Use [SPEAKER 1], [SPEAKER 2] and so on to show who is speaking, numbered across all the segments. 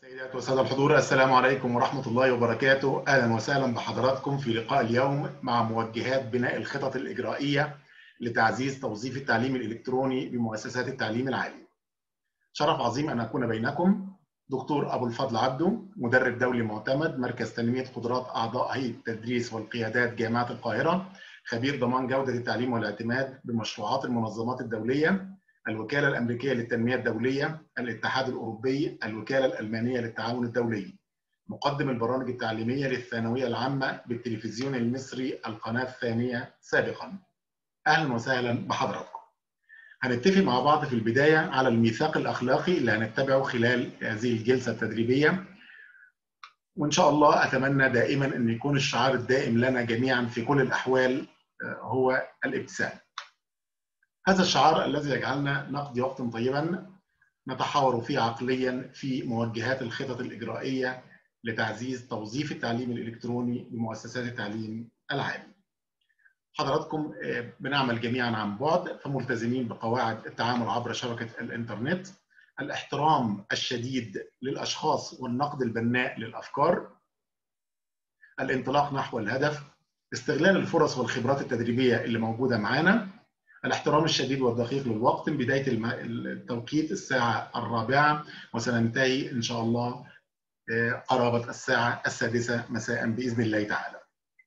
[SPEAKER 1] سيدات وسادة الحضور السلام عليكم ورحمة الله وبركاته أهلا وسهلا بحضراتكم في لقاء اليوم مع موجهات بناء الخطط الإجرائية لتعزيز توظيف التعليم الإلكتروني بمؤسسات التعليم العالي شرف عظيم أن أكون بينكم دكتور أبو الفضل عبده مدرب دولي معتمد مركز تنمية قدرات أعضاء هيئة التدريس والقيادات جامعة القاهرة خبير ضمان جودة التعليم والاعتماد بمشروعات المنظمات الدولية الوكالة الأمريكية للتنمية الدولية، الاتحاد الأوروبي، الوكالة الألمانية للتعاون الدولي. مقدم البرامج التعليمية للثانوية العامة بالتلفزيون المصري القناة الثانية سابقا. أهلا وسهلا بحضراتكم. هنتفق مع بعض في البداية على الميثاق الأخلاقي اللي هنتبعه خلال هذه الجلسة التدريبية. وإن شاء الله أتمنى دائما أن يكون الشعار الدائم لنا جميعا في كل الأحوال هو الابتسام. هذا الشعار الذي يجعلنا نقضي وقتا طيبا نتحاور فيه عقليا في موجهات الخطط الإجرائية لتعزيز توظيف التعليم الإلكتروني بمؤسسات التعليم العالي. حضراتكم بنعمل جميعا عن بعد فملتزمين بقواعد التعامل عبر شبكة الإنترنت الاحترام الشديد للأشخاص والنقد البناء للأفكار الانطلاق نحو الهدف استغلال الفرص والخبرات التدريبية اللي موجودة معانا الاحترام الشديد والدقيق للوقت من بدايه التوقيت الساعه الرابعه وسننتهي ان شاء الله قرابه الساعه السادسه مساء باذن الله تعالى.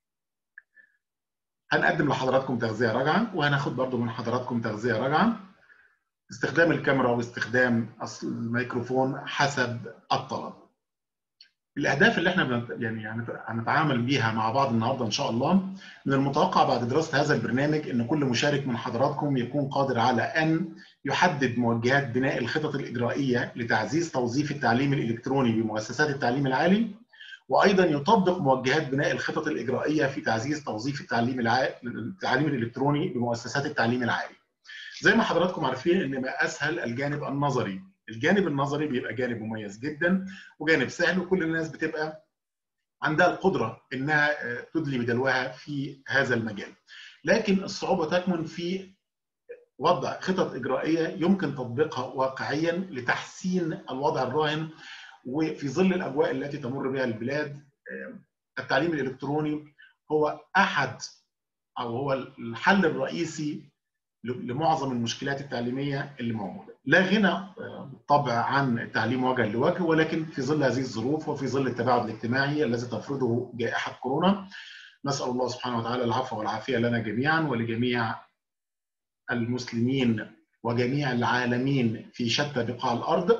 [SPEAKER 1] هنقدم لحضراتكم تغذيه راجعه وهناخد برضو من حضراتكم تغذيه راجعه. استخدام الكاميرا واستخدام الميكروفون حسب الطلب. الاهداف اللي احنا يعني هنتعامل بيها مع بعض النهارده ان شاء الله من المتوقع بعد دراسه هذا البرنامج ان كل مشارك من حضراتكم يكون قادر على ان يحدد موجهات بناء الخطط الاجرائيه لتعزيز توظيف التعليم الالكتروني بمؤسسات التعليم العالي وايضا يطبق موجهات بناء الخطط الاجرائيه في تعزيز توظيف التعليم الع... التعليم الالكتروني بمؤسسات التعليم العالي. زي ما حضراتكم عارفين ان ما اسهل الجانب النظري الجانب النظري بيبقى جانب مميز جدا وجانب سهل وكل الناس بتبقى عندها القدره انها تدلي بدلوها في هذا المجال. لكن الصعوبه تكمن في وضع خطط اجرائيه يمكن تطبيقها واقعيا لتحسين الوضع الراهن وفي ظل الاجواء التي تمر بها البلاد التعليم الالكتروني هو احد او هو الحل الرئيسي لمعظم المشكلات التعليميه اللي موجوده. لا غنى بالطبع عن التعليم وجها لوجه ولكن في ظل هذه الظروف وفي ظل التباعد الاجتماعي الذي تفرضه جائحه كورونا نسال الله سبحانه وتعالى العفو والعافيه لنا جميعا ولجميع المسلمين وجميع العالمين في شتى بقاع الارض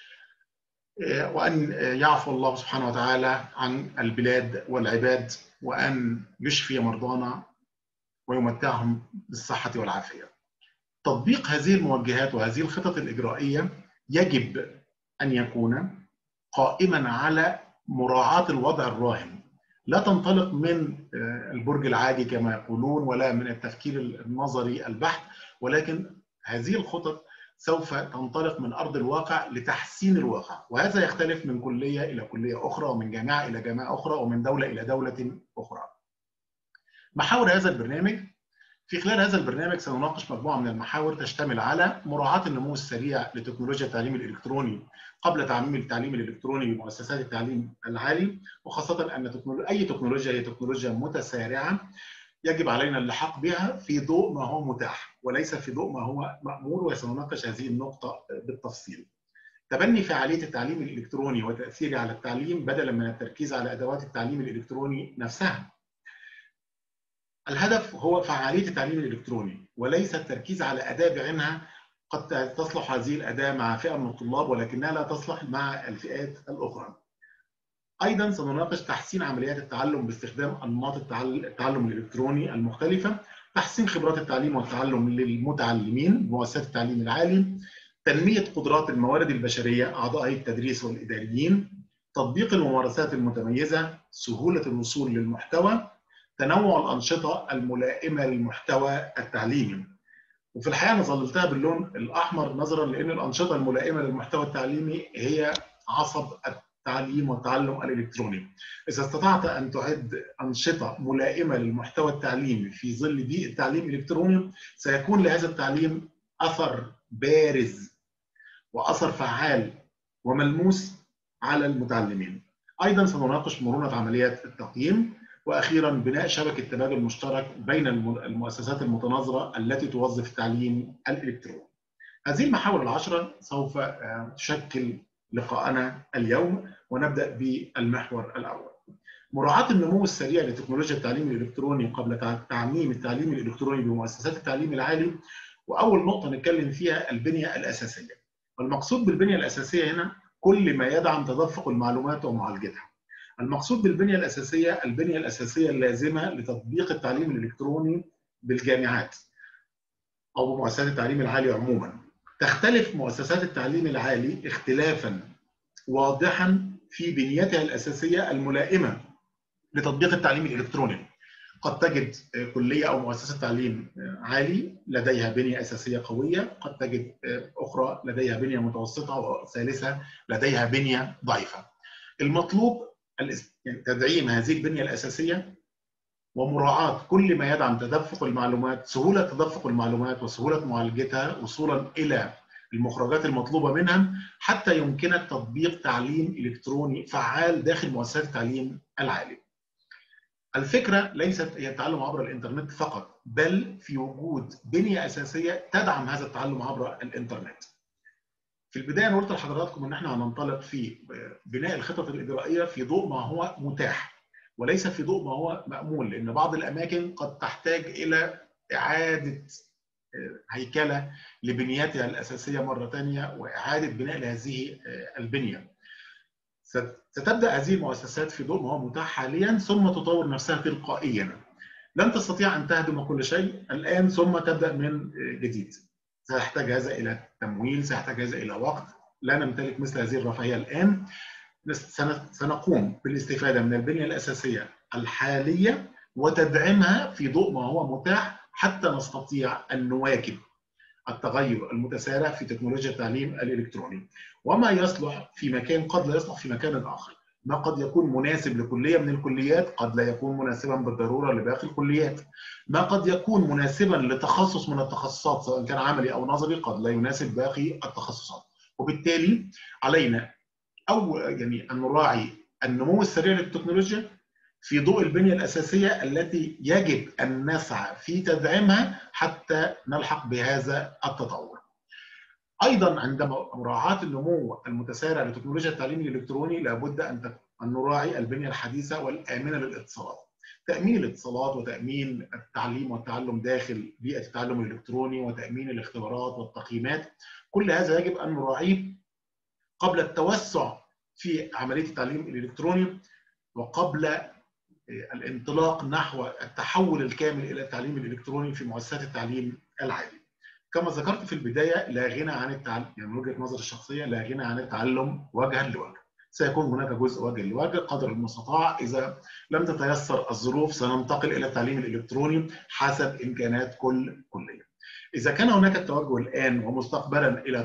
[SPEAKER 1] وان يعفو الله سبحانه وتعالى عن البلاد والعباد وان يشفي مرضانا ويمتعهم بالصحة والعافية. تطبيق هذه الموجهات وهذه الخطط الإجرائية يجب أن يكون قائما على مراعاة الوضع الراهن. لا تنطلق من البرج العاجي كما يقولون ولا من التفكير النظري البحت ولكن هذه الخطط سوف تنطلق من أرض الواقع لتحسين الواقع وهذا يختلف من كلية إلى كلية أخرى ومن جامعة إلى جامعة أخرى ومن دولة إلى دولة أخرى. محاور هذا البرنامج في خلال هذا البرنامج سنناقش مجموعه من المحاور تشتمل على مراعاه النمو السريع لتكنولوجيا التعليم الالكتروني قبل تعميم التعليم الالكتروني بمؤسسات التعليم العالي وخاصه ان تكنولوجيا اي تكنولوجيا هي تكنولوجيا متسارعه يجب علينا اللحاق بها في ضوء ما هو متاح وليس في ضوء ما هو مامور وسنناقش هذه النقطه بالتفصيل. تبني فعاليه التعليم الالكتروني وتاثيره على التعليم بدلا من التركيز على ادوات التعليم الالكتروني نفسها. الهدف هو فعاليه التعليم الالكتروني وليس التركيز على اداه بعينها قد تصلح هذه الاداه مع فئه من الطلاب ولكنها لا تصلح مع الفئات الاخرى. ايضا سنناقش تحسين عمليات التعلم باستخدام انماط التعلم الالكتروني المختلفه، تحسين خبرات التعليم والتعلم للمتعلمين بمؤسسات التعليم العالي، تنميه قدرات الموارد البشريه اعضاء هيئه التدريس والاداريين، تطبيق الممارسات المتميزه، سهوله الوصول للمحتوى، تنوع الأنشطة الملائمة للمحتوى التعليمي وفي الحقيقة أنا ظللتها باللون الأحمر نظرا لأن الأنشطة الملائمة للمحتوى التعليمي هي عصب التعليم والتعلم الإلكتروني إذا استطعت أن تعد أنشطة ملائمة للمحتوى التعليمي في ظل بيئة تعليم إلكتروني سيكون لهذا التعليم أثر بارز وأثر فعال وملموس على المتعلمين. ايضا سنناقش مرونه عمليات التقييم واخيرا بناء شبكه تبادل مشترك بين المؤسسات المتناظره التي توظف التعليم الالكتروني. هذه المحاور العشره سوف تشكل لقاءنا اليوم ونبدا بالمحور الاول. مراعاة النمو السريع لتكنولوجيا التعليم الإلكتروني قبل تعميم التعليم الإلكتروني بمؤسسات التعليم العالي وأول نقطة نتكلم فيها البنية الأساسية. والمقصود بالبنية الأساسية هنا كل ما يدعم تدفق المعلومات ومعالجتها. المقصود بالبنية الأساسية البنية الأساسية اللازمة لتطبيق التعليم الإلكتروني بالجامعات أو بمؤسسات التعليم العالي عموما. تختلف مؤسسات التعليم العالي اختلافا واضحا في بنيتها الأساسية الملائمة لتطبيق التعليم الالكتروني قد تجد كليه او مؤسسه تعليم عالي لديها بنيه اساسيه قويه قد تجد اخرى لديها بنيه متوسطه وثالثه لديها بنيه ضعيفه المطلوب تدعيم هذه البنيه الاساسيه ومراعاه كل ما يدعم تدفق المعلومات سهوله تدفق المعلومات وسهوله معالجتها وصولا الى المخرجات المطلوبه منها حتى يمكنك تطبيق تعليم الكتروني فعال داخل مؤسسات التعليم العالي الفكره ليست هي التعلم عبر الانترنت فقط بل في وجود بنيه اساسيه تدعم هذا التعلم عبر الانترنت. في البدايه انا قلت لحضراتكم ان احنا هننطلق في بناء الخطط الاجرائيه في ضوء ما هو متاح وليس في ضوء ما هو مامول لان بعض الاماكن قد تحتاج الى اعاده هيكله لبنياتها الاساسيه مره ثانيه واعاده بناء لهذه البنيه. ستبدا هذه المؤسسات في ضوء ما هو متاح حاليا ثم تطور نفسها تلقائيا لن تستطيع ان تهدم كل شيء الان ثم تبدا من جديد سيحتاج هذا الى تمويل سيحتاج هذا الى وقت لا نمتلك مثل هذه الرفاهيه الان سنقوم بالاستفاده من البنيه الاساسيه الحاليه وتدعيمها في ضوء ما هو متاح حتى نستطيع ان نواكب التغير المتسارع في تكنولوجيا التعليم الالكتروني وما يصلح في مكان قد لا يصلح في مكان اخر ما قد يكون مناسب لكليه من الكليات قد لا يكون مناسبا بالضروره لباقي الكليات ما قد يكون مناسبا لتخصص من التخصصات سواء كان عملي او نظري قد لا يناسب باقي التخصصات وبالتالي علينا او يعني ان نراعي النمو السريع للتكنولوجيا في ضوء البنيه الاساسيه التي يجب ان نسعى في تدعيمها حتى نلحق بهذا التطور. ايضا عند مراعاه النمو المتسارع لتكنولوجيا التعليم الالكتروني لابد ان ان نراعي البنيه الحديثه والامنه للاتصالات. تامين الاتصالات وتامين التعليم والتعلم داخل بيئه التعلم الالكتروني وتامين الاختبارات والتقييمات كل هذا يجب ان نراعيه قبل التوسع في عمليه التعليم الالكتروني وقبل الانطلاق نحو التحول الكامل الى التعليم الالكتروني في مؤسسات التعليم العالي. كما ذكرت في البدايه لا غنى عن التعلم يعني من وجهه نظري الشخصيه لا غنى عن التعلم وجها لوجه. سيكون هناك جزء وجه لوجه قدر المستطاع اذا لم تتيسر الظروف سننتقل الى التعليم الالكتروني حسب امكانات كل كليه. اذا كان هناك التوجه الان ومستقبلا الى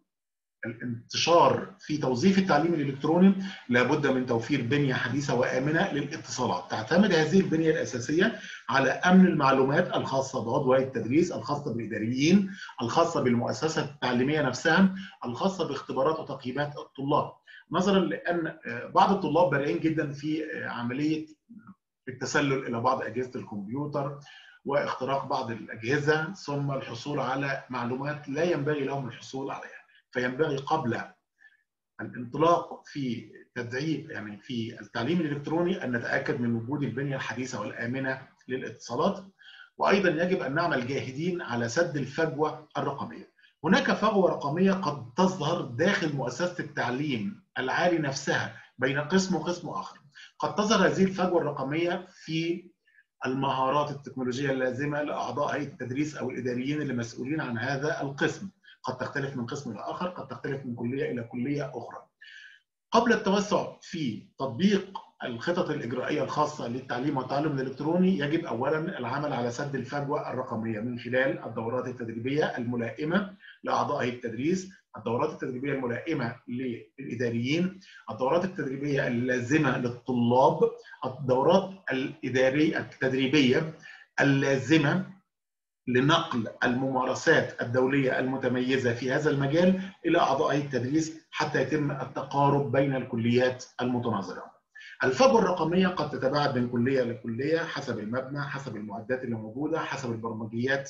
[SPEAKER 1] الانتشار في توظيف التعليم الالكتروني لابد من توفير بنيه حديثه وامنه للاتصالات، تعتمد هذه البنيه الاساسيه على امن المعلومات الخاصه بعضويه التدريس، الخاصه بالاداريين، الخاصه بالمؤسسه التعليميه نفسها، الخاصه باختبارات وتقييمات الطلاب. نظرا لان بعض الطلاب بارعين جدا في عمليه التسلل الى بعض اجهزه الكمبيوتر واختراق بعض الاجهزه ثم الحصول على معلومات لا ينبغي لهم الحصول عليها. فينبغي قبل الانطلاق في تدعيم يعني في التعليم الالكتروني ان نتاكد من وجود البنيه الحديثه والامنه للاتصالات وايضا يجب ان نعمل جاهدين على سد الفجوه الرقميه. هناك فجوه رقميه قد تظهر داخل مؤسسه التعليم العالي نفسها بين قسم وقسم اخر. قد تظهر هذه الفجوه الرقميه في المهارات التكنولوجيه اللازمه لاعضاء هيئه التدريس او الاداريين اللي مسؤولين عن هذا القسم. قد تختلف من قسم الى اخر قد تختلف من كليه الى كليه اخرى قبل التوسع في تطبيق الخطط الاجرائيه الخاصه للتعليم والتعلم الالكتروني يجب اولا العمل على سد الفجوه الرقميه من خلال الدورات التدريبيه الملائمه لاعضاء هيئه التدريس الدورات التدريبيه الملائمه للاداريين الدورات التدريبيه اللازمه للطلاب الدورات الاداريه التدريبيه اللازمه لنقل الممارسات الدوليه المتميزه في هذا المجال الى اعضاء التدريس حتى يتم التقارب بين الكليات المتناظره. الفجوه الرقميه قد تتباعد من كليه لكليه حسب المبنى، حسب المعدات اللي موجوده، حسب البرمجيات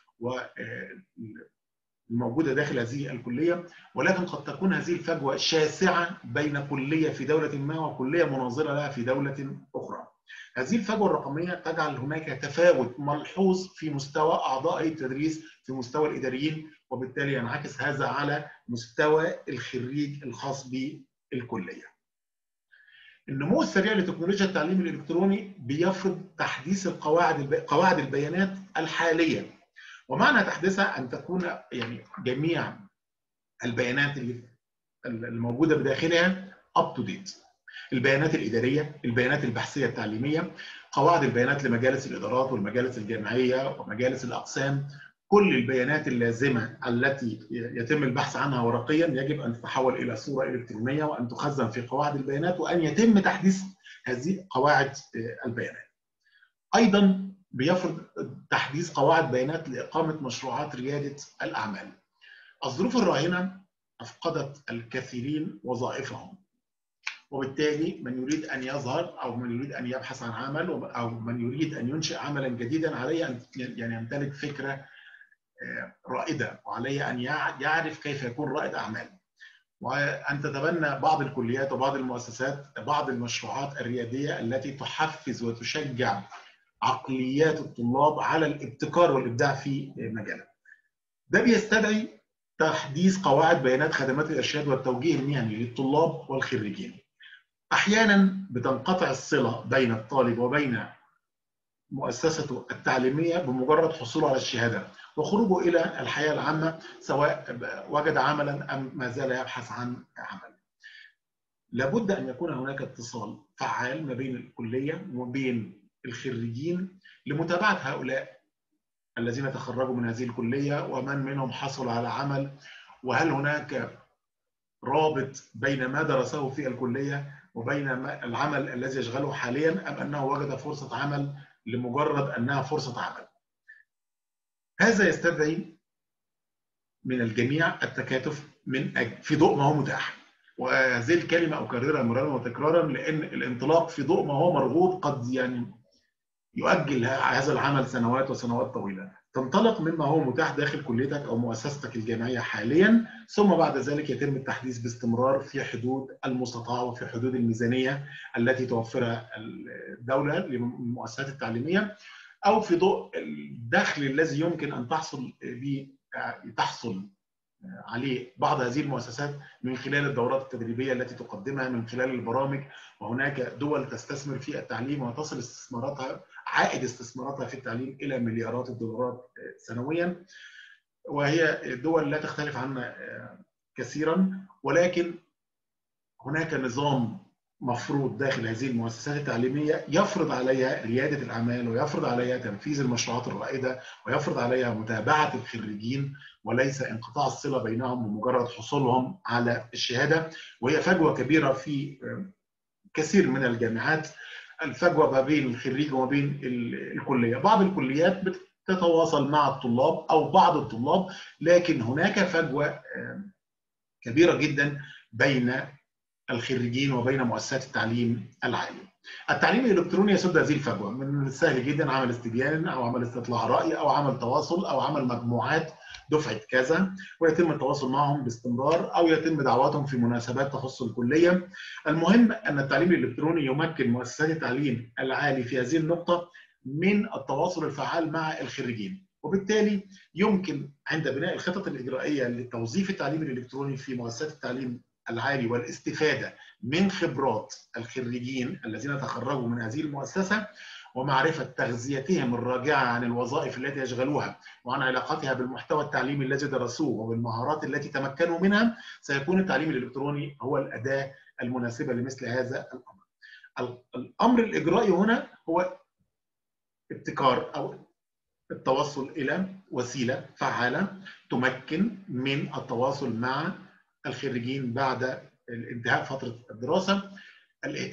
[SPEAKER 1] والموجوده داخل هذه الكليه، ولكن قد تكون هذه الفجوه شاسعه بين كليه في دوله ما وكليه مناظره لها في دوله اخرى. هذه الفجوه الرقميه تجعل هناك تفاوت ملحوظ في مستوى اعضاء التدريس في مستوى الاداريين وبالتالي ينعكس هذا على مستوى الخريج الخاص بالكليه. النمو السريع لتكنولوجيا التعليم الالكتروني بيفرض تحديث القواعد قواعد البيانات الحاليه ومعنى تحديثها ان تكون يعني جميع البيانات اللي الموجوده بداخلها اب تو ديت البيانات الاداريه البيانات البحثيه التعليميه قواعد البيانات لمجالس الادارات والمجالس الجامعيه ومجالس الاقسام كل البيانات اللازمه التي يتم البحث عنها ورقيا يجب ان تتحول الى صوره الكترونيه وان تخزن في قواعد البيانات وان يتم تحديث هذه قواعد البيانات. ايضا بيفرض تحديث قواعد بيانات لاقامه مشروعات رياده الاعمال. الظروف الراهنه افقدت الكثيرين وظائفهم وبالتالي من يريد ان يظهر او من يريد ان يبحث عن عمل او من يريد ان ينشئ عملا جديدا عليه ان يعني يمتلك فكره رائده وعليه ان يعرف كيف يكون رائد اعمال وان تتبنى بعض الكليات وبعض المؤسسات بعض المشروعات الرياديه التي تحفز وتشجع عقليات الطلاب على الابتكار والابداع في مجالها. ده بيستدعي تحديث قواعد بيانات خدمات الارشاد والتوجيه المهني للطلاب والخريجين. احيانا بتنقطع الصله بين الطالب وبين مؤسسته التعليميه بمجرد حصوله على الشهاده وخروجه الى الحياه العامه سواء وجد عملا ام ما زال يبحث عن عمل. لابد ان يكون هناك اتصال فعال ما بين الكليه وبين الخريجين لمتابعه هؤلاء الذين تخرجوا من هذه الكليه ومن منهم حصل على عمل وهل هناك رابط بين ما درسه في الكليه وبين العمل الذي يشغله حاليا ام انه وجد فرصه عمل لمجرد انها فرصه عمل. هذا يستدعي من الجميع التكاتف من أجل في ضوء ما هو متاح. وهذه الكلمه اكررها مرارا وتكرارا لان الانطلاق في ضوء ما هو مرغوب قد يعني يؤجل هذا العمل سنوات وسنوات طويله. تنطلق مما هو متاح داخل كليتك او مؤسستك الجامعيه حاليا ثم بعد ذلك يتم التحديث باستمرار في حدود المستطاع وفي حدود الميزانيه التي توفرها الدوله للمؤسسات التعليميه او في ضوء الدخل الذي يمكن ان تحصل به تحصل عليه بعض هذه المؤسسات من خلال الدورات التدريبيه التي تقدمها من خلال البرامج وهناك دول تستثمر في التعليم وتصل استثماراتها عائد استثماراتها في التعليم الى مليارات الدولارات سنويا وهي دول لا تختلف عنا كثيرا ولكن هناك نظام مفروض داخل هذه المؤسسات التعليميه يفرض عليها رياده الاعمال ويفرض عليها تنفيذ المشروعات الرائده ويفرض عليها متابعه الخريجين وليس انقطاع الصله بينهم بمجرد حصولهم على الشهاده وهي فجوه كبيره في كثير من الجامعات الفجوه ما بين الخريج وما بين الكليه، بعض الكليات بتتواصل مع الطلاب او بعض الطلاب لكن هناك فجوه كبيره جدا بين الخريجين وبين مؤسسات التعليم العالي. التعليم الالكتروني يسد هذه الفجوه من السهل جدا عمل استبيان او عمل استطلاع راي او عمل تواصل او عمل مجموعات دفعه كذا ويتم التواصل معهم باستمرار او يتم دعواتهم في مناسبات تخص الكليه. المهم ان التعليم الالكتروني يمكن مؤسسات التعليم العالي في هذه النقطه من التواصل الفعال مع الخريجين. وبالتالي يمكن عند بناء الخطط الاجرائيه لتوظيف التعليم الالكتروني في مؤسسات التعليم العالي والاستفاده من خبرات الخريجين الذين تخرجوا من هذه المؤسسه ومعرفه تغذيتهم الراجعه عن الوظائف التي يشغلوها وعن علاقتها بالمحتوى التعليمي الذي درسوه وبالمهارات التي تمكنوا منها سيكون التعليم الالكتروني هو الاداه المناسبه لمثل هذا الامر. الامر الاجرائي هنا هو ابتكار او التوصل الى وسيله فعاله تمكن من التواصل مع الخريجين بعد انتهاء فتره الدراسه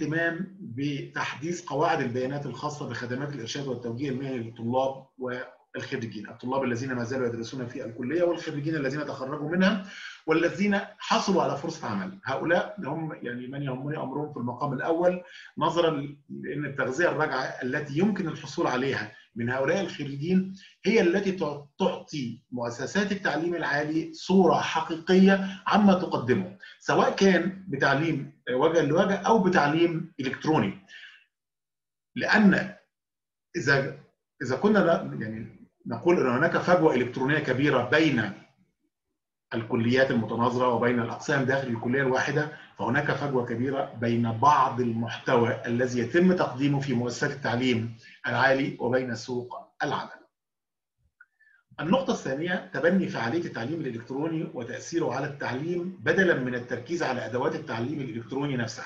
[SPEAKER 1] الاهتمام بتحديث قواعد البيانات الخاصه بخدمات الارشاد والتوجيه المهني للطلاب الخريجين الطلاب الذين ما زالوا يدرسون في الكليه والخريجين الذين تخرجوا منها والذين حصلوا على فرصه عمل هؤلاء هم يعني من يهمني امرهم في المقام الاول نظرا لان التغذيه الراجعه التي يمكن الحصول عليها من هؤلاء الخريجين هي التي تعطي مؤسسات التعليم العالي صوره حقيقيه عما تقدمه سواء كان بتعليم وجها لوجه او بتعليم الكتروني لان اذا اذا كنا يعني نقول ان هناك فجوه الكترونيه كبيره بين الكليات المتناظره وبين الاقسام داخل الكليه الواحده فهناك فجوه كبيره بين بعض المحتوى الذي يتم تقديمه في مؤسسات التعليم العالي وبين سوق العمل. النقطة الثانية تبني فعالية التعليم الإلكتروني وتأثيره على التعليم بدلا من التركيز على أدوات التعليم الإلكتروني نفسها.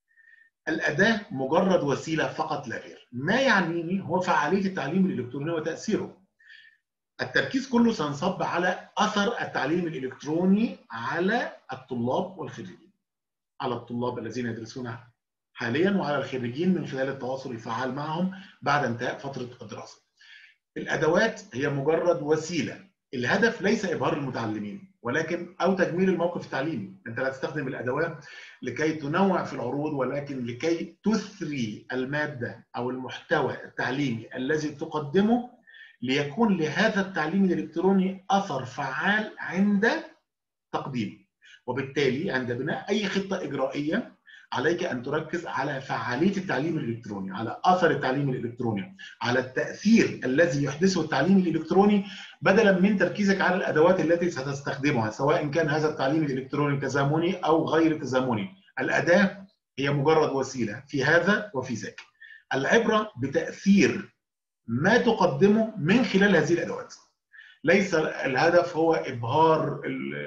[SPEAKER 1] الأداة مجرد وسيلة فقط لا غير. ما يعنيني هو فعالية التعليم الإلكتروني وتأثيره. التركيز كله سينصب على اثر التعليم الالكتروني على الطلاب والخريجين. على الطلاب الذين يدرسون حاليا وعلى الخريجين من خلال التواصل الفعال معهم بعد انتهاء فتره الدراسه. الادوات هي مجرد وسيله، الهدف ليس ابهار المتعلمين ولكن او تجميل الموقف التعليمي، انت لا تستخدم الادوات لكي تنوع في العروض ولكن لكي تثري الماده او المحتوى التعليمي الذي تقدمه ليكون لهذا التعليم الالكتروني اثر فعال عند تقديمه وبالتالي عند بناء اي خطه اجرائيه عليك ان تركز على فعاليه التعليم الالكتروني على اثر التعليم الالكتروني على التاثير الذي يحدثه التعليم الالكتروني بدلا من تركيزك على الادوات التي ستستخدمها سواء كان هذا التعليم الالكتروني تزامني او غير تزامني الاداه هي مجرد وسيله في هذا وفي ذاك العبره بتاثير ما تقدمه من خلال هذه الادوات ليس الهدف هو ابهار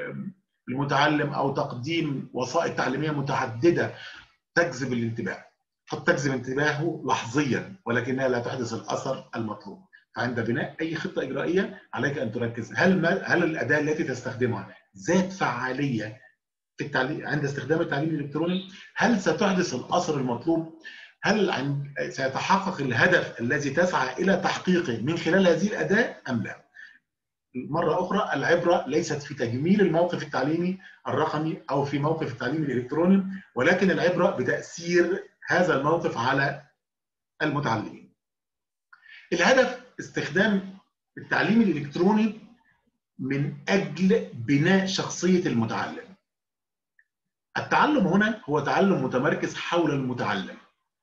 [SPEAKER 1] المتعلم او تقديم وسائط تعليميه متعدده تجذب الانتباه قد تجذب انتباهه لحظيا ولكنها لا تحدث الاثر المطلوب فعند بناء اي خطه اجرائيه عليك ان تركز هل ما هل الاداه التي تستخدمها ذات فعاليه في التعليم عند استخدام التعليم الالكتروني هل ستحدث الاثر المطلوب هل عند سيتحقق الهدف الذي تسعى الى تحقيقه من خلال هذه الاداه ام لا؟ مرة أخرى العبرة ليست في تجميل الموقف التعليمي الرقمي أو في موقف التعليم الإلكتروني ولكن العبرة بتأثير هذا الموقف على المتعلمين. الهدف استخدام التعليم الإلكتروني من أجل بناء شخصية المتعلم. التعلم هنا هو تعلم متمركز حول المتعلم.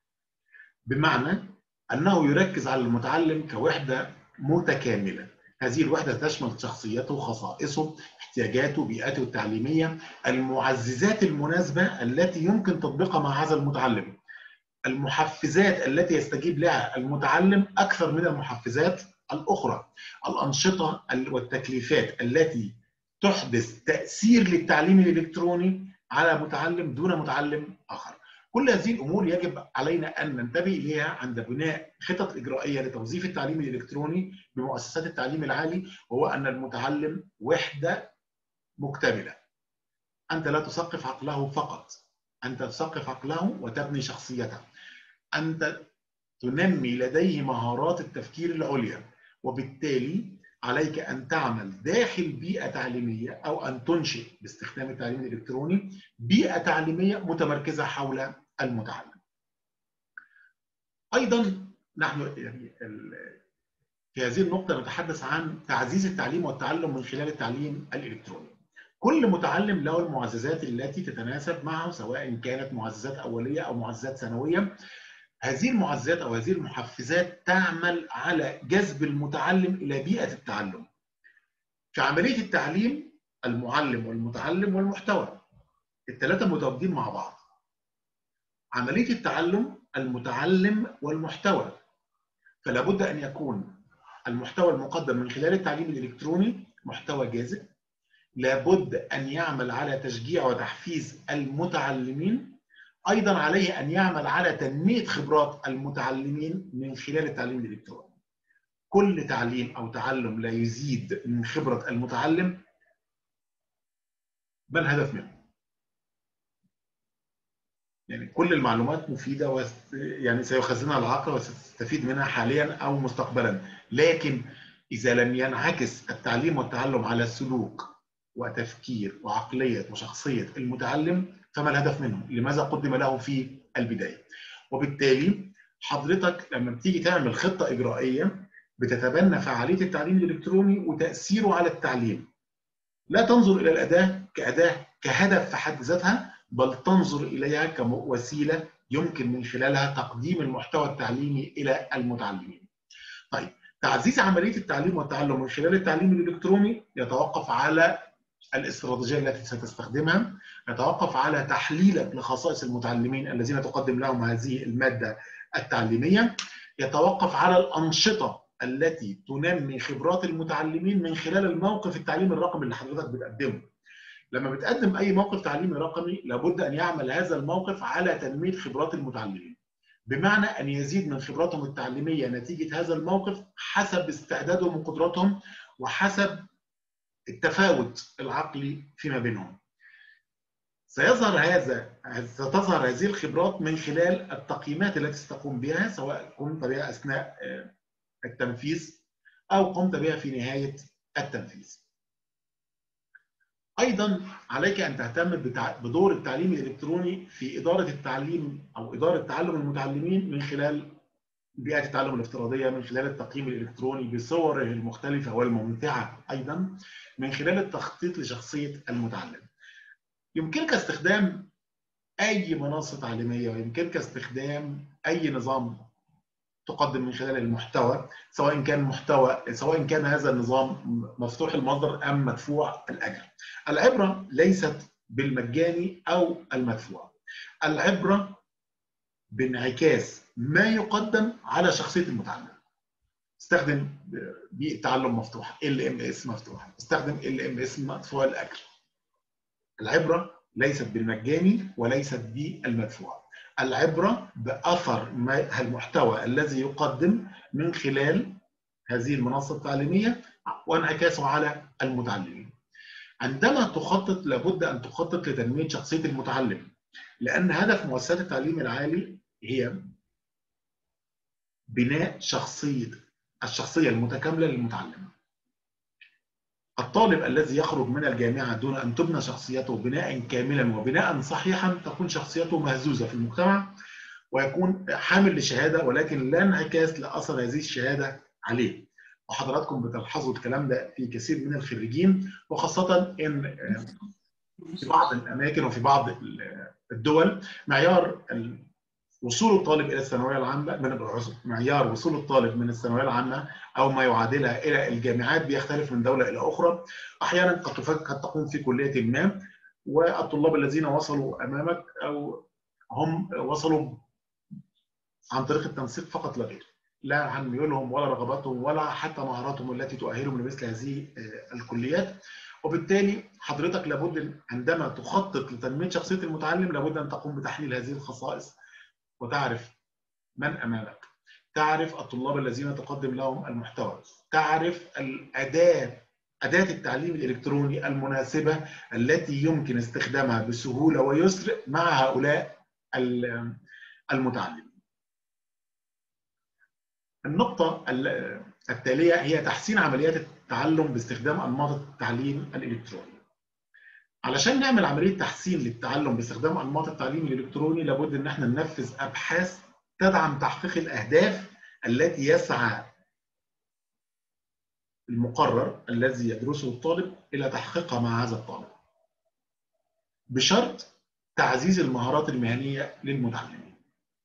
[SPEAKER 1] بمعنى أنه يركز على المتعلم كوحدة متكاملة هذه الوحدة تشمل شخصيته خصائصه احتياجاته بيئته التعليمية المعززات المناسبة التي يمكن تطبيقها مع هذا المتعلم المحفزات التي يستجيب لها المتعلم أكثر من المحفزات الأخرى الأنشطة والتكليفات التي تحدث تأثير للتعليم الإلكتروني على متعلم دون متعلم آخر كل هذه الامور يجب علينا ان ننتبه اليها عند بناء خطط اجرائيه لتوظيف التعليم الالكتروني بمؤسسات التعليم العالي وهو ان المتعلم وحده مكتمله. انت لا تثقف عقله فقط، انت تثقف عقله وتبني شخصيته. انت تنمي لديه مهارات التفكير العليا وبالتالي عليك ان تعمل داخل بيئه تعليميه او ان تنشئ باستخدام التعليم الالكتروني بيئه تعليميه متمركزه حول المتعلم. ايضا نحن يعني في هذه النقطه نتحدث عن تعزيز التعليم والتعلم من خلال التعليم الالكتروني. كل متعلم له المعززات التي تتناسب معه سواء كانت معززات اوليه او معززات ثانويه. هذه المعززات او هذه المحفزات تعمل على جذب المتعلم الى بيئه التعلم. في عمليه التعليم المعلم والمتعلم والمحتوى الثلاثه متواجدين مع بعض. عمليه التعلم المتعلم والمحتوى فلا بد ان يكون المحتوى المقدم من خلال التعليم الالكتروني محتوى جاذب لابد ان يعمل على تشجيع وتحفيز المتعلمين ايضا عليه ان يعمل على تنميه خبرات المتعلمين من خلال التعليم الالكتروني كل تعليم او تعلم لا يزيد من خبره المتعلم ما الهدف منه يعني كل المعلومات مفيدة وست يعني سيخزنها العقل وستستفيد منها حاليا أو مستقبلا لكن إذا لم ينعكس التعليم والتعلم على سلوك وتفكير وعقلية وشخصية المتعلم فما الهدف منه؟ لماذا قدم له في البداية؟ وبالتالي حضرتك لما بتيجي تعمل خطة إجرائية بتتبنى فعالية التعليم الإلكتروني وتأثيره على التعليم لا تنظر إلى الأداة كأداة كهدف في حد ذاتها بل تنظر إليها كوسيلة يمكن من خلالها تقديم المحتوى التعليمي إلى المتعلمين. طيب تعزيز عملية التعليم والتعلم من خلال التعليم الإلكتروني يتوقف على الاستراتيجية التي ستستخدمها يتوقف على تحليلك لخصائص المتعلمين الذين تقدم لهم هذه المادة التعليمية يتوقف على الأنشطة التي تنمي خبرات المتعلمين من خلال الموقف التعليمي الرقمي اللي حضرتك بتقدمه لما بتقدم اي موقف تعليمي رقمي لابد ان يعمل هذا الموقف على تنميه خبرات المتعلمين بمعنى ان يزيد من خبراتهم التعليميه نتيجه هذا الموقف حسب استعدادهم وقدراتهم وحسب التفاوت العقلي فيما بينهم سيظهر هذا ستظهر هذه الخبرات من خلال التقييمات التي ستقوم بها سواء قمت بها اثناء التنفيذ او قمت بها في نهايه التنفيذ. ايضا عليك ان تهتم بدور التعليم الالكتروني في اداره التعليم او اداره تعلم المتعلمين من خلال بيئه التعلم الافتراضيه من خلال التقييم الالكتروني بصوره المختلفه والممتعه ايضا من خلال التخطيط لشخصيه المتعلم. يمكنك استخدام اي منصه تعليميه ويمكنك استخدام اي نظام تقدم من خلال المحتوى سواء كان محتوى سواء كان هذا النظام مفتوح المصدر ام مدفوع الاجر. العبره ليست بالمجاني او المدفوع. العبره بانعكاس ما يقدم على شخصيه المتعلم. استخدم بيئه تعلم مفتوحه ال ام اس مفتوحه، استخدم ال ام اس مدفوع الاجر. العبره ليست بالمجاني وليست بالمدفوع. العبرة بأثر المحتوى الذي يقدم من خلال هذه المنصة التعليمية وانعكاسه على المتعلمين. عندما تخطط لابد أن تخطط لتنمية شخصية المتعلم لأن هدف مؤسسات التعليم العالي هي بناء شخصية الشخصية المتكاملة للمتعلم. الطالب الذي يخرج من الجامعة دون أن تبنى شخصيته بناء كاملا وبناء صحيحا تكون شخصيته مهزوزة في المجتمع ويكون حامل لشهادة ولكن لا انعكاس لأثر هذه الشهادة عليه وحضراتكم بتلحظوا الكلام ده في كثير من الخريجين وخاصة إن في بعض الأماكن وفي بعض الدول معيار وصول الطالب الى الثانويه العامه من معيار وصول الطالب من الثانويه العامه او ما يعادلها الى الجامعات بيختلف من دوله الى اخرى احيانا قد قد تقوم في كليه ما والطلاب الذين وصلوا امامك او هم وصلوا عن طريق التنسيق فقط لا غير لا عن ميولهم ولا رغباتهم ولا حتى مهاراتهم التي تؤهلهم لمثل هذه الكليات وبالتالي حضرتك لابد عندما تخطط لتنميه شخصيه المتعلم لابد ان تقوم بتحليل هذه الخصائص وتعرف من امامك تعرف الطلاب الذين تقدم لهم المحتوى تعرف الاداه اداه التعليم الالكتروني المناسبه التي يمكن استخدامها بسهوله ويسر مع هؤلاء المتعلمين النقطة التالية هي تحسين عمليات التعلم باستخدام أنماط التعليم الإلكتروني. علشان نعمل عمليه تحسين للتعلم باستخدام انماط التعليم الالكتروني لابد ان احنا ننفذ ابحاث تدعم تحقيق الاهداف التي يسعى المقرر الذي يدرسه الطالب الى تحقيقها مع هذا الطالب. بشرط تعزيز المهارات المهنيه للمتعلمين.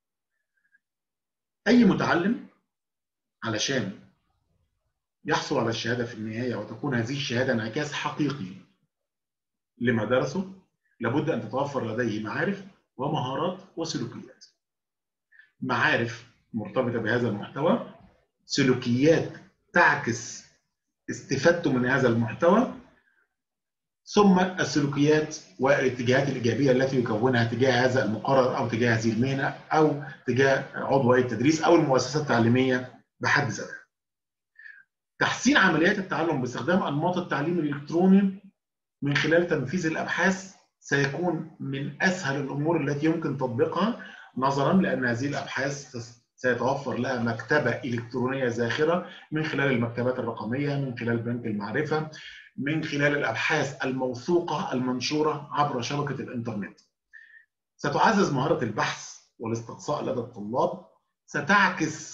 [SPEAKER 1] اي متعلم علشان يحصل على الشهاده في النهايه وتكون هذه الشهاده انعكاس حقيقي لما درسه لابد ان تتوفر لديه معارف ومهارات وسلوكيات. معارف مرتبطه بهذا المحتوى، سلوكيات تعكس استفادته من هذا المحتوى، ثم السلوكيات والاتجاهات الايجابيه التي يكونها تجاه هذا المقرر او تجاه هذه المهنه او تجاه عضو هيئه التدريس او المؤسسه التعليميه بحد ذاتها. تحسين عمليات التعلم باستخدام انماط التعليم الالكتروني من خلال تنفيذ الابحاث سيكون من اسهل الامور التي يمكن تطبيقها نظرا لان هذه الابحاث سيتوفر لها مكتبة إلكترونية زاخرة من خلال المكتبات الرقمية من خلال بنك المعرفة من خلال الأبحاث الموثوقة المنشورة عبر شبكة الإنترنت ستعزز مهارة البحث والاستقصاء لدى الطلاب ستعكس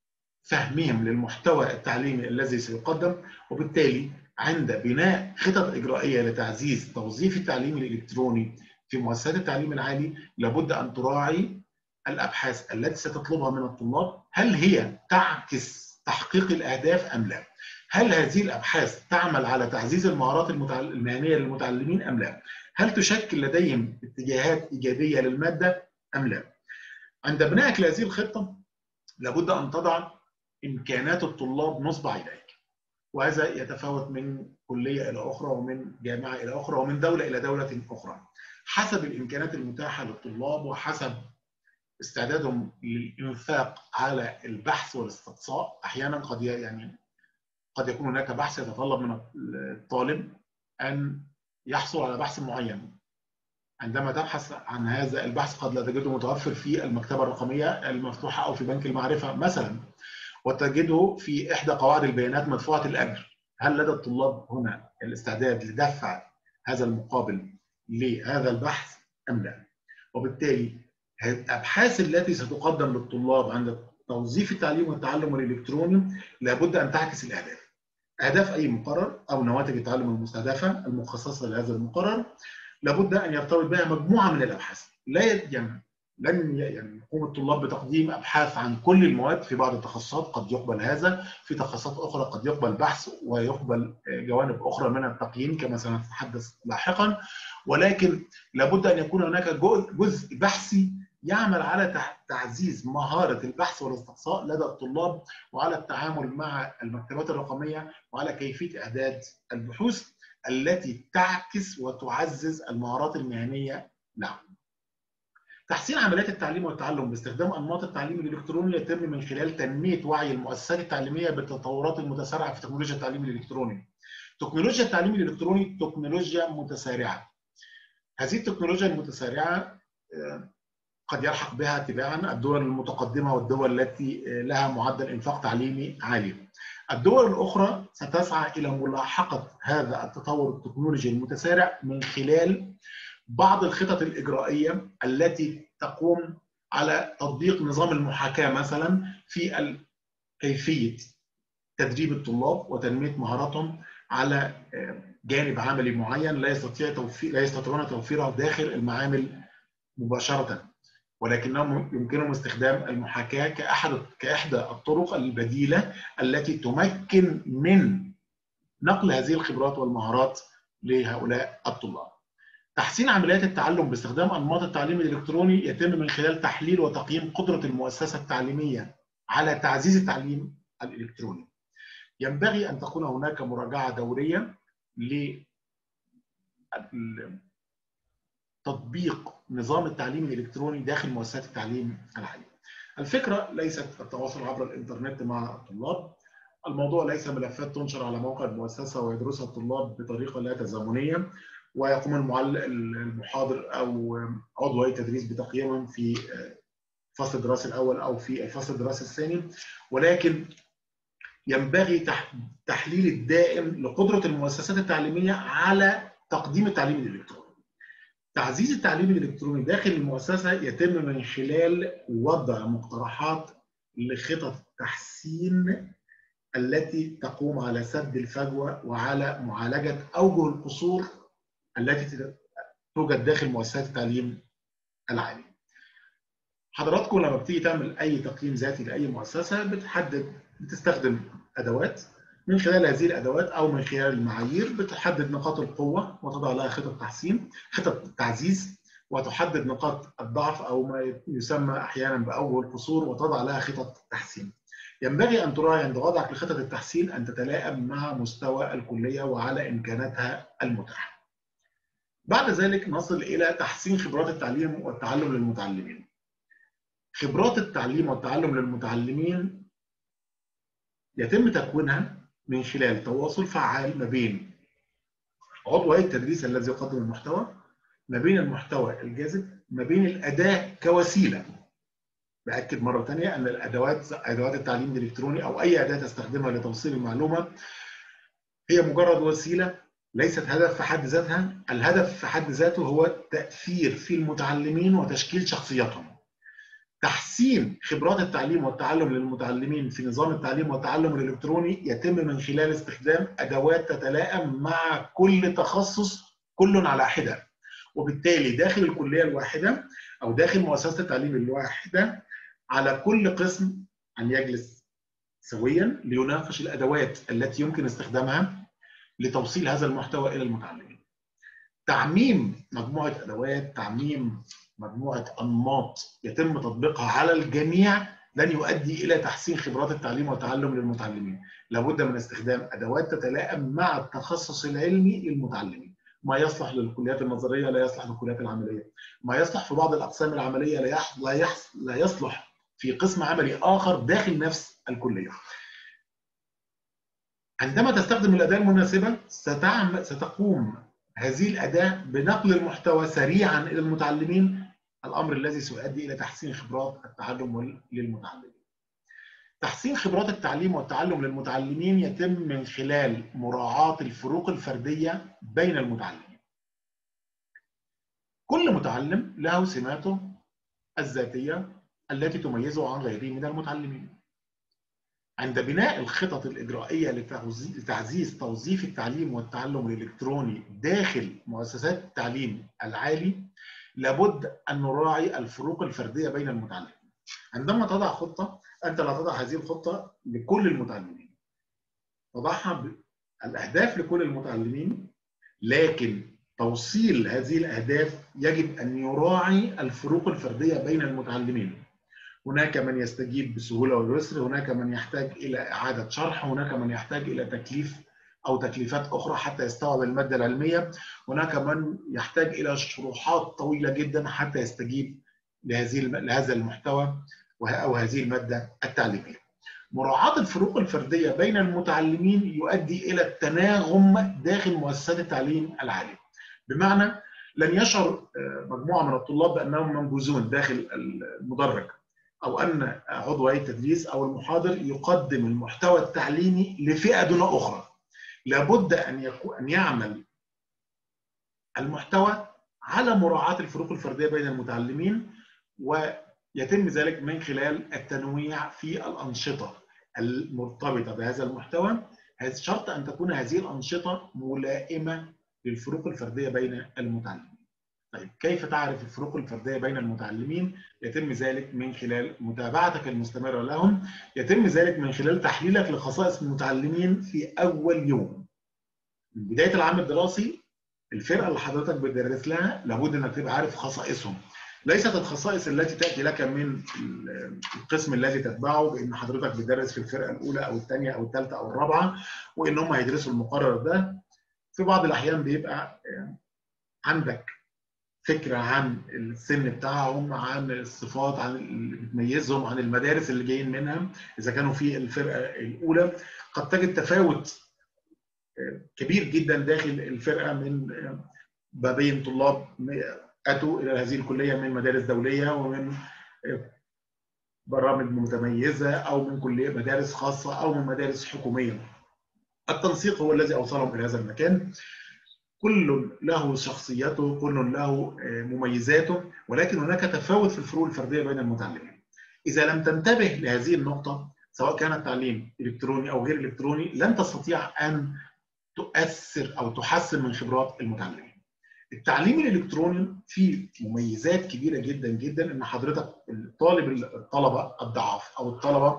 [SPEAKER 1] فهمهم للمحتوى التعليمي الذي سيقدم وبالتالي عند بناء خطط إجرائية لتعزيز توظيف التعليم الإلكتروني في مؤسسات التعليم العالي لابد أن تراعي الأبحاث التي ستطلبها من الطلاب هل هي تعكس تحقيق الأهداف أم لا؟ هل هذه الأبحاث تعمل على تعزيز المهارات المهنية للمتعلمين أم لا؟ هل تشكل لديهم اتجاهات إيجابية للمادة أم لا؟ عند بنائك لهذه الخطة لابد أن تضع إمكانات الطلاب نصب عينيك وهذا يتفاوت من كلية إلى أخرى ومن جامعة إلى أخرى ومن دولة إلى دولة أخرى حسب الإمكانات المتاحة للطلاب وحسب استعدادهم للإنفاق على البحث والاستقصاء أحيانا قد يعني قد يكون هناك بحث يتطلب من الطالب أن يحصل على بحث معين عندما تبحث عن هذا البحث قد لا تجده متوفر في المكتبة الرقمية المفتوحة أو في بنك المعرفة مثلا وتجده في إحدى قواعد البيانات مدفوعة الأجر هل لدى الطلاب هنا الاستعداد لدفع هذا المقابل لهذا البحث أم لا وبالتالي الأبحاث التي ستقدم للطلاب عند توظيف التعليم والتعلم الإلكتروني لابد أن تعكس الأهداف أهداف أي مقرر أو نواتج التعلم المستهدفة المخصصة لهذا المقرر لابد أن يرتبط بها مجموعة من الأبحاث لا يعني لن يعني يقوم الطلاب بتقديم ابحاث عن كل المواد في بعض التخصصات قد يقبل هذا في تخصصات اخرى قد يقبل بحث ويقبل جوانب اخرى من التقييم كما سنتحدث لاحقا ولكن لابد ان يكون هناك جزء بحثي يعمل على تعزيز مهاره البحث والاستقصاء لدى الطلاب وعلى التعامل مع المكتبات الرقميه وعلى كيفيه اعداد البحوث التي تعكس وتعزز المهارات المهنيه لهم. تحسين عمليات التعليم والتعلم باستخدام انماط التعليم الالكتروني يتم من خلال تنميه وعي المؤسسات التعليميه بالتطورات المتسارعه في تكنولوجيا التعليم الالكتروني. تكنولوجيا التعليم الالكتروني تكنولوجيا متسارعه. هذه التكنولوجيا المتسارعه آه، قد يلحق بها تباعا الدول المتقدمه والدول التي آه، لها معدل انفاق تعليمي عالي. الدول الاخرى ستسعى الى ملاحقه هذا التطور التكنولوجي المتسارع من خلال بعض الخطط الإجرائية التي تقوم على تطبيق نظام المحاكاة مثلا في كيفية تدريب الطلاب وتنمية مهاراتهم على آه، جانب عملي معين لا يستطيع توفير لا يستطيعون توفيره داخل المعامل مباشرة ولكنهم يمكنهم استخدام المحاكاة كأحد كإحدى الطرق البديلة التي تمكن من نقل هذه الخبرات والمهارات لهؤلاء الطلاب. تحسين عمليات التعلم باستخدام انماط التعليم الالكتروني يتم من خلال تحليل وتقييم قدره المؤسسه التعليميه على تعزيز التعليم الالكتروني. ينبغي ان تكون هناك مراجعه دوريه ل تطبيق نظام التعليم الالكتروني داخل مؤسسات التعليم العالي. الفكره ليست التواصل عبر الانترنت مع الطلاب، الموضوع ليس ملفات تنشر على موقع المؤسسه ويدرسها الطلاب بطريقه لا تزامنيه ويقوم المحاضر او عضو هيئه التدريس بتقييمهم في الفصل الدراسي الاول او في الفصل الدراسي الثاني ولكن ينبغي تحليل الدائم لقدره المؤسسات التعليميه على تقديم التعليم الالكتروني. تعزيز التعليم الالكتروني داخل المؤسسه يتم من خلال وضع مقترحات لخطط تحسين التي تقوم على سد الفجوه وعلى معالجه اوجه القصور التي توجد داخل مؤسسات التعليم العالي. حضراتكم لما بتيجي تعمل اي تقييم ذاتي لاي مؤسسه بتحدد بتستخدم ادوات من خلال هذه الادوات او من خلال المعايير بتحدد نقاط القوه وتضع لها خطط تحسين، خطط تعزيز وتحدد نقاط الضعف او ما يسمى احيانا باول القصور وتضع لها خطط تحسين. ينبغي ان تراعي عند وضعك لخطط التحسين ان تتلائم مع مستوى الكليه وعلى امكاناتها المتاحه. بعد ذلك نصل إلى تحسين خبرات التعليم والتعلم للمتعلمين. خبرات التعليم والتعلم للمتعلمين يتم تكوينها من خلال تواصل فعال ما بين عضو هيئة التدريس الذي يقدم المحتوى ما بين المحتوى الجاذب ما بين الأداة كوسيلة باكد مره ثانيه ان الادوات ادوات التعليم الالكتروني او اي اداه تستخدمها لتوصيل المعلومه هي مجرد وسيله ليست هدف في حد ذاتها، الهدف في حد ذاته هو التاثير في المتعلمين وتشكيل شخصيتهم. تحسين خبرات التعليم والتعلم للمتعلمين في نظام التعليم والتعلم الالكتروني يتم من خلال استخدام ادوات تتلائم مع كل تخصص كل على حده وبالتالي داخل الكليه الواحده او داخل مؤسسه التعليم الواحده على كل قسم ان يجلس سويا ليناقش الادوات التي يمكن استخدامها لتوصيل هذا المحتوى الى المتعلمين. تعميم مجموعه ادوات، تعميم مجموعه انماط يتم تطبيقها على الجميع لن يؤدي الى تحسين خبرات التعليم والتعلم للمتعلمين، لابد من استخدام ادوات تتلائم مع التخصص العلمي للمتعلمين. ما يصلح للكليات النظريه لا يصلح للكليات العمليه، ما يصلح في بعض الاقسام العمليه لا لا لا يصلح في قسم عملي اخر داخل نفس الكليه. عندما تستخدم الاداه المناسبه ستعمل ستقوم هذه الاداه بنقل المحتوى سريعا الى المتعلمين الامر الذي سيؤدي الى تحسين خبرات التعلم للمتعلمين. تحسين خبرات التعليم والتعلم للمتعلمين يتم من خلال مراعاة الفروق الفردية بين المتعلمين. كل متعلم له سماته الذاتية التي تميزه عن غيره من المتعلمين. عند بناء الخطط الإجرائية لتعزيز توظيف التعليم والتعلم الإلكتروني داخل مؤسسات التعليم العالي لابد أن نراعي الفروق الفردية بين المتعلمين. عندما تضع خطة أنت لا تضع هذه الخطة لكل المتعلمين. تضعها الأهداف لكل المتعلمين لكن توصيل هذه الأهداف يجب أن يراعي الفروق الفردية بين المتعلمين. هناك من يستجيب بسهوله ويسر، هناك من يحتاج الى اعاده شرح، هناك من يحتاج الى تكليف او تكليفات اخرى حتى يستوعب الماده العلميه، هناك من يحتاج الى شروحات طويله جدا حتى يستجيب لهذه لهذا المحتوى او هذه الماده التعليميه. مراعاة الفروق الفردية بين المتعلمين يؤدي إلى التناغم داخل مؤسسات التعليم العالي. بمعنى لن يشعر مجموعة من الطلاب بأنهم منبوذون داخل المدرج او ان عضو هيئه التدريس او المحاضر يقدم المحتوى التعليمي لفئه دون اخرى لابد ان يكون ان يعمل المحتوى على مراعاه الفروق الفرديه بين المتعلمين ويتم ذلك من خلال التنويع في الانشطه المرتبطه بهذا المحتوى شرط ان تكون هذه الانشطه ملائمه للفروق الفرديه بين المتعلمين طيب كيف تعرف الفروق الفرديه بين المتعلمين؟ يتم ذلك من خلال متابعتك المستمره لهم، يتم ذلك من خلال تحليلك لخصائص المتعلمين في اول يوم. من بدايه العام الدراسي الفرقه اللي حضرتك بتدرس لها لابد انك تبقى عارف خصائصهم. ليست الخصائص التي تاتي لك من القسم الذي تتبعه بان حضرتك بتدرس في الفرقه الاولى او الثانيه او الثالثه او الرابعه وان هم هيدرسوا المقرر ده. في بعض الاحيان بيبقى عندك فكره عن السن بتاعهم عن الصفات عن اللي بتميزهم عن المدارس اللي جايين منها اذا كانوا في الفرقه الاولى قد تجد تفاوت كبير جدا داخل الفرقه من ما بين طلاب اتوا الى هذه الكليه من مدارس دوليه ومن برامج متميزه او من كليه مدارس خاصه او من مدارس حكوميه. التنسيق هو الذي اوصلهم الى هذا المكان. كل له شخصيته كل له مميزاته ولكن هناك تفاوت في الفروق الفرديه بين المتعلمين اذا لم تنتبه لهذه النقطه سواء كان التعليم الكتروني او غير الكتروني لن تستطيع ان تؤثر او تحسن من خبرات المتعلمين التعليم الالكتروني فيه مميزات كبيره جدا جدا ان حضرتك الطالب الطلبه الضعاف او الطلبه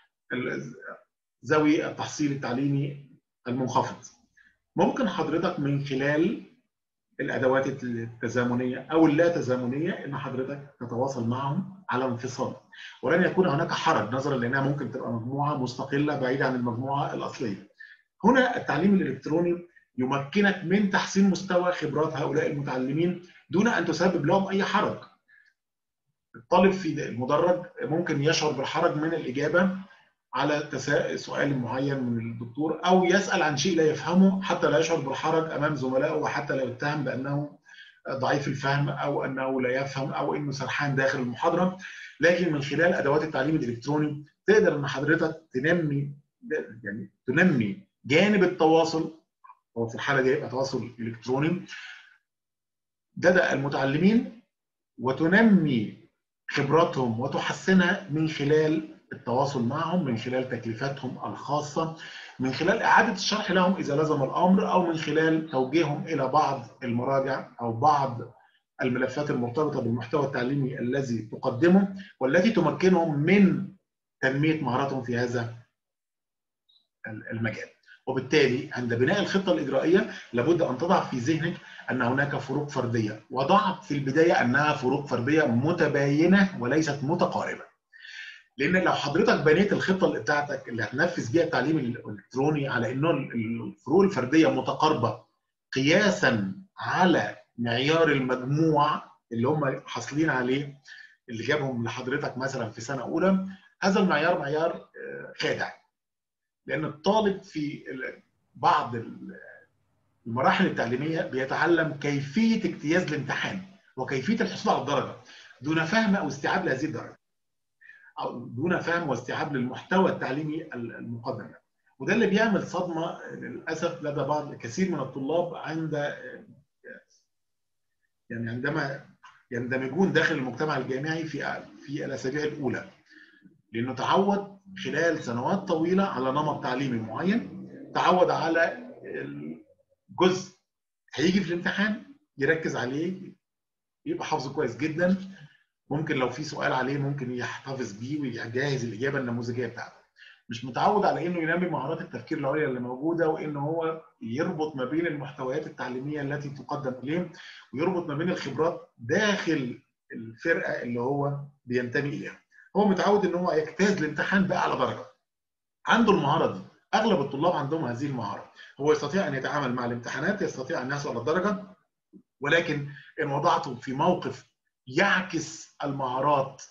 [SPEAKER 1] ذوي التحصيل التعليمي المنخفض ممكن حضرتك من خلال الادوات التزامنيه او اللا تزامنيه ان حضرتك تتواصل معهم على انفصال ولن يكون هناك حرج نظرا لانها ممكن تبقى مجموعه مستقله بعيده عن المجموعه الاصليه. هنا التعليم الالكتروني يمكنك من تحسين مستوى خبرات هؤلاء المتعلمين دون ان تسبب لهم اي حرج. الطالب في المدرج ممكن يشعر بالحرج من الاجابه على سؤال معين من الدكتور او يسال عن شيء لا يفهمه حتى لا يشعر بالحرج امام زملائه وحتى لا يتهم بانه ضعيف الفهم او انه لا يفهم او انه سرحان داخل المحاضره لكن من خلال ادوات التعليم الالكتروني تقدر ان حضرتك تنمي يعني تنمي جانب التواصل هو في الحاله دي هيبقى تواصل الكتروني لدى المتعلمين وتنمي خبراتهم وتحسنها من خلال التواصل معهم من خلال تكليفاتهم الخاصة من خلال إعادة الشرح لهم إذا لزم الأمر أو من خلال توجيههم إلى بعض المراجع أو بعض الملفات المرتبطة بالمحتوى التعليمي الذي تقدمه والتي تمكنهم من تنمية مهاراتهم في هذا المجال وبالتالي عند بناء الخطة الإجرائية لابد أن تضع في ذهنك أن هناك فروق فردية وضعت في البداية أنها فروق فردية متباينة وليست متقاربة لان لو حضرتك بنيت الخطه اللي بتاعتك اللي هتنفذ بيها التعليم الالكتروني على انه الفروق الفرديه متقاربه قياسا على معيار المجموع اللي هم حاصلين عليه اللي جابهم لحضرتك مثلا في سنه اولى هذا المعيار معيار خادع لان الطالب في بعض المراحل التعليميه بيتعلم كيفيه اجتياز الامتحان وكيفيه الحصول على الدرجه دون فهم او استيعاب لهذه الدرجه او دون فهم واستيعاب للمحتوى التعليمي المقدم وده اللي بيعمل صدمه للاسف لدى بعض كثير من الطلاب عند يعني عندما يندمجون داخل المجتمع الجامعي في في الاسابيع الاولى لانه تعود خلال سنوات طويله على نمط تعليمي معين تعود على الجزء هيجي في الامتحان يركز عليه يبقى حافظه كويس جدا ممكن لو في سؤال عليه ممكن يحتفظ بيه ويجهز الاجابه النموذجيه بتاعته مش متعود على انه ينمي مهارات التفكير العليا اللي موجوده وان هو يربط ما بين المحتويات التعليميه التي تقدم اليه ويربط ما بين الخبرات داخل الفرقه اللي هو بينتمي اليها هو متعود ان هو يجتاز الامتحان باعلى درجه عنده المهاره دي اغلب الطلاب عندهم هذه المهاره هو يستطيع ان يتعامل مع الامتحانات يستطيع ان يحصل على الدرجه ولكن ان وضعته في موقف يعكس المهارات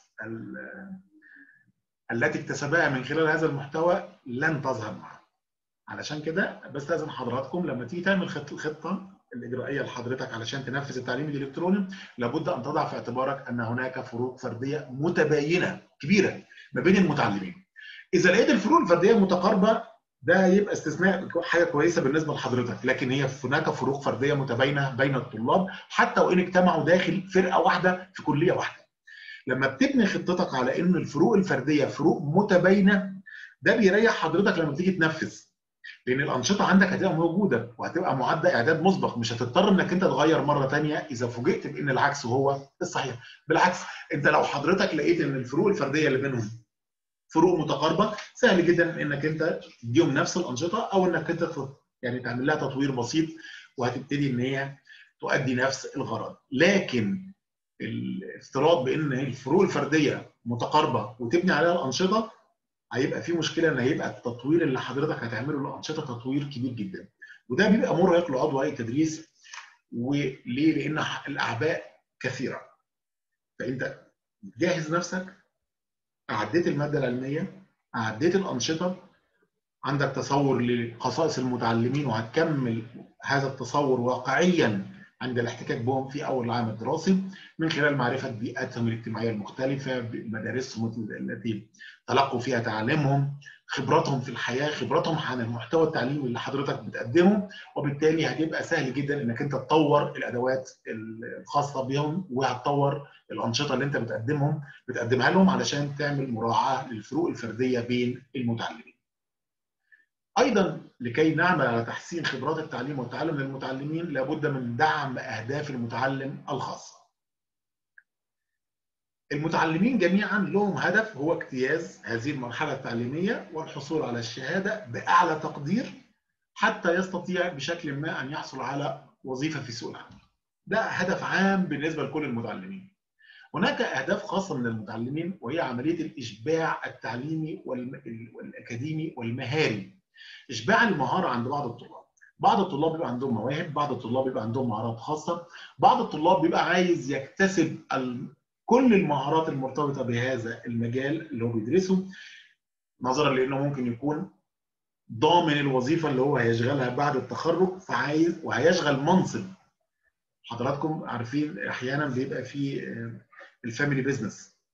[SPEAKER 1] التي اكتسبها من خلال هذا المحتوى لن تظهر معه علشان كده بستاذن حضراتكم لما تيجي تعمل الخطه الاجرائيه لحضرتك علشان تنفذ التعليم الالكتروني لابد ان تضع في اعتبارك ان هناك فروق فرديه متباينه كبيره ما بين المتعلمين اذا لقيت الفروق الفرديه متقاربه ده يبقى استثناء حاجه كويسه بالنسبه لحضرتك لكن هي هناك فروق فرديه متباينه بين الطلاب حتى وان اجتمعوا داخل فرقه واحده في كليه واحده لما بتبني خطتك على ان الفروق الفرديه فروق متباينه ده بيريح حضرتك لما تيجي تنفذ لان الانشطه عندك هتبقى موجوده وهتبقى معده اعداد مسبق مش هتضطر انك انت تغير مره ثانيه اذا فوجئت بان العكس هو الصحيح بالعكس انت لو حضرتك لقيت ان الفروق الفرديه اللي بينهم فروق متقاربه سهل جدا انك انت تديهم نفس الانشطه او انك انت يعني تعمل لها تطوير بسيط وهتبتدي ان هي تؤدي نفس الغرض لكن الافتراض بان الفروق الفرديه متقاربه وتبني عليها الانشطه هيبقى في مشكله ان هيبقى التطوير اللي حضرتك هتعمله للانشطه تطوير كبير جدا وده بيبقى مرهق لعضو اي تدريس وليه؟ لان الاعباء كثيره فانت جهز نفسك أعديت المادة العلمية أعديت الأنشطة عندك تصور لخصائص المتعلمين وهتكمل هذا التصور واقعيا عند الاحتكاك بهم في أول العام الدراسي من خلال معرفة بيئاتهم الاجتماعية المختلفة مدارسهم التي تلقوا فيها تعليمهم خبراتهم في الحياة خبراتهم عن المحتوى التعليمي اللي حضرتك بتقدمه وبالتالي هتبقى سهل جدا انك انت تطور الادوات الخاصة بهم وهتطور الانشطة اللي انت بتقدمهم بتقدمها لهم علشان تعمل مراعاة للفروق الفردية بين المتعلمين. ايضا لكي نعمل على تحسين خبرات التعليم والتعلم للمتعلمين لابد من دعم اهداف المتعلم الخاصه. المتعلمين جميعا لهم هدف هو اجتياز هذه المرحله التعليميه والحصول على الشهاده باعلى تقدير حتى يستطيع بشكل ما ان يحصل على وظيفه في سوق العمل. ده هدف عام بالنسبه لكل المتعلمين. هناك اهداف خاصه من المتعلمين وهي عمليه الاشباع التعليمي والاكاديمي والمهاري. اشباع المهاره عند بعض الطلاب. بعض الطلاب بيبقى عندهم مواهب، بعض الطلاب بيبقى عندهم مهارات خاصه، بعض الطلاب بيبقى عايز يكتسب كل المهارات المرتبطه بهذا المجال اللي هو بيدرسه نظرا لانه ممكن يكون ضامن الوظيفه اللي هو هيشغلها بعد التخرج فعايز وهيشغل منصب حضراتكم عارفين احيانا بيبقى في الفاميلي بيزنس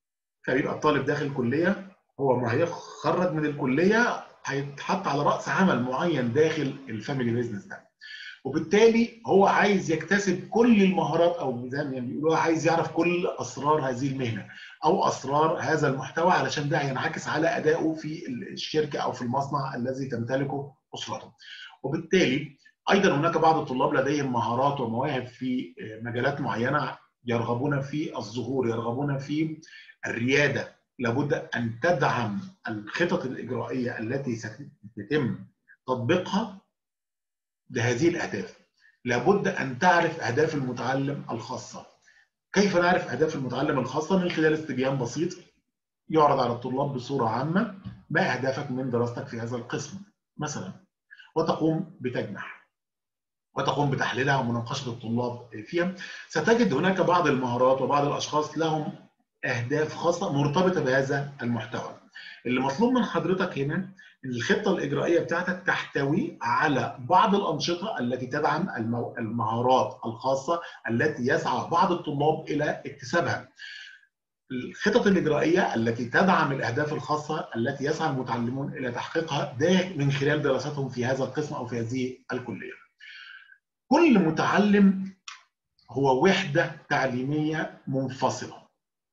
[SPEAKER 1] فبيبقى الطالب داخل الكليه هو ما هيخرج من الكليه هيتحط على راس عمل معين داخل الفاميلي بيزنس ده وبالتالي هو عايز يكتسب كل المهارات او زي ما بيقولوا عايز يعرف كل اسرار هذه المهنه او اسرار هذا المحتوى علشان ده هينعكس على ادائه في الشركه او في المصنع الذي تمتلكه اسرته. وبالتالي ايضا هناك بعض الطلاب لديهم مهارات ومواهب في مجالات معينه يرغبون في الظهور يرغبون في الرياده لابد ان تدعم الخطط الاجرائيه التي ستتم تطبيقها لهذه الاهداف لابد ان تعرف اهداف المتعلم الخاصه كيف نعرف اهداف المتعلم الخاصه من خلال استبيان بسيط يعرض على الطلاب بصوره عامه ما اهدافك من دراستك في هذا القسم مثلا وتقوم بتجمع وتقوم بتحليلها ومناقشه الطلاب فيها ستجد هناك بعض المهارات وبعض الاشخاص لهم اهداف خاصه مرتبطه بهذا المحتوى اللي مطلوب من حضرتك هنا ان الخطه الاجرائيه بتاعتك تحتوي على بعض الانشطه التي تدعم المهارات الخاصه التي يسعى بعض الطلاب الى اكتسابها. الخطط الاجرائيه التي تدعم الاهداف الخاصه التي يسعى المتعلمون الى تحقيقها ده من خلال دراستهم في هذا القسم او في هذه الكليه. كل متعلم هو وحده تعليميه منفصله.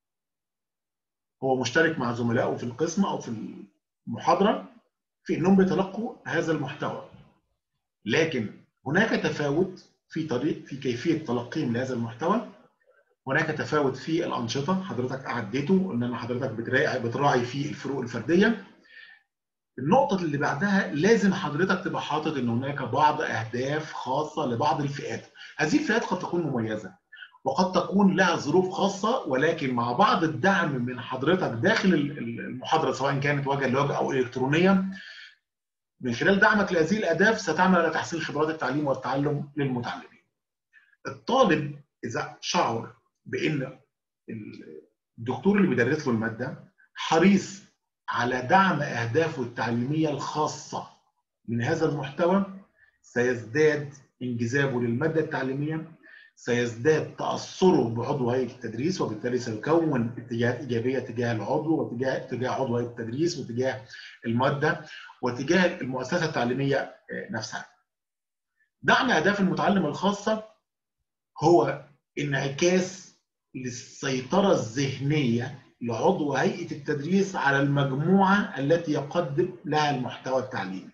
[SPEAKER 1] هو مشترك مع زملائه في القسم او في المحاضره في انهم بيتلقوا هذا المحتوى لكن هناك تفاوت في طريق في كيفيه تلقيهم لهذا المحتوى هناك تفاوت في الانشطه حضرتك عديته ان حضرتك بتراعي بتراعي في الفروق الفرديه النقطة اللي بعدها لازم حضرتك تبقى حاطط ان هناك بعض اهداف خاصة لبعض الفئات، هذه الفئات قد تكون مميزة وقد تكون لها ظروف خاصة ولكن مع بعض الدعم من حضرتك داخل المحاضرة سواء كانت وجها لوجه او الكترونيا من خلال دعمك لهذه الاهداف ستعمل على تحسين خبرات التعليم والتعلم للمتعلمين. الطالب اذا شعر بان الدكتور اللي بيدرس له الماده حريص على دعم اهدافه التعليميه الخاصه من هذا المحتوى سيزداد انجذابه للماده التعليميه سيزداد تاثره بعضو هيئه التدريس وبالتالي سيكون اتجاهات ايجابيه تجاه العضو وتجاه تجاه عضو هيئه التدريس وتجاه الماده وتجاه المؤسسه التعليميه نفسها. دعم اهداف المتعلم الخاصه هو انعكاس للسيطره الذهنيه لعضو هيئه التدريس على المجموعه التي يقدم لها المحتوى التعليمي.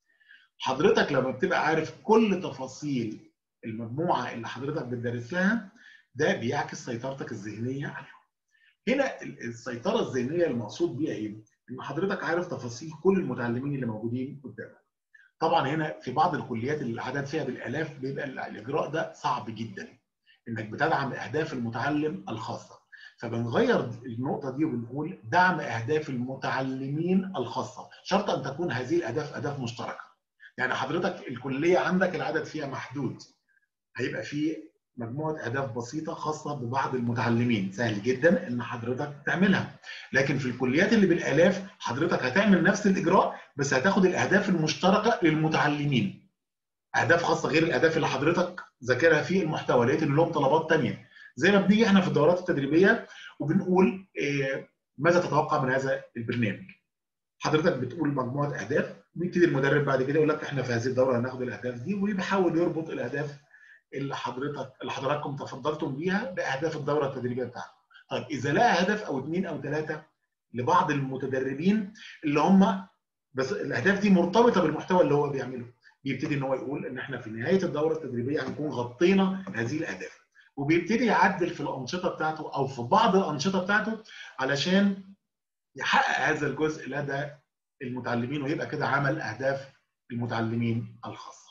[SPEAKER 1] حضرتك لما بتبقى عارف كل تفاصيل المجموعه اللي حضرتك بتدرس لها ده بيعكس سيطرتك الذهنيه عليهم. هنا السيطره الذهنيه المقصود بيها ايه؟ ان حضرتك عارف تفاصيل كل المتعلمين اللي موجودين قدامك. طبعا هنا في بعض الكليات اللي العدد فيها بالالاف بيبقى الاجراء ده صعب جدا. انك بتدعم اهداف المتعلم الخاصه. فبنغير النقطه دي وبنقول دعم اهداف المتعلمين الخاصه، شرط ان تكون هذه الاهداف اهداف مشتركه. يعني حضرتك الكليه عندك العدد فيها محدود. هيبقى في مجموعه اهداف بسيطه خاصه ببعض المتعلمين سهل جدا ان حضرتك تعملها لكن في الكليات اللي بالالاف حضرتك هتعمل نفس الاجراء بس هتاخد الاهداف المشتركه للمتعلمين اهداف خاصه غير الاهداف اللي حضرتك ذاكرها في المحتوى لقيت ان لهم طلبات ثانيه زي ما بنيجي احنا في الدورات التدريبيه وبنقول إيه ماذا تتوقع من هذا البرنامج حضرتك بتقول مجموعه اهداف بيبتدي المدرب بعد كده يقول لك احنا في هذه الدوره هناخد الاهداف دي وبيحاول يربط الاهداف اللي حضرتك اللي حضراتكم تفضلتم بيها باهداف الدوره التدريبيه بتاعتك. طيب اذا لقى هدف او اثنين او ثلاثه لبعض المتدربين اللي هم بس الاهداف دي مرتبطه بالمحتوى اللي هو بيعمله بيبتدي ان هو يقول ان احنا في نهايه الدوره التدريبيه هنكون غطينا هذه الاهداف وبيبتدي يعدل في الانشطه بتاعته او في بعض الانشطه بتاعته علشان يحقق هذا الجزء لدى المتعلمين ويبقى كده عمل اهداف المتعلمين الخاصه.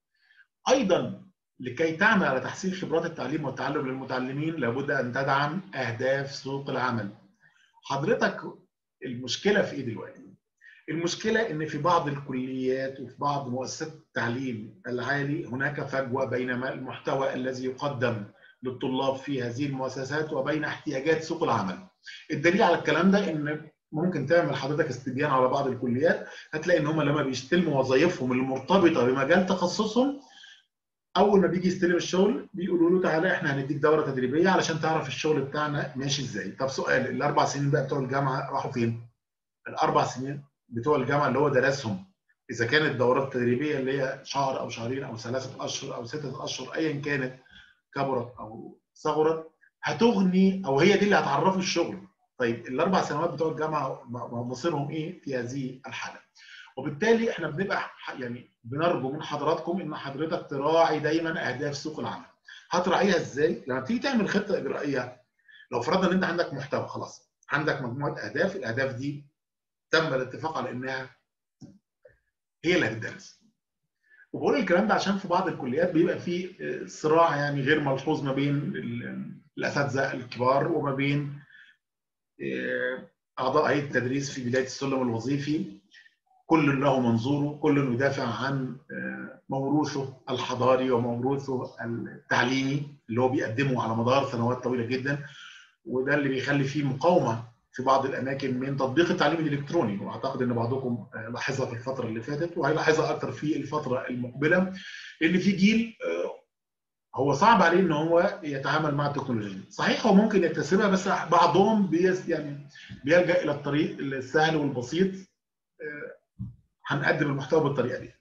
[SPEAKER 1] ايضا لكي تعمل على تحسين خبرات التعليم والتعلم للمتعلمين لابد ان تدعم اهداف سوق العمل. حضرتك المشكله في ايه دلوقتي؟ المشكله ان في بعض الكليات وفي بعض مؤسسات التعليم العالي هناك فجوه بين المحتوى الذي يقدم للطلاب في هذه المؤسسات وبين احتياجات سوق العمل. الدليل على الكلام ده ان ممكن تعمل حضرتك استبيان على بعض الكليات هتلاقي ان هم لما بيستلموا وظائفهم المرتبطه بمجال تخصصهم اول ما بيجي يستلم الشغل بيقولوا له تعالى احنا هنديك دوره تدريبيه علشان تعرف الشغل بتاعنا ماشي ازاي طب سؤال الاربع سنين بقى بتوع الجامعه راحوا فين الاربع سنين بتوع الجامعه اللي هو درسهم اذا كانت الدورات التدريبيه اللي هي شهر او شهرين او ثلاثه اشهر او سته اشهر ايا كانت كبرت او صغرت هتغني او هي دي اللي هتعرفه الشغل طيب الاربع سنوات بتوع الجامعه مصيرهم ايه في هذه الحاله وبالتالي احنا بنبقى يعني بنرجو من حضراتكم ان حضرتك تراعي دايما اهداف سوق العمل هتراعيها ازاي لما تيجي تعمل خطه اجرائيه لو فرضنا ان انت عندك محتوى خلاص عندك مجموعه اهداف الاهداف دي تم الاتفاق على انها هي اللي هتدرس وبقول الكلام ده عشان في بعض الكليات بيبقى في صراع يعني غير ملحوظ ما بين الاساتذه الكبار وما بين اعضاء هيئه التدريس في بدايه السلم الوظيفي كل له منظوره كل يدافع عن موروثه الحضاري وموروثه التعليمي اللي هو بيقدمه على مدار سنوات طويله جدا وده اللي بيخلي فيه مقاومه في بعض الاماكن من تطبيق التعليم الالكتروني واعتقد ان بعضكم لاحظها في الفتره اللي فاتت وهيلاحظها اكثر في الفتره المقبله ان في جيل هو صعب عليه ان هو يتعامل مع التكنولوجيا صحيح هو ممكن يكتسبها بس بعضهم بيس يعني بيلجا الى الطريق السهل والبسيط هنقدم المحتوى بالطريقه دي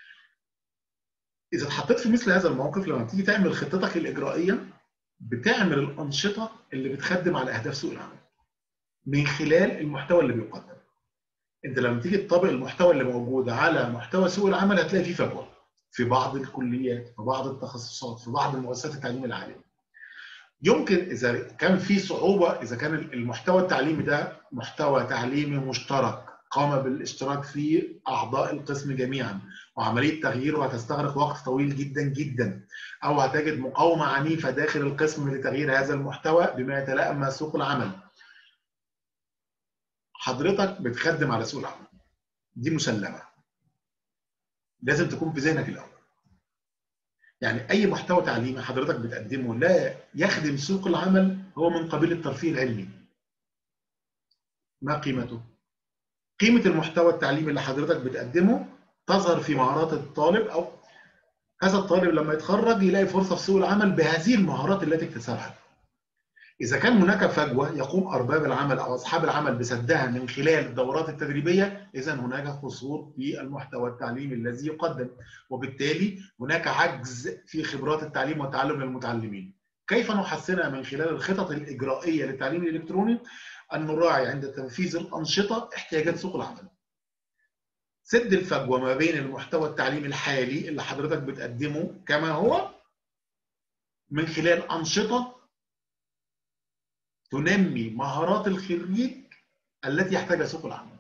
[SPEAKER 1] اذا اتحطيت في مثل هذا الموقف لما تيجي تعمل خطتك الاجرائيه بتعمل الانشطه اللي بتخدم على اهداف سوق العمل من خلال المحتوى اللي بيقدم انت لما تيجي تطبق المحتوى اللي موجود على محتوى سوق العمل هتلاقي فيه فجوه في بعض الكليات في بعض التخصصات في بعض المؤسسات التعليم العالي يمكن اذا كان في صعوبه اذا كان المحتوى التعليمي ده محتوى تعليمي مشترك قام بالاشتراك فيه اعضاء القسم جميعا وعمليه تغييره هتستغرق وقت طويل جدا جدا او هتجد مقاومه عنيفه داخل القسم لتغيير هذا المحتوى بما يتلائم مع سوق العمل حضرتك بتخدم على سوق العمل دي مسلمه لازم تكون في ذهنك الاول يعني اي محتوى تعليمي حضرتك بتقدمه لا يخدم سوق العمل هو من قبيل الترفيه العلمي ما قيمته قيمه المحتوى التعليمي اللي حضرتك بتقدمه تظهر في مهارات الطالب او هذا الطالب لما يتخرج يلاقي فرصه في سوق العمل بهذه المهارات التي اكتسبها إذا كان هناك فجوة يقوم أرباب العمل أو أصحاب العمل بسدها من خلال الدورات التدريبية، إذا هناك قصور في المحتوى التعليمي الذي يقدم، وبالتالي هناك عجز في خبرات التعليم والتعلم للمتعلمين. كيف نحسنها من خلال الخطط الإجرائية للتعليم الإلكتروني؟ أن نراعي عند تنفيذ الأنشطة احتياجات سوق العمل. سد الفجوة ما بين المحتوى التعليمي الحالي اللي حضرتك بتقدمه كما هو من خلال أنشطة تنمي مهارات الخريج التي يحتاجها سوق العمل.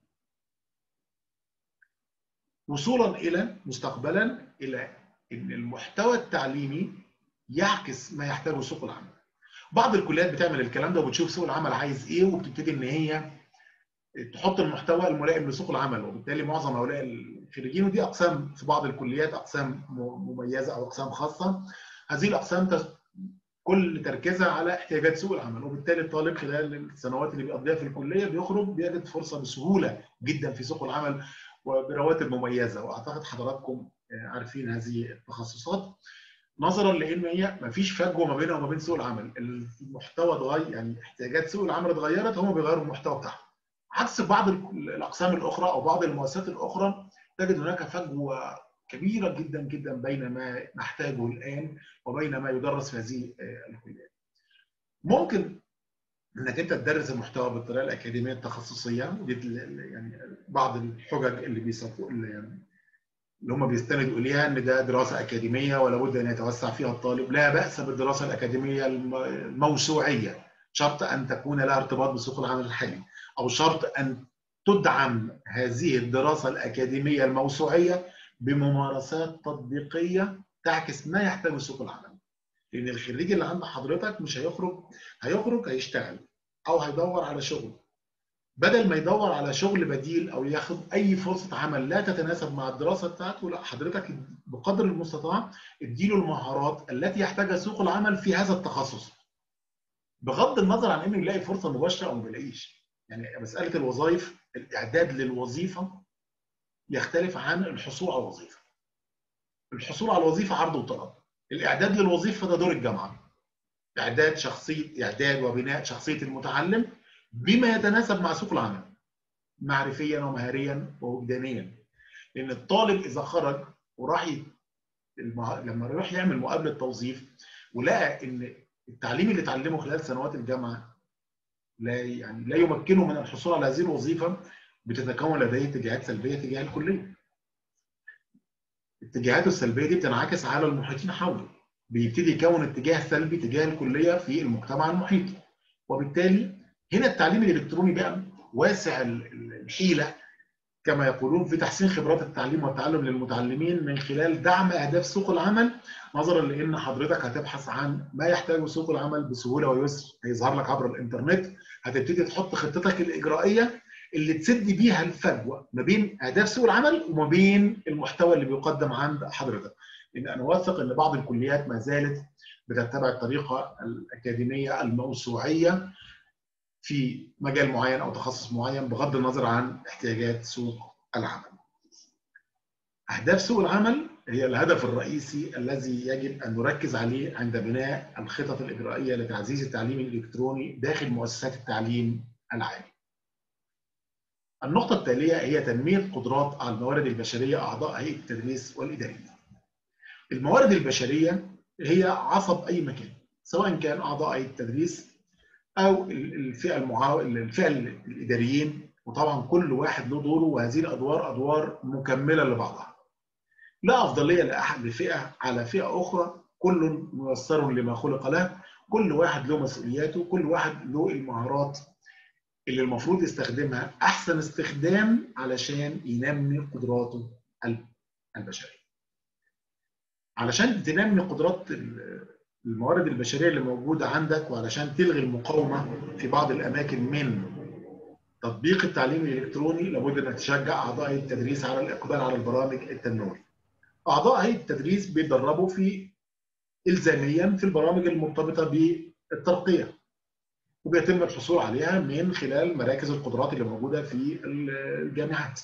[SPEAKER 1] وصولا الى مستقبلا الى ان المحتوى التعليمي يعكس ما يحتاجه سوق العمل. بعض الكليات بتعمل الكلام ده وبتشوف سوق العمل عايز ايه وبتبتدي ان هي تحط المحتوى الملائم لسوق العمل وبالتالي معظم هؤلاء الخريجين ودي اقسام في بعض الكليات اقسام مميزه او اقسام خاصه هذه الاقسام كل تركيزها على احتياجات سوق العمل وبالتالي الطالب خلال السنوات اللي بيقضيها في الكليه بيخرج بيجد فرصه بسهوله جدا في سوق العمل وبرواتب مميزه واعتقد حضراتكم عارفين هذه التخصصات نظرا لان هي ما فيش فجوه ما بينها وما بين سوق العمل المحتوى اتغير يعني احتياجات سوق العمل اتغيرت هم بيغيروا المحتوى بتاعهم عكس بعض الاقسام الاخرى او بعض المؤسسات الاخرى تجد هناك فجوه كبيره جدا جدا بين ما نحتاجه الان وبين ما يدرس في هذه الكليات. ممكن انك انت تدرس المحتوى بالطريقه الاكاديميه التخصصيه ودي يعني بعض الحجج اللي بيسافوا اللي هم بيستندوا اليها ان ده دراسه اكاديميه ولا بد ان يتوسع فيها الطالب، لا باس بالدراسه الاكاديميه الموسوعيه، شرط ان تكون لها ارتباط بسوق العمل الحالي، او شرط ان تدعم هذه الدراسه الاكاديميه الموسوعيه بممارسات تطبيقيه تعكس ما يحتاجه سوق العمل. لان الخريج اللي عند حضرتك مش هيخرج هيخرج هيشتغل او هيدور على شغل. بدل ما يدور على شغل بديل او ياخد اي فرصه عمل لا تتناسب مع الدراسه بتاعته لا حضرتك بقدر المستطاع اديله المهارات التي يحتاجها سوق العمل في هذا التخصص. بغض النظر عن انه يلاقي فرصه مباشره او ما يلاقيش. يعني مساله الوظائف الاعداد للوظيفه يختلف عن الحصول على وظيفه. الحصول على الوظيفه عرض وطلب الاعداد للوظيفه ده دور الجامعه اعداد شخصيه اعداد وبناء شخصيه المتعلم بما يتناسب مع سوق العمل معرفيا ومهاريا ووجدانيا لان الطالب اذا خرج وراح ي... المه... لما يروح يعمل مقابله توظيف ولقى ان التعليم اللي اتعلمه خلال سنوات الجامعه لا يعني لا يمكنه من الحصول على هذه الوظيفه بتتكون لديه اتجاهات سلبيه تجاه الكليه. اتجاهاته السلبيه دي بتنعكس على المحيطين حوله. بيبتدي يكون اتجاه سلبي تجاه الكليه في المجتمع المحيط. وبالتالي هنا التعليم الالكتروني بقى واسع الحيله كما يقولون في تحسين خبرات التعليم والتعلم للمتعلمين من خلال دعم اهداف سوق العمل نظرا لان حضرتك هتبحث عن ما يحتاجه سوق العمل بسهوله ويسر هيظهر لك عبر الانترنت هتبتدي تحط خطتك الاجرائيه اللي تسد بيها الفجوه ما بين اهداف سوق العمل وما بين المحتوى اللي بيقدم عند حضرتك لان انا واثق ان بعض الكليات ما زالت بتتبع الطريقه الاكاديميه الموسوعيه في مجال معين او تخصص معين بغض النظر عن احتياجات سوق العمل. اهداف سوق العمل هي الهدف الرئيسي الذي يجب ان نركز عليه عند بناء الخطط الاجرائيه لتعزيز التعليم الالكتروني داخل مؤسسات التعليم العالي. النقطة التالية هي تنمية قدرات الموارد البشرية أعضاء هيئة التدريس والإداريين. الموارد البشرية هي عصب أي مكان، سواء كان أعضاء هيئة التدريس او الفئه المعاو... الفئه الاداريين وطبعا كل واحد له دوره وهذه الادوار ادوار مكمله لبعضها. لا افضليه لاحد لفئه على فئه اخرى كل ميسر لما خلق له كل واحد له مسؤولياته كل واحد له المهارات اللي المفروض يستخدمها احسن استخدام علشان ينمي قدراته البشريه. علشان تنمي قدرات الموارد البشريه اللي موجوده عندك وعلشان تلغي المقاومه في بعض الاماكن من تطبيق التعليم الالكتروني لابد انك تشجع اعضاء هيئه التدريس على الاقبال على البرامج التنمويه. اعضاء هيئه التدريس بيتدربوا في الزاميا في البرامج المرتبطه بالترقيه. وبيتم الحصول عليها من خلال مراكز القدرات اللي موجوده في الجامعات.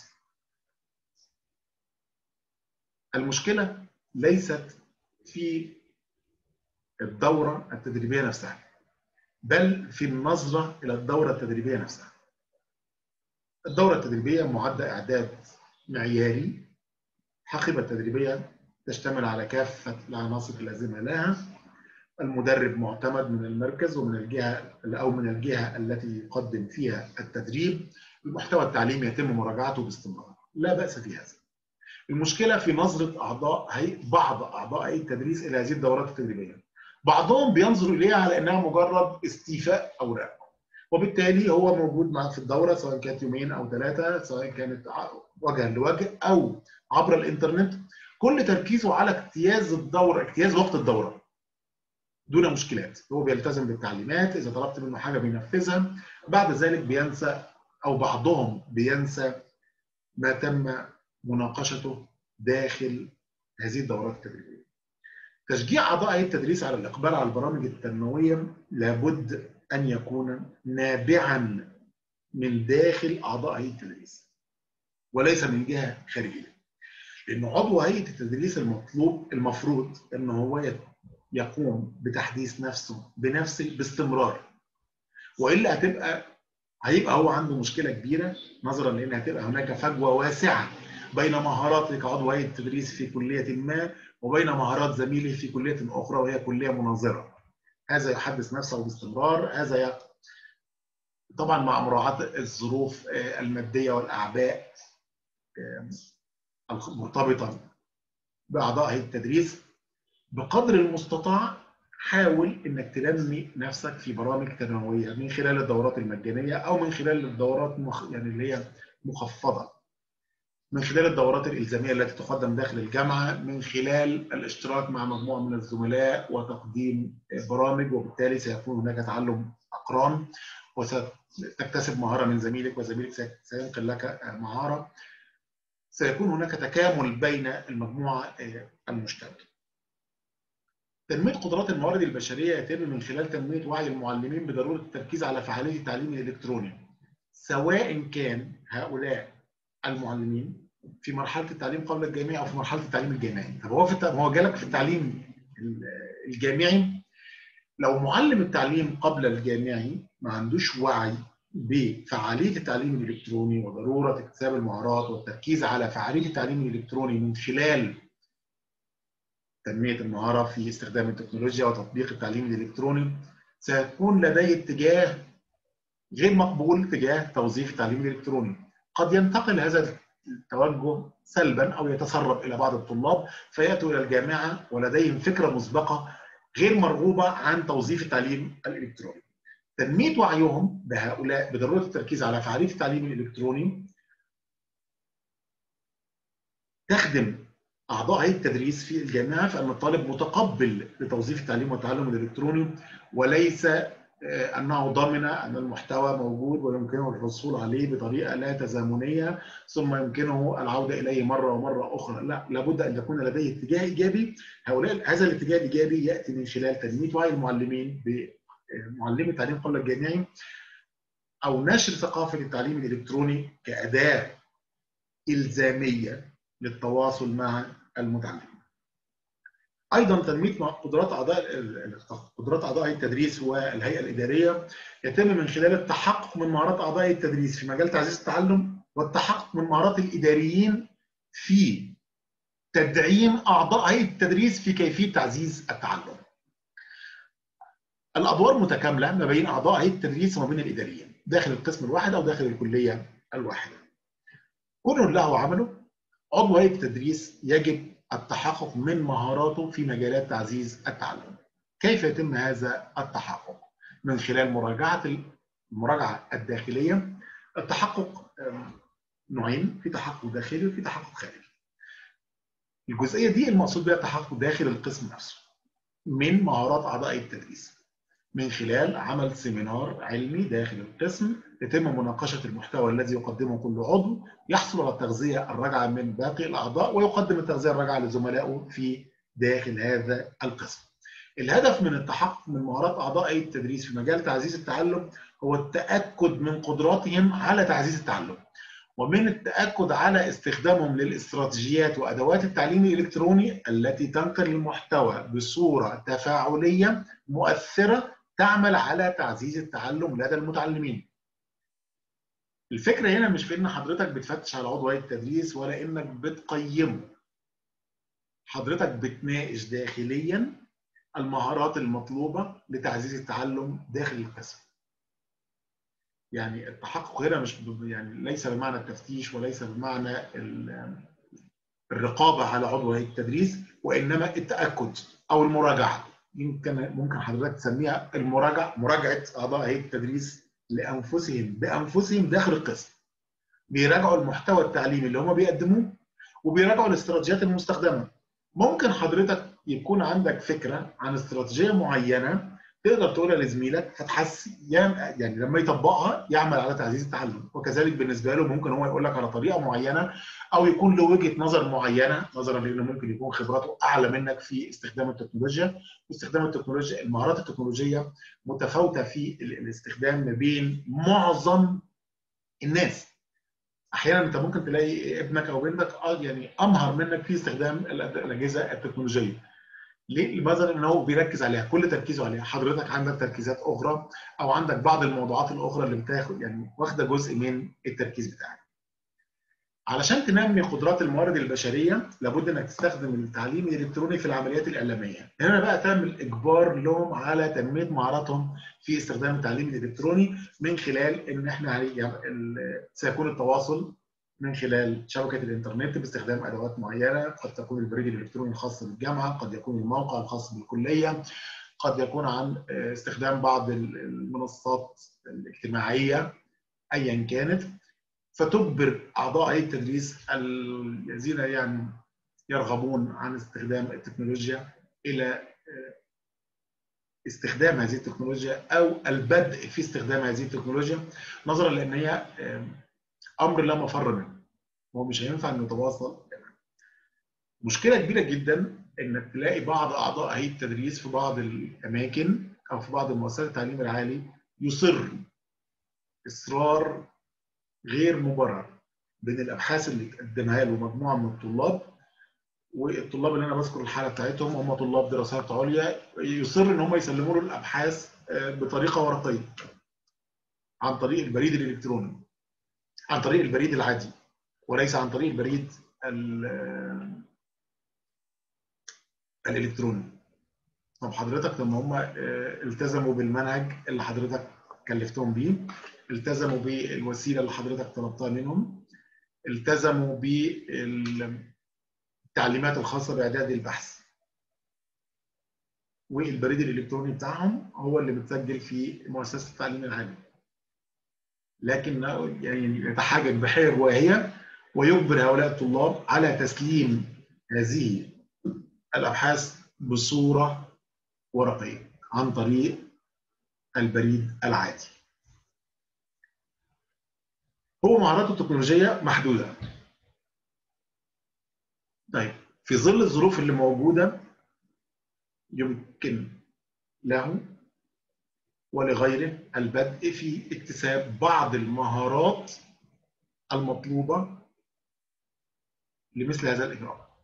[SPEAKER 1] المشكله ليست في الدورة التدريبية نفسها بل في النظرة إلى الدورة التدريبية نفسها الدورة التدريبية معدة إعداد معياري حقيبة التدريبية تشتمل على كافة العناصر اللازمة لها المدرب معتمد من المركز ومن الجهة أو من الجهة التي يقدم فيها التدريب المحتوى التعليمي يتم مراجعته باستمرار لا بأس في هذا المشكلة في نظرة أعضاء هيئة بعض أعضاء هيئة التدريس إلى هذه الدورات التدريبية بعضهم بينظر اليها على انها مجرد استيفاء اوراق وبالتالي هو موجود معك في الدوره سواء كانت يومين او ثلاثه سواء كانت وجها لوجه او عبر الانترنت كل تركيزه على اجتياز الدوره اجتياز وقت الدوره دون مشكلات هو بيلتزم بالتعليمات اذا طلبت منه حاجه بينفذها بعد ذلك بينسى او بعضهم بينسى ما تم مناقشته داخل هذه الدورات التدريبيه تشجيع اعضاء هيئه التدريس على الاقبال على البرامج التنمويه لابد ان يكون نابعا من داخل اعضاء هيئه التدريس وليس من جهه خارجيه لان عضو هيئه التدريس المطلوب المفروض ان هو يقوم بتحديث نفسه بنفسه باستمرار والا هتبقى هيبقى هو عنده مشكله كبيره نظرا لان هتبقى هناك فجوه واسعه بين مهاراتك كعضو هيئه التدريس في كليه ما وبين مهارات زميله في كليه اخرى وهي كليه مناظره. هذا يحدث نفسه باستمرار، هذا ي... طبعا مع مراعاه الظروف الماديه والاعباء المرتبطه باعضاء هيئه التدريس بقدر المستطاع حاول انك تنمي نفسك في برامج تنمويه من خلال الدورات المجانيه او من خلال الدورات مخ... يعني اللي هي مخفضه من خلال الدورات الإلزامية التي تقدم داخل الجامعة من خلال الاشتراك مع مجموعة من الزملاء وتقديم برامج وبالتالي سيكون هناك تعلم أقران وستكتسب مهارة من زميلك وزميلك سينقل لك مهارة سيكون هناك تكامل بين المجموعة المشتركة تنمية قدرات الموارد البشرية يتم من خلال تنمية وعي المعلمين بضرورة التركيز على فعالية التعليم الإلكتروني سواء كان هؤلاء المعلمين في مرحله التعليم قبل الجامعي او في مرحله التعليم الجامعي طب هو في هو جالك في التعليم الجامعي لو معلم التعليم قبل الجامعي ما عندوش وعي بفعاليه التعليم الالكتروني وضروره اكتساب المهارات والتركيز على فعاليه التعليم الالكتروني من خلال تنميه المهاره في استخدام التكنولوجيا وتطبيق التعليم الالكتروني سيكون لديه اتجاه غير مقبول تجاه توظيف التعليم الالكتروني قد ينتقل هذا التوجه سلبا او يتسرب الى بعض الطلاب فياتوا الى الجامعه ولديهم فكره مسبقه غير مرغوبه عن توظيف التعليم الالكتروني. تنميه وعيهم بهؤلاء بضروره التركيز على فعاليه التعليم الالكتروني تخدم اعضاء هيئه التدريس في الجامعه فان الطالب متقبل لتوظيف التعليم والتعلم الالكتروني وليس آه، انه ضمن ان المحتوى موجود ويمكنه الحصول عليه بطريقه لا تزامنيه ثم يمكنه العوده اليه مره ومره اخرى، لا لابد ان يكون لديه اتجاه ايجابي، هؤلاء هذا الاتجاه الايجابي ياتي من خلال تنميه وعي المعلمين بمعلمي التعليم قبل الجامعي او نشر ثقافه التعليم الالكتروني كاداه الزاميه للتواصل مع المتعلم. ايضا تنميه قدرات اعضاء قدرات اعضاء التدريس والهيئه الاداريه يتم من خلال التحقق من مهارات اعضاء التدريس في مجال تعزيز التعلم والتحقق من مهارات الاداريين في تدعيم اعضاء هيئه التدريس في كيفيه تعزيز التعلم. الادوار متكامله ما بين اعضاء هيئه التدريس وما بين الاداريين داخل القسم الواحد او داخل الكليه الواحده. كل له عمله عضو هيئه التدريس يجب التحقق من مهاراته في مجالات تعزيز التعلم. كيف يتم هذا التحقق؟ من خلال مراجعة المراجعة الداخلية التحقق نوعين في تحقق داخلي وفي تحقق خارجي. الجزئية دي المقصود بها التحقق داخل القسم نفسه من مهارات أعضاء التدريس من خلال عمل سيمينار علمي داخل القسم يتم مناقشة المحتوى الذي يقدمه كل عضو يحصل على التغذية الراجعة من باقي الأعضاء ويقدم التغذية الراجعة لزملائه في داخل هذا القسم الهدف من التحقق من مهارات أعضاء التدريس في مجال تعزيز التعلم هو التأكد من قدراتهم على تعزيز التعلم ومن التأكد على استخدامهم للاستراتيجيات وأدوات التعليم الإلكتروني التي تنقل المحتوى بصورة تفاعلية مؤثرة تعمل على تعزيز التعلم لدى المتعلمين الفكره هنا مش في ان حضرتك بتفتش على عضو هيئه التدريس ولا انك بتقيمه حضرتك بتناقش داخليا المهارات المطلوبه لتعزيز التعلم داخل القسم يعني التحقق هنا مش يعني ليس بمعنى التفتيش وليس بمعنى الرقابه على عضو هيئه التدريس وانما التاكد او المراجعه يمكن ممكن حضرتك تسميها المراجعه مراجعه اعضاء هيئه التدريس لانفسهم بانفسهم داخل القسم بيراجعوا المحتوى التعليمي اللي هم بيقدموه وبيراجعوا الاستراتيجيات المستخدمه ممكن حضرتك يكون عندك فكره عن استراتيجيه معينه تقدر تقولها لزميلك فتحس يعني لما يطبقها يعمل على تعزيز التعلم وكذلك بالنسبه له ممكن هو يقول لك على طريقه معينه او يكون له وجهه نظر معينه نظرا لانه ممكن يكون خبراته اعلى منك في استخدام التكنولوجيا واستخدام التكنولوجيا المهارات التكنولوجيه متفاوته في الاستخدام ما بين معظم الناس احيانا انت ممكن تلاقي ابنك او بنتك يعني امهر منك في استخدام الاجهزه التكنولوجيه ليه؟ لماذا؟ ان هو بيركز عليها كل تركيزه عليها حضرتك عندك تركيزات اخرى او عندك بعض الموضوعات الاخرى اللي بتاخد يعني واخده جزء من التركيز بتاعك علشان تنمي قدرات الموارد البشريه لابد انك تستخدم التعليم الالكتروني في العمليات الاعلاميه هنا بقى تعمل اجبار لهم على تنميه مهاراتهم في استخدام التعليم الالكتروني من خلال ان احنا سيكون التواصل من خلال شبكه الانترنت باستخدام ادوات معينه قد تكون البريد الالكتروني الخاص بالجامعه قد يكون الموقع الخاص بالكليه قد يكون عن استخدام بعض المنصات الاجتماعيه ايا كانت فتجبر اعضاء هيئه التدريس الذين يعني يرغبون عن استخدام التكنولوجيا الى استخدام هذه التكنولوجيا او البدء في استخدام هذه التكنولوجيا نظرا لان هي امر لا مفر منه هو مش هينفع انه يتواصل مشكله كبيره جدا انك تلاقي بعض اعضاء هيئه التدريس في بعض الاماكن او في بعض المؤسسات التعليم العالي يصر اصرار غير مبرر بين الابحاث اللي تقدمها له مجموعه من الطلاب والطلاب اللي انا بذكر الحاله بتاعتهم هم طلاب دراسات عليا يصر ان هم يسلموا له الابحاث بطريقه ورقيه عن طريق البريد الالكتروني عن طريق البريد العادي وليس عن طريق البريد الالكتروني طب حضرتك لما هم التزموا بالمنهج اللي حضرتك كلفتهم بيه التزموا بالوسيله اللي حضرتك طلبتها منهم التزموا بالتعليمات الخاصه باعداد البحث والبريد الالكتروني بتاعهم هو اللي متسجل في مؤسسه التعليم العالي لكن يعني يتحجج بحير واهيه ويجبر هؤلاء الطلاب على تسليم هذه الابحاث بصوره ورقيه عن طريق البريد العادي. هو مهاراته التكنولوجيه محدوده. طيب في ظل الظروف اللي موجوده يمكن له ولغيره البدء في اكتساب بعض المهارات المطلوبه لمثل هذا الاجراء.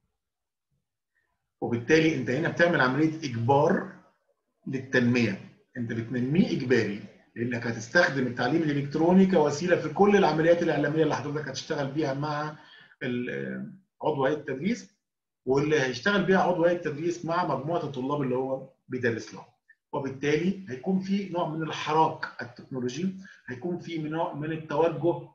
[SPEAKER 1] وبالتالي انت هنا بتعمل عمليه اجبار للتنميه انت بتنميه اجباري لانك هتستخدم التعليم الالكتروني كوسيله في كل العمليات الاعلاميه اللي حضرتك هتشتغل بيها مع عضو هيئه التدريس واللي هيشتغل بيها عضو هيئه التدريس مع مجموعه الطلاب اللي هو بيدرس لهم وبالتالي هيكون في نوع من الحراك التكنولوجي هيكون في نوع من التوجه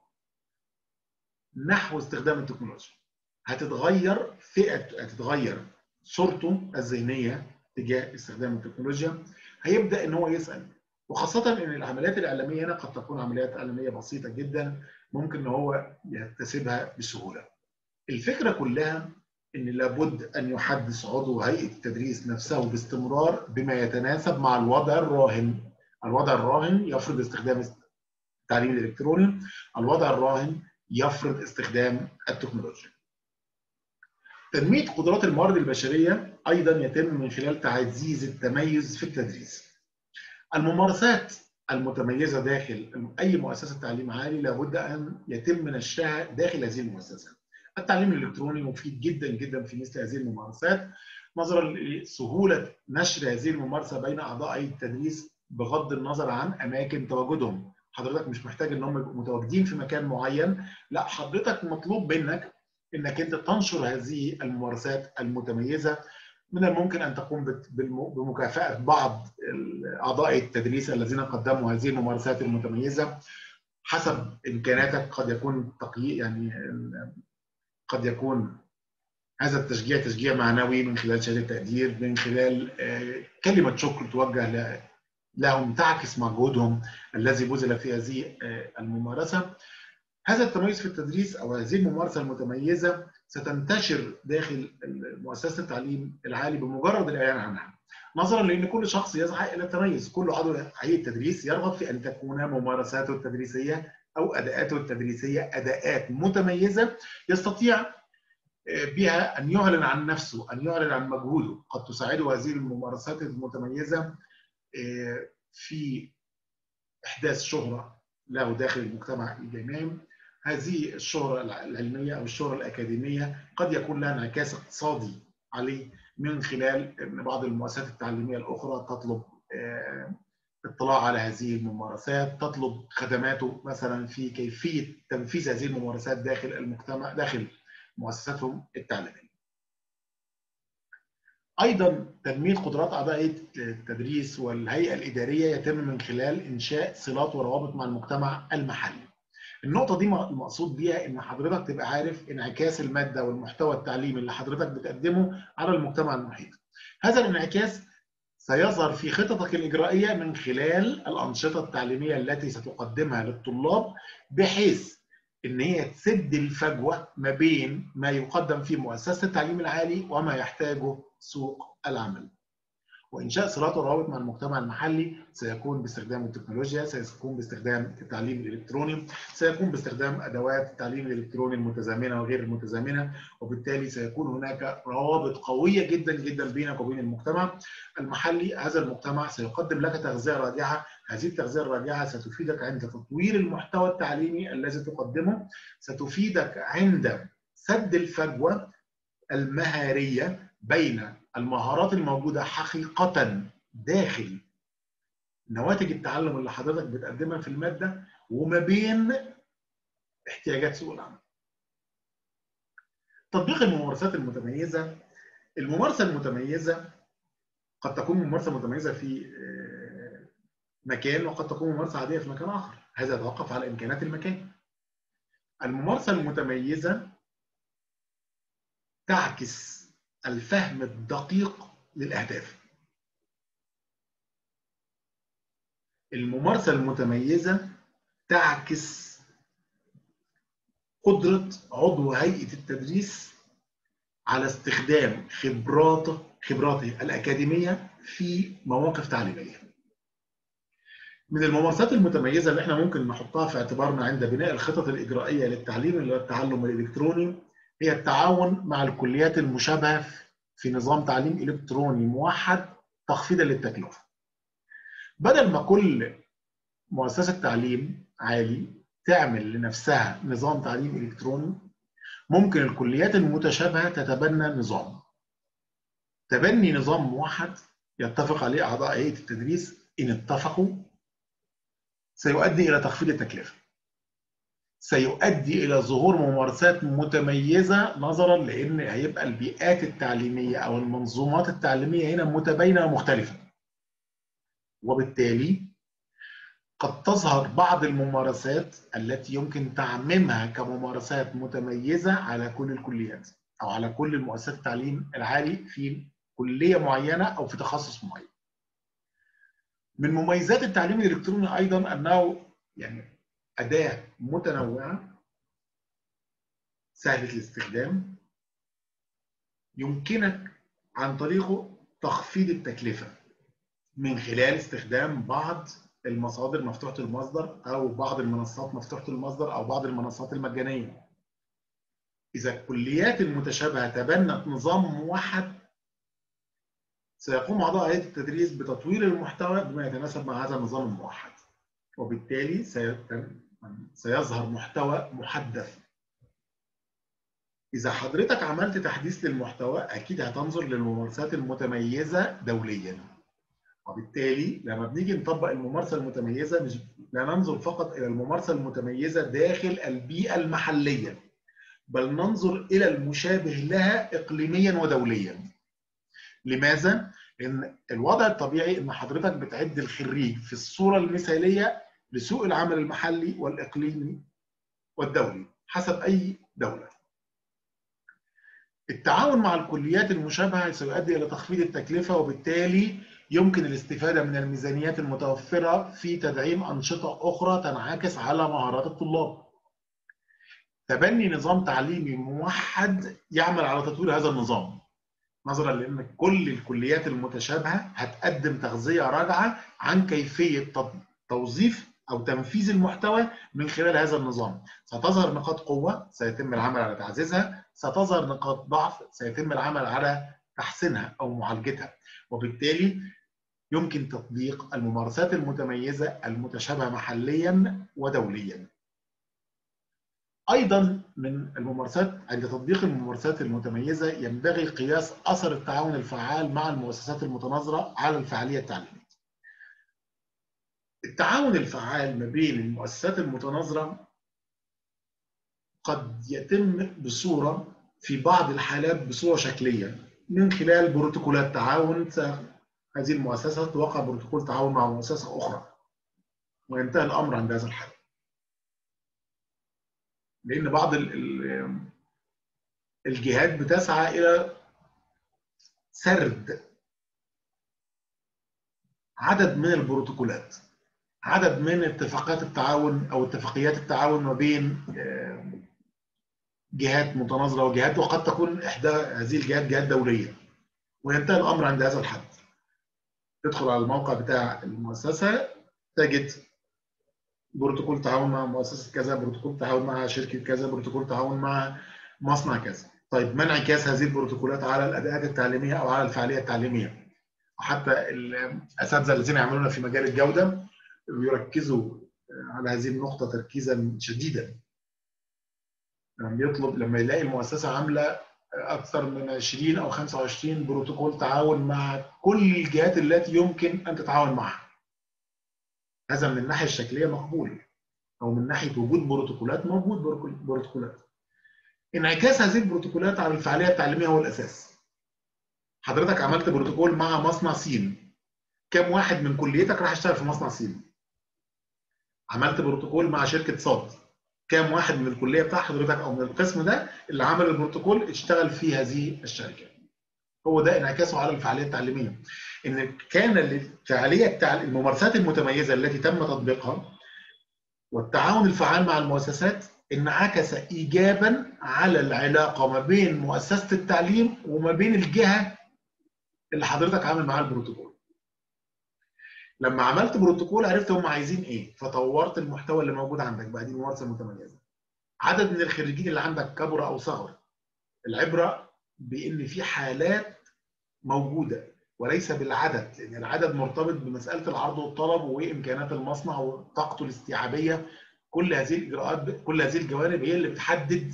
[SPEAKER 1] نحو استخدام التكنولوجيا هتتغير فئه هتتغير صورته الذهنيه تجاه استخدام التكنولوجيا هيبدا ان هو يسال وخاصه ان العمليات الاعلاميه هنا قد تكون عمليات اعلاميه بسيطه جدا ممكن ان هو يكتسبها بسهوله. الفكره كلها ان لابد ان يحدث عضو هيئه التدريس نفسه باستمرار بما يتناسب مع الوضع الراهن. الوضع الراهن يفرض استخدام التعليم الالكتروني، الوضع الراهن يفرض استخدام التكنولوجيا. تنميه قدرات الموارد البشريه ايضا يتم من خلال تعزيز التميز في التدريس. الممارسات المتميزه داخل اي مؤسسه تعليم عالي لابد ان يتم نشرها داخل هذه المؤسسه. التعليم الالكتروني مفيد جدا جدا في مثل هذه الممارسات نظرا لسهوله نشر هذه الممارسه بين اعضاء التدريس بغض النظر عن اماكن تواجدهم. حضرتك مش محتاج ان هم يبقوا متواجدين في مكان معين، لا حضرتك مطلوب منك انك انت تنشر هذه الممارسات المتميزه من الممكن ان تقوم بمكافاه بعض اعضاء التدريس الذين قدموا هذه الممارسات المتميزه حسب امكاناتك قد يكون تقييم يعني قد يكون هذا التشجيع تشجيع معنوي من خلال شهاده تقدير من خلال كلمه شكر توجه لهم تعكس مجهودهم الذي بذل في هذه الممارسه هذا التميز في التدريس او هذه الممارسه المتميزه ستنتشر داخل مؤسسه التعليم العالي بمجرد الاعلان عنها. نظرا لان كل شخص يسعى الى التميز، كل عضو هيئه تدريس يرغب في ان تكون ممارساته التدريسيه او اداءاته التدريسيه اداءات متميزه يستطيع بها ان يعلن عن نفسه، ان يعلن عن مجهوده، قد تساعده هذه الممارسات المتميزه في احداث شهره له داخل المجتمع الجامعي هذه الشهرة العلمية أو الشهرة الأكاديمية قد يكون لها انعكاس اقتصادي عليه من خلال أن بعض المؤسسات التعليمية الأخرى تطلب اطلاع على هذه الممارسات تطلب خدماته مثلا في كيفية تنفيذ هذه الممارسات داخل المجتمع داخل مؤسساتهم التعليمية أيضا تنمية قدرات أعضاء التدريس والهيئة الإدارية يتم من خلال إنشاء صلات وروابط مع المجتمع المحلي النقطه دي المقصود بيها ان حضرتك تبقى عارف انعكاس الماده والمحتوى التعليمي اللي حضرتك بتقدمه على المجتمع المحيط هذا الانعكاس سيظهر في خططك الاجرائيه من خلال الانشطه التعليميه التي ستقدمها للطلاب بحيث ان هي تسد الفجوه ما بين ما يقدم في مؤسسه التعليم العالي وما يحتاجه سوق العمل وانشاء صلات وروابط مع المجتمع المحلي سيكون باستخدام التكنولوجيا سيكون باستخدام التعليم الالكتروني سيكون باستخدام ادوات التعليم الالكتروني المتزامنه وغير المتزامنه وبالتالي سيكون هناك روابط قويه جدا جدا بينك وبين المجتمع المحلي هذا المجتمع سيقدم لك تغذيه رائعه هذه التغذيه الراجعه ستفيدك عند تطوير المحتوى التعليمي الذي تقدمه ستفيدك عند سد الفجوه المهاريه بين المهارات الموجوده حقيقه داخل نواتج التعلم اللي حضرتك بتقدمها في الماده وما بين احتياجات سوق العمل. تطبيق الممارسات المتميزه الممارسه المتميزه قد تكون ممارسه متميزه في آه، مكان وقد تكون ممارسه عاديه في مكان اخر هذا يتوقف على امكانات المكان الممارسه المتميزه تعكس الفهم الدقيق للاهداف الممارسه المتميزه تعكس قدره عضو هيئه التدريس على استخدام خبراته خبراته الأكاديمية في مواقف تعليمية. من الممارسات المتميزة اللي احنا ممكن نحطها في اعتبارنا عند بناء الخطط الإجرائية للتعليم اللي هو التعلم الإلكتروني هي التعاون مع الكليات المشابهة في نظام تعليم إلكتروني موحد تخفيضا للتكلفة. بدل ما كل مؤسسة تعليم عالي تعمل لنفسها نظام تعليم إلكتروني ممكن الكليات المتشابهة تتبنى نظام تبني نظام موحد يتفق عليه أعضاء هيئة التدريس إن اتفقوا سيؤدي إلى تخفيض التكلفة سيؤدي إلى ظهور ممارسات متميزة نظرا لأن هيبقى البيئات التعليمية أو المنظومات التعليمية هنا متباينة ومختلفة وبالتالي قد تظهر بعض الممارسات التي يمكن تعميمها كممارسات متميزة على كل الكليات أو على كل المؤسسات التعليم العالي في كليه معينه او في تخصص معين. من مميزات التعليم الالكتروني ايضا انه يعني اداه متنوعه سهله الاستخدام يمكنك عن طريقه تخفيض التكلفه من خلال استخدام بعض المصادر مفتوحه المصدر او بعض المنصات مفتوحه المصدر او بعض المنصات المجانيه. اذا الكليات المتشابهه تبنت نظام موحد سيقوم أعضاء هيئة التدريس بتطوير المحتوى بما يتناسب مع هذا النظام الموحد وبالتالي سيظهر محتوى محدث إذا حضرتك عملت تحديث للمحتوى أكيد هتنظر للممارسات المتميزة دوليا وبالتالي لما بنيجي نطبق الممارسة المتميزة مش لا ننظر فقط إلى الممارسة المتميزة داخل البيئة المحلية بل ننظر إلى المشابه لها إقليميا ودوليا لماذا؟ لان الوضع الطبيعي ان حضرتك بتعد الخريج في الصوره المثاليه لسوق العمل المحلي والاقليمي والدولي حسب اي دوله. التعاون مع الكليات المشابهه سيؤدي الى تخفيض التكلفه وبالتالي يمكن الاستفاده من الميزانيات المتوفره في تدعيم انشطه اخرى تنعكس على مهارات الطلاب. تبني نظام تعليمي موحد يعمل على تطوير هذا النظام. نظرا لان كل الكليات المتشابهه هتقدم تغذيه راجعه عن كيفيه توظيف او تنفيذ المحتوى من خلال هذا النظام ستظهر نقاط قوه سيتم العمل على تعزيزها ستظهر نقاط ضعف سيتم العمل على تحسينها او معالجتها وبالتالي يمكن تطبيق الممارسات المتميزه المتشابهه محليا ودوليا ايضا من الممارسات عند تطبيق الممارسات المتميزه ينبغي قياس اثر التعاون الفعال مع المؤسسات المتناظره على الفعاليه التعليميه. التعاون الفعال ما بين المؤسسات المتناظره قد يتم بصوره في بعض الحالات بصوره شكليه من خلال بروتوكولات تعاون هذه المؤسسه توقع بروتوكول تعاون مع مؤسسه اخرى وينتهي الامر عند هذا الحد. لان بعض الجهات بتسعى الى سرد عدد من البروتوكولات عدد من اتفاقات التعاون او اتفاقيات التعاون ما بين جهات متناظره وجهات وقد تكون احدى هذه الجهات جهات دوليه وينتهي الامر عند هذا الحد تدخل على الموقع بتاع المؤسسه تجد بروتوكول تعاون مع مؤسسه كذا بروتوكول تعاون مع شركه كذا بروتوكول تعاون مع مصنع كذا طيب ما انعكاس هذه البروتوكولات على الاداءات التعليميه او على الفعاليه التعليميه وحتى الاساتذه الذين يعملون في مجال الجوده بيركزوا على هذه النقطه تركيزا شديدا لما يطلب لما يلاقي المؤسسه عامله اكثر من 20 او 25 بروتوكول تعاون مع كل الجهات التي يمكن ان تتعاون معها. هذا من الناحيه الشكليه مقبول او من ناحيه وجود بروتوكولات موجود بروتوكولات. انعكاس هذه البروتوكولات على الفعاليه التعليميه هو الاساس. حضرتك عملت بروتوكول مع مصنع سين. كم واحد من كليتك راح يشتغل في مصنع سين؟ عملت بروتوكول مع شركه صاد. كام واحد من الكليه بتاع حضرتك او من القسم ده اللي عمل البروتوكول اشتغل في هذه الشركه. هو ده انعكاسه على الفعاليه التعليميه. ان كان الفعاليه الممارسات المتميزه التي تم تطبيقها والتعاون الفعال مع المؤسسات انعكس ايجابا على العلاقه ما بين مؤسسه التعليم وما بين الجهه اللي حضرتك عامل معاها البروتوكول. لما عملت بروتوكول عرفت هم عايزين ايه فطورت المحتوى اللي موجود عندك بقى دي الممارسه المتميزه عدد من الخريجين اللي عندك كبر او صغر العبره بان في حالات موجوده وليس بالعدد لان العدد مرتبط بمساله العرض والطلب وامكانات المصنع وطاقته الاستيعابيه كل هذه الاجراءات كل هذه الجوانب هي اللي بتحدد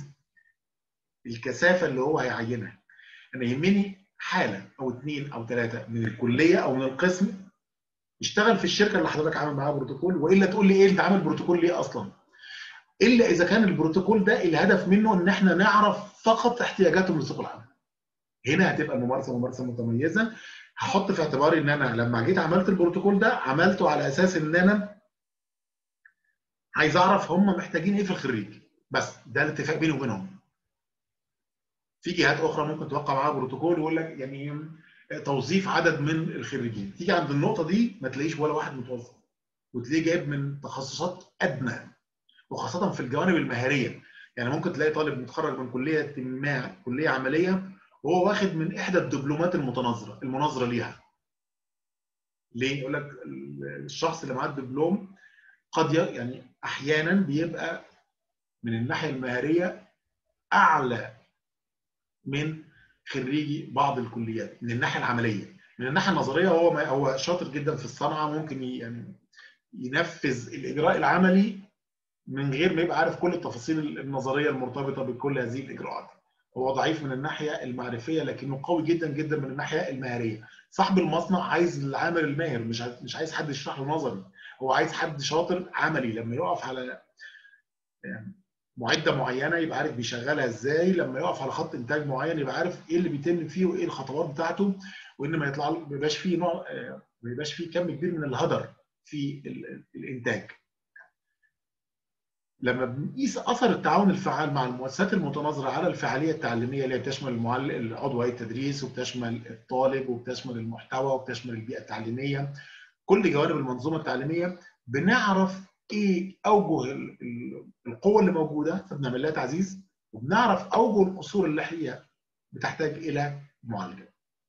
[SPEAKER 1] الكثافه اللي هو هيعينها انا يهمني حاله او اثنين او ثلاثه من الكليه او من القسم اشتغل في الشركه اللي حضرتك عامل معاها بروتوكول والا تقول لي ايه انت عامل بروتوكول ليه اصلا؟ الا اذا كان البروتوكول ده الهدف منه ان احنا نعرف فقط احتياجاتهم لسوق العمل. هنا هتبقى الممارسه ممارسه متميزه هحط في اعتباري ان انا لما جيت عملت البروتوكول ده عملته على اساس ان انا عايز اعرف هم محتاجين ايه في الخريج بس ده الاتفاق بيني وبينهم. في جهات اخرى ممكن توقع معاها بروتوكول ويقول لك يعني توظيف عدد من الخريجين تيجي عند النقطه دي ما تلاقيش ولا واحد متوظف وتلاقيه جايب من تخصصات ادنى وخاصه في الجوانب المهاريه يعني ممكن تلاقي طالب متخرج من كليه ما كليه عمليه وهو واخد من احدى الدبلومات المتناظره المناظره ليها ليه يقول لك الشخص اللي معاه الدبلوم قد يعني احيانا بيبقى من الناحيه المهاريه اعلى من خريجي بعض الكليات من الناحيه العمليه من الناحيه النظريه هو ما هو شاطر جدا في الصنعه ممكن يعني ينفذ الاجراء العملي من غير ما يبقى عارف كل التفاصيل النظريه المرتبطه بكل هذه الاجراءات هو ضعيف من الناحيه المعرفيه لكنه قوي جدا جدا من الناحيه المهاريه صاحب المصنع عايز العامل الماهر مش مش عايز حد يشرح له نظري هو عايز حد شاطر عملي لما يقف على يعني معده معينه يبقى عارف بيشغلها ازاي لما يقف على خط انتاج معين يبقى عارف ايه اللي بيتم فيه وايه الخطوات بتاعته وان ما يطلع ما يبقاش فيه نوع ما يبقاش فيه كم كبير من الهدر في الانتاج. لما بنقيس اثر التعاون الفعال مع المؤسسات المتناظره على الفعاليه التعليميه اللي هي بتشمل المعلم عضو هيئه التدريس وبتشمل الطالب وبتشمل المحتوى وبتشمل البيئه التعليميه كل جوانب المنظومه التعليميه بنعرف ايه اوجه القوه اللي موجوده فبنعمل لها تعزيز وبنعرف اوجه القصور اللي هي بتحتاج الى معالجه.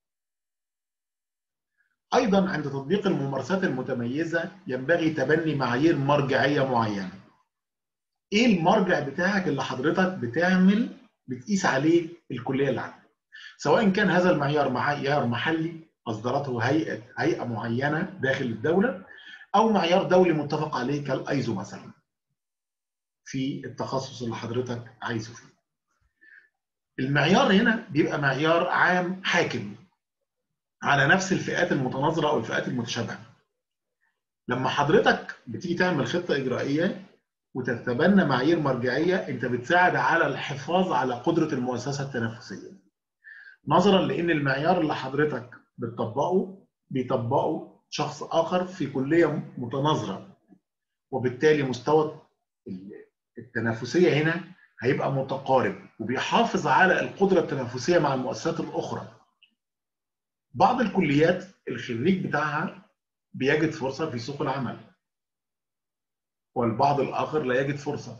[SPEAKER 1] ايضا عند تطبيق الممارسات المتميزه ينبغي تبني معايير مرجعيه معينه. ايه المرجع بتاعك اللي حضرتك بتعمل بتقيس عليه الكليه اللي عندك؟ سواء كان هذا المعيار معيار محلي اصدرته هيئه هيئه معينه داخل الدوله او معيار دولي متفق عليه كالايزو مثلا في التخصص اللي حضرتك عايزه فيه. المعيار هنا بيبقى معيار عام حاكم على نفس الفئات المتناظره او الفئات المتشابهه. لما حضرتك بتيجي تعمل خطه اجرائيه وتتبنى معايير مرجعيه انت بتساعد على الحفاظ على قدره المؤسسه التنافسيه. نظرا لان المعيار اللي حضرتك بتطبقه بيطبقه شخص اخر في كليه متناظره وبالتالي مستوى التنافسيه هنا هيبقى متقارب وبيحافظ على القدره التنافسيه مع المؤسسات الاخرى بعض الكليات الخريج بتاعها بيجد فرصه في سوق العمل والبعض الاخر لا يجد فرصه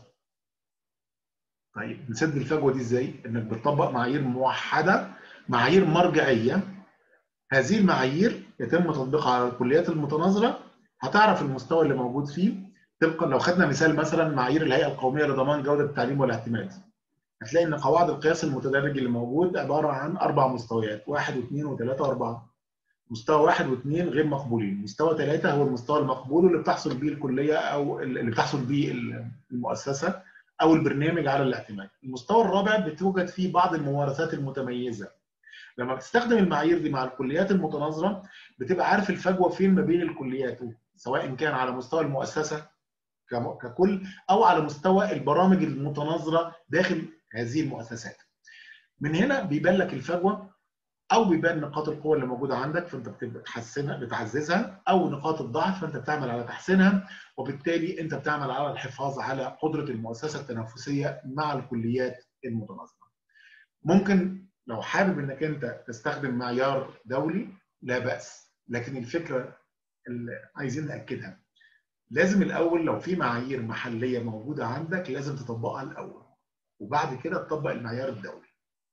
[SPEAKER 1] طيب نسد الفجوه دي ازاي انك بتطبق معايير موحده معايير مرجعيه هذه المعايير يتم تطبيقها على الكليات المتناظره هتعرف المستوى اللي موجود فيه طبقا لو خدنا مثال مثلا معايير الهيئه القوميه لضمان جوده التعليم والاعتماد هتلاقي ان قواعد القياس المتدرج اللي موجود عباره عن اربع مستويات واحد واثنين وثلاثه واربعه مستوى واحد واثنين غير مقبولين مستوى ثلاثة هو المستوى المقبول اللي بتحصل به الكلية أو اللي بتحصل به المؤسسة أو البرنامج على الاعتماد المستوى الرابع بتوجد فيه بعض الممارسات المتميزة لما بتستخدم المعايير دي مع الكليات المتناظرة بتبقى عارف الفجوة فين ما بين الكليات سواء كان على مستوى المؤسسة ككل أو على مستوى البرامج المتناظرة داخل هذه المؤسسات من هنا بيبان لك الفجوه او بيبان نقاط القوه اللي موجوده عندك فانت بتحسنها بتعززها او نقاط الضعف فانت بتعمل على تحسينها وبالتالي انت بتعمل على الحفاظ على قدره المؤسسه التنافسيه مع الكليات المتناظره. ممكن لو حابب انك انت تستخدم معيار دولي لا باس لكن الفكره اللي عايزين ناكدها لازم الاول لو في معايير محليه موجوده عندك لازم تطبقها الاول وبعد كده تطبق المعيار الدولي.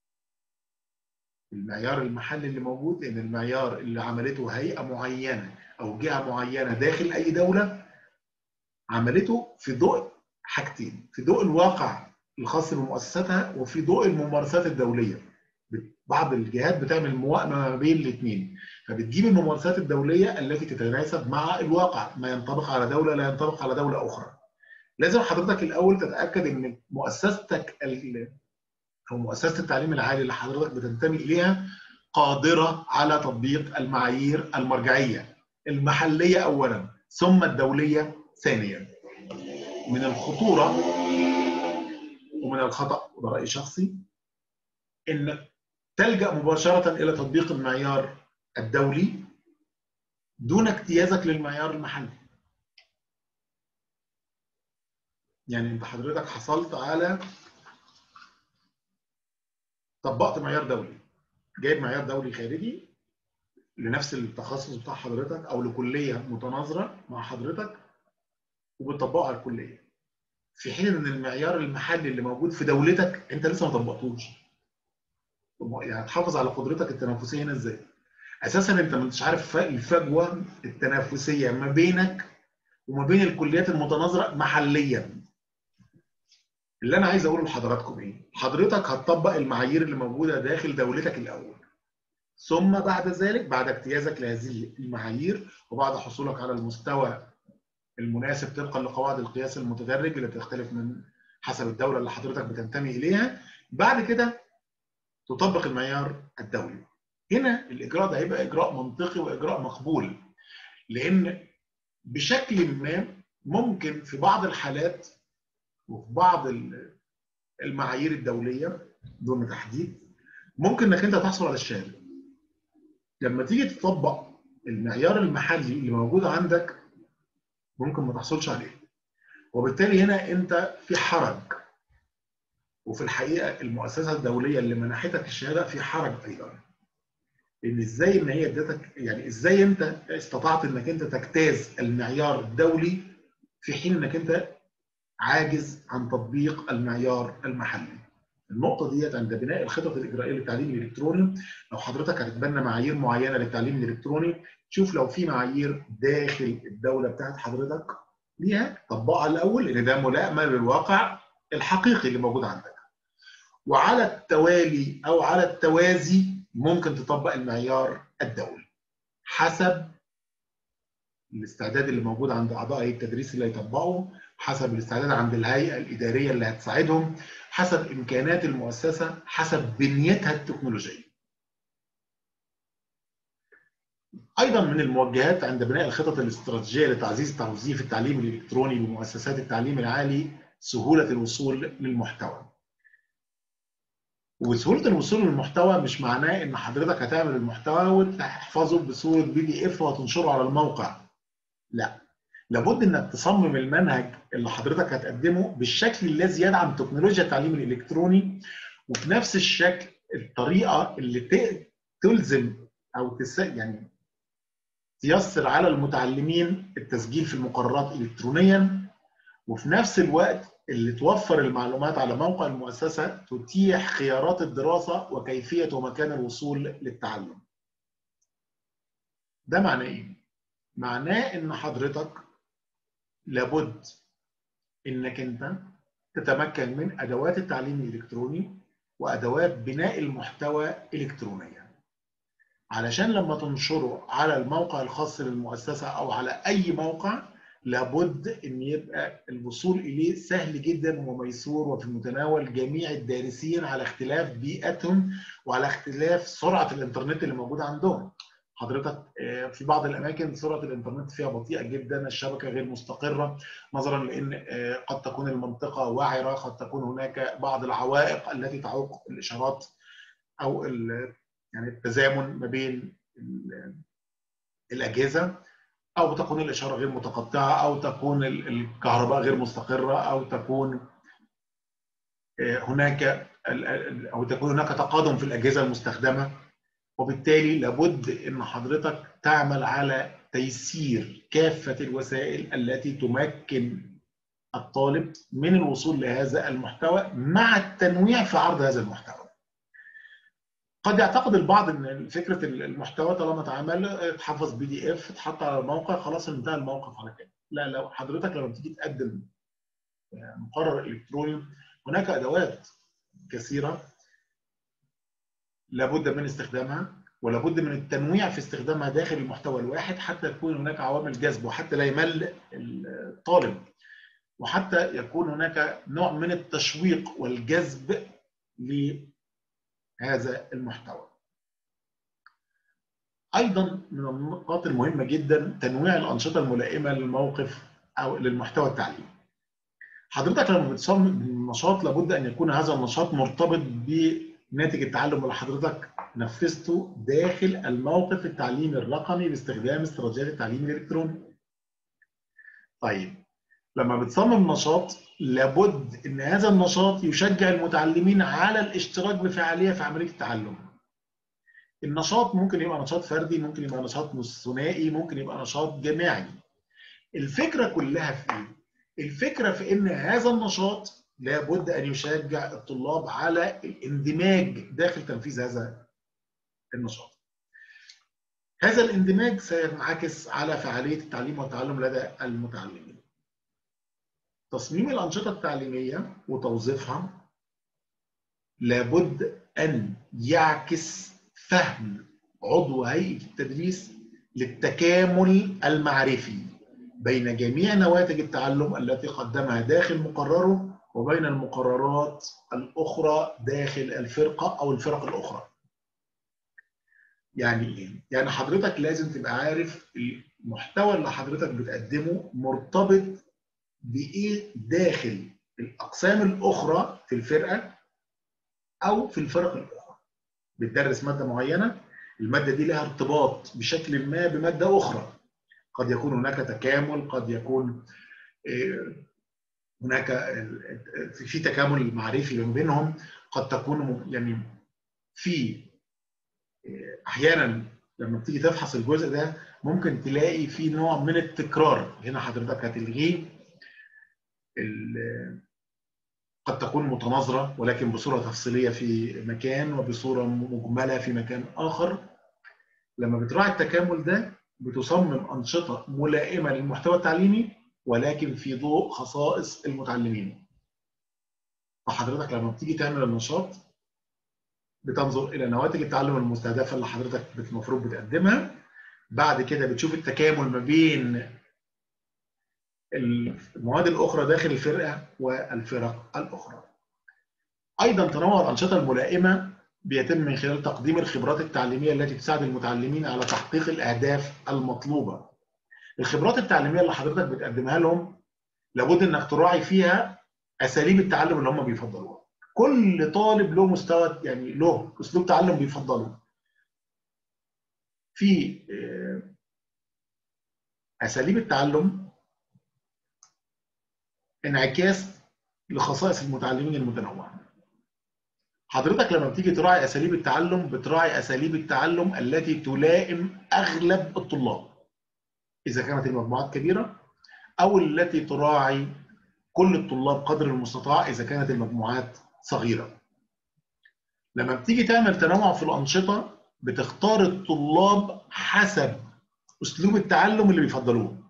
[SPEAKER 1] المعيار المحلي اللي موجود ان المعيار اللي عملته هيئه معينه او جهه معينه داخل اي دوله عملته في ضوء حاجتين في ضوء الواقع الخاص بمؤسساتها وفي ضوء الممارسات الدوليه بعض الجهات بتعمل موائمه ما بين الاثنين فبتجيب الممارسات الدوليه التي تتناسب مع الواقع ما ينطبق على دوله لا ينطبق على دوله اخرى لازم حضرتك الاول تتاكد ان مؤسستك او مؤسسه التعليم العالي اللي حضرتك بتنتمي اليها قادره على تطبيق المعايير المرجعيه المحليه اولا ثم الدوليه ثانيا من الخطوره ومن الخطا وده راي شخصي انك تلجا مباشره الى تطبيق المعيار الدولي دون اجتيازك للمعيار المحلي يعني انت حضرتك حصلت على طبقت معيار دولي جايب معيار دولي خارجي لنفس التخصص بتاع حضرتك او لكليه متناظره مع حضرتك وبتطبقه على الكليه في حين ان المعيار المحلي اللي موجود في دولتك انت لسه ما طبقتوش يعني تحافظ على قدرتك التنافسيه هنا ازاي اساسا انت مش عارف الفجوه التنافسيه ما بينك وما بين الكليات المتناظره محليا اللي انا عايز اقوله لحضراتكم ايه حضرتك هتطبق المعايير اللي موجوده داخل دولتك الاول ثم بعد ذلك بعد اجتيازك لهذه المعايير وبعد حصولك على المستوى المناسب طبقا لقواعد القياس المتدرج اللي بتختلف من حسب الدوله اللي حضرتك بتنتمي اليها بعد كده تطبق المعيار الدولي هنا الاجراء ده هيبقى اجراء منطقي واجراء مقبول لان بشكل ما ممكن في بعض الحالات وفي بعض المعايير الدوليه دون تحديد ممكن انك انت تحصل على الشهاده لما تيجي تطبق المعيار المحلي اللي موجود عندك ممكن ما تحصلش عليه وبالتالي هنا انت في حرج وفي الحقيقه المؤسسه الدوليه اللي منحتك الشهاده في حرج ايضا ان ازاي ان هي ادتك يعني ازاي انت استطعت انك انت تجتاز المعيار الدولي في حين انك انت عاجز عن تطبيق المعيار المحلي. النقطة ديت عند بناء الخطط الإجرائية للتعليم الإلكتروني لو حضرتك هتتبنى معايير معينة للتعليم الإلكتروني شوف لو في معايير داخل الدولة بتاعت حضرتك ليها طبقها الأول لأن ده ملائمة للواقع الحقيقي اللي موجود عندك. وعلى التوالي أو على التوازي ممكن تطبق المعيار الدولي حسب الاستعداد اللي موجود عند اعضاء هيئه التدريس اللي هيطبقوا حسب الاستعداد عند الهيئه الاداريه اللي هتساعدهم حسب امكانات المؤسسه حسب بنيتها التكنولوجيه ايضا من الموجهات عند بناء الخطط الاستراتيجيه لتعزيز توظيف التعليم الالكتروني بمؤسسات التعليم العالي سهوله الوصول للمحتوى وسهوله الوصول للمحتوى مش معناه ان حضرتك هتعمل المحتوى وتحفظه بصوره بي دي اف وهتنشره على الموقع لا لابد انك تصمم المنهج اللي حضرتك هتقدمه بالشكل الذي يدعم تكنولوجيا التعليم الالكتروني وفي نفس الشكل الطريقه اللي تلزم او تس يعني تيسر على المتعلمين التسجيل في المقررات الكترونيا وفي نفس الوقت اللي توفر المعلومات على موقع المؤسسه تتيح خيارات الدراسه وكيفيه ومكان الوصول للتعلم. ده معناه ايه؟ معناه ان حضرتك لابد انك انت تتمكن من ادوات التعليم الالكتروني وادوات بناء المحتوى الكترونيا علشان لما تنشره على الموقع الخاص للمؤسسه او على اي موقع لابد ان يبقى الوصول اليه سهل جدا وميسور وفي متناول جميع الدارسين على اختلاف بيئتهم وعلى اختلاف سرعه الانترنت اللي موجوده عندهم. حضرتك في بعض الاماكن سرعه الانترنت فيها بطيئه جدا، الشبكه غير مستقره نظرا لان قد تكون المنطقه وعره، قد تكون هناك بعض العوائق التي تعوق الاشارات او يعني التزامن ما بين الاجهزه او تكون الاشاره غير متقطعه او تكون الكهرباء غير مستقره او تكون هناك او تكون هناك تقادم في الاجهزه المستخدمه وبالتالي لابد ان حضرتك تعمل على تيسير كافه الوسائل التي تمكن الطالب من الوصول لهذا المحتوى مع التنويع في عرض هذا المحتوى. قد يعتقد البعض ان فكره المحتوى طالما اتعمل اتحفظ بي دي اف اتحط على الموقع خلاص انتهى الموقف على كده لا لو حضرتك لما بتيجي تقدم مقرر الكتروني هناك ادوات كثيره لابد من استخدامها ولابد من التنويع في استخدامها داخل المحتوى الواحد حتى يكون هناك عوامل جذب وحتى لا يمل الطالب وحتى يكون هناك نوع من التشويق والجذب هذا المحتوى. ايضا من النقاط المهمه جدا تنويع الانشطه الملائمه للموقف او للمحتوى التعليمي. حضرتك لما بتصمم نشاط لابد ان يكون هذا النشاط مرتبط بناتج التعلم اللي حضرتك نفذته داخل الموقف التعليمي الرقمي باستخدام استراتيجيات التعليم الالكتروني. طيب لما بتصمم نشاط لابد ان هذا النشاط يشجع المتعلمين على الاشتراك بفعاليه في عمليه التعلم. النشاط ممكن يبقى نشاط فردي، ممكن يبقى نشاط ثنائي، ممكن يبقى نشاط جماعي. الفكره كلها في ايه؟ الفكره في ان هذا النشاط لابد ان يشجع الطلاب على الاندماج داخل تنفيذ هذا النشاط. هذا الاندماج سينعكس على فعاليه التعليم والتعلم لدى المتعلمين. تصميم الأنشطة التعليمية وتوظيفها لابد أن يعكس فهم عضو هيئة التدريس للتكامل المعرفي بين جميع نواتج التعلم التي قدمها داخل مقرره وبين المقررات الأخرى داخل الفرقة أو الفرق الأخرى. يعني إيه؟ يعني حضرتك لازم تبقى عارف المحتوى اللي حضرتك بتقدمه مرتبط بايه داخل الاقسام الاخرى في الفرقه او في الفرق الاخرى بتدرس ماده معينه الماده دي لها ارتباط بشكل ما بماده اخرى قد يكون هناك تكامل قد يكون هناك في تكامل معرفي ما بينهم قد تكون يعني في احيانا لما بتيجي تفحص الجزء ده ممكن تلاقي في نوع من التكرار هنا حضرتك هتلغيه قد تكون متناظرة ولكن بصورة تفصيلية في مكان وبصورة مجملة في مكان آخر لما بتراعي التكامل ده بتصمم أنشطة ملائمة للمحتوى التعليمي ولكن في ضوء خصائص المتعلمين فحضرتك لما بتيجي تعمل النشاط بتنظر إلى نواتج التعلم المستهدفة اللي حضرتك المفروض بتقدمها بعد كده بتشوف التكامل ما بين المواد الاخرى داخل الفرقه والفرق الاخرى. ايضا تنوع الانشطه الملائمه بيتم من خلال تقديم الخبرات التعليميه التي تساعد المتعلمين على تحقيق الاهداف المطلوبه. الخبرات التعليميه اللي حضرتك بتقدمها لهم لابد انك تراعي فيها اساليب التعلم اللي هم بيفضلوها. كل طالب له مستوى يعني له اسلوب تعلم بيفضله. في اساليب التعلم انعكاس لخصائص المتعلمين المتنوعه. حضرتك لما بتيجي تراعي اساليب التعلم بتراعي اساليب التعلم التي تلائم اغلب الطلاب. اذا كانت المجموعات كبيره او التي تراعي كل الطلاب قدر المستطاع اذا كانت المجموعات صغيره. لما بتيجي تعمل تنوع في الانشطه بتختار الطلاب حسب اسلوب التعلم اللي بيفضلوه.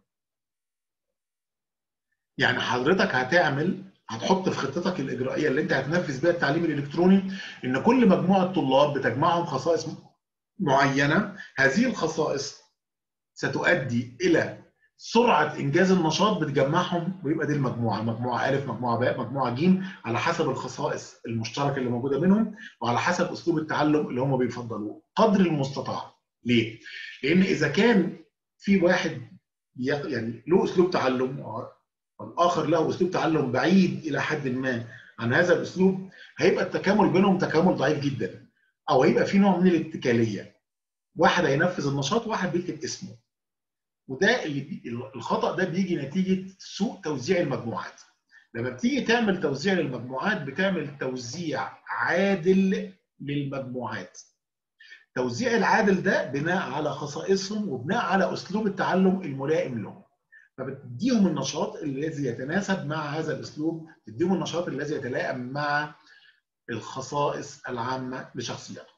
[SPEAKER 1] يعني حضرتك هتعمل هتحط في خطتك الاجرائيه اللي انت هتنفذ بيها التعليم الالكتروني ان كل مجموعه طلاب بتجمعهم خصائص معينه هذه الخصائص ستؤدي الى سرعه انجاز النشاط بتجمعهم ويبقى دي المجموعه مجموعه الف مجموعه باء مجموعه ج على حسب الخصائص المشتركه اللي موجوده منهم وعلى حسب اسلوب التعلم اللي هم بيفضلوه قدر المستطاع ليه لان اذا كان في واحد يعني له اسلوب تعلم والاخر له اسلوب تعلم بعيد الى حد ما عن هذا الاسلوب هيبقى التكامل بينهم تكامل ضعيف جدا او هيبقى في نوع من الاتكاليه واحد هينفذ النشاط وواحد بيكتب اسمه وده اللي بي... الخطا ده بيجي نتيجه سوء توزيع المجموعات لما بتيجي تعمل توزيع للمجموعات بتعمل توزيع عادل للمجموعات توزيع العادل ده بناء على خصائصهم وبناء على اسلوب التعلم الملائم لهم فبتديهم النشاط الذي يتناسب مع هذا الاسلوب تديهم النشاط الذي يتلائم مع الخصائص العامه لشخصيتهم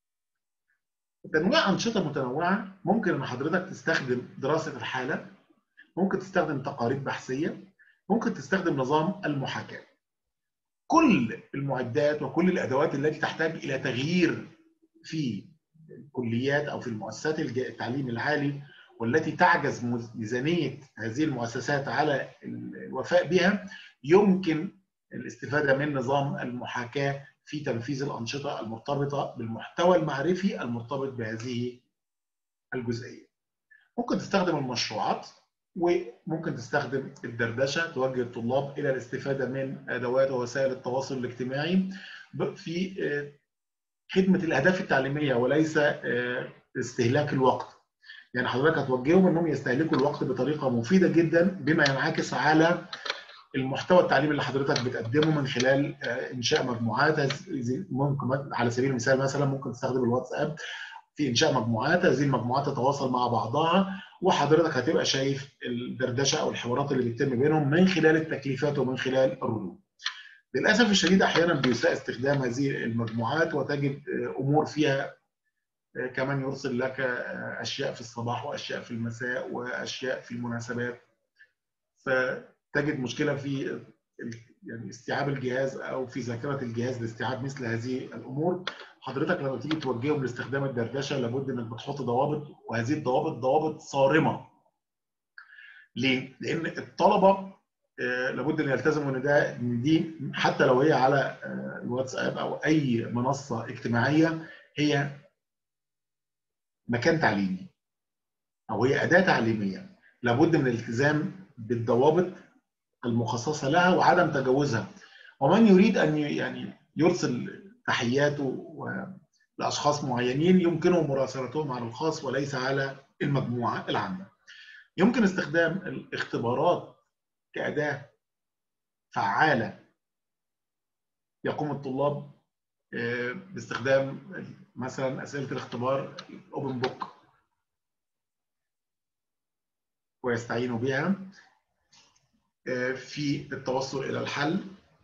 [SPEAKER 1] تنويع انشطه متنوعه ممكن ان حضرتك تستخدم دراسه الحاله ممكن تستخدم تقارير بحثيه ممكن تستخدم نظام المحاكاه كل المعدات وكل الادوات التي تحتاج الى تغيير في الكليات او في المؤسسات التعليم العالي والتي تعجز ميزانيه هذه المؤسسات على الوفاء بها يمكن الاستفاده من نظام المحاكاه في تنفيذ الانشطه المرتبطه بالمحتوى المعرفي المرتبط بهذه الجزئيه. ممكن تستخدم المشروعات وممكن تستخدم الدردشه توجه الطلاب الى الاستفاده من ادوات ووسائل التواصل الاجتماعي في خدمه الاهداف التعليميه وليس استهلاك الوقت. يعني حضرتك هتوجههم انهم يستهلكوا الوقت بطريقه مفيده جدا بما ينعكس على المحتوى التعليمي اللي حضرتك بتقدمه من خلال انشاء مجموعات ممكن على سبيل المثال مثلا ممكن تستخدم الواتساب في انشاء مجموعات هذه المجموعات تتواصل مع بعضها وحضرتك هتبقى شايف الدردشه او الحوارات اللي بتتم بينهم من خلال التكليفات ومن خلال الردود. للاسف الشديد احيانا بيساء استخدام هذه المجموعات وتجد امور فيها كمان يرسل لك اشياء في الصباح واشياء في المساء واشياء في المناسبات فتجد مشكله في يعني استيعاب الجهاز او في ذاكره الجهاز لاستيعاب مثل هذه الامور حضرتك لما تيجي توجههم لاستخدام الدردشه لابد انك بتحط ضوابط وهذه الضوابط ضوابط صارمه ليه؟ لان الطلبه لابد ان يلتزموا ان ده ان دي حتى لو هي على الواتساب او اي منصه اجتماعيه هي مكان تعليمي او هي اداه تعليميه لابد من الالتزام بالضوابط المخصصه لها وعدم تجاوزها ومن يريد ان يعني يرسل تحياته لاشخاص معينين يمكنه مراسلتهم على الخاص وليس على المجموعه العامه يمكن استخدام الاختبارات كاداه فعاله يقوم الطلاب باستخدام مثلا اسئله الاختبار الاوبن بوك ويستعينوا بها في التوصل الى الحل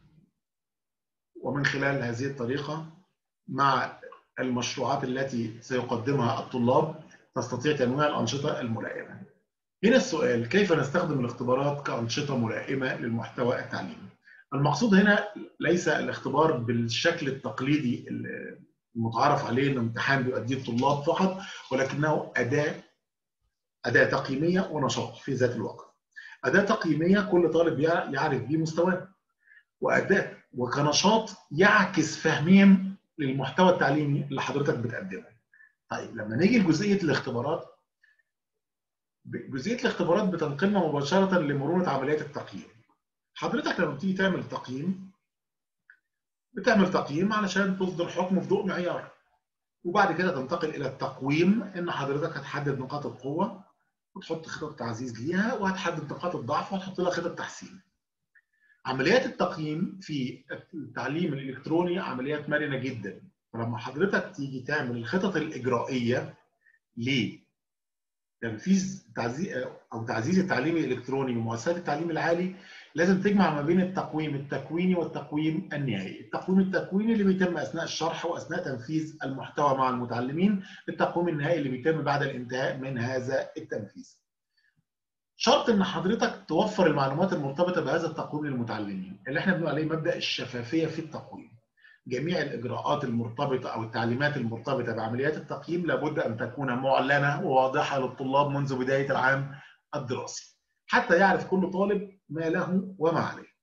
[SPEAKER 1] ومن خلال هذه الطريقه مع المشروعات التي سيقدمها الطلاب تستطيع تنويع الانشطه الملائمه. هنا السؤال كيف نستخدم الاختبارات كانشطه ملائمه للمحتوى التعليمي؟ المقصود هنا ليس الاختبار بالشكل التقليدي المتعارف عليه انه امتحان بيؤديه الطلاب فقط ولكنه اداه اداه تقييميه ونشاط في ذات الوقت. اداه تقييميه كل طالب يعرف بيه مستواه. واداه وكنشاط يعكس فهمهم للمحتوى التعليمي اللي حضرتك بتقدمه. طيب لما نيجي لجزئيه الاختبارات جزئيه الاختبارات بتنقلنا مباشره لمرونه عمليات التقييم. حضرتك لما بتيجي تعمل تقييم بتعمل تقييم علشان تصدر حكم في ضوء معيار وبعد كده تنتقل الى التقويم ان حضرتك هتحدد نقاط القوه وتحط خطط تعزيز ليها وهتحدد نقاط الضعف وهتحط لها خطط تحسين. عمليات التقييم في التعليم الالكتروني عمليات مرنه جدا فلما حضرتك تيجي تعمل الخطط الاجرائيه لتنفيذ تعزيز او تعزيز التعليم الالكتروني ومؤسسات التعليم العالي لازم تجمع ما بين التقويم التكويني والتقويم النهائي، التقويم التكويني اللي بيتم اثناء الشرح واثناء تنفيذ المحتوى مع المتعلمين، التقويم النهائي اللي بيتم بعد الانتهاء من هذا التنفيذ. شرط ان حضرتك توفر المعلومات المرتبطه بهذا التقويم للمتعلمين، اللي احنا بنقول عليه مبدا الشفافيه في التقويم. جميع الاجراءات المرتبطه او التعليمات المرتبطه بعمليات التقييم لابد ان تكون معلنه وواضحه للطلاب منذ بدايه العام الدراسي حتى يعرف كل طالب ما له وما عليه.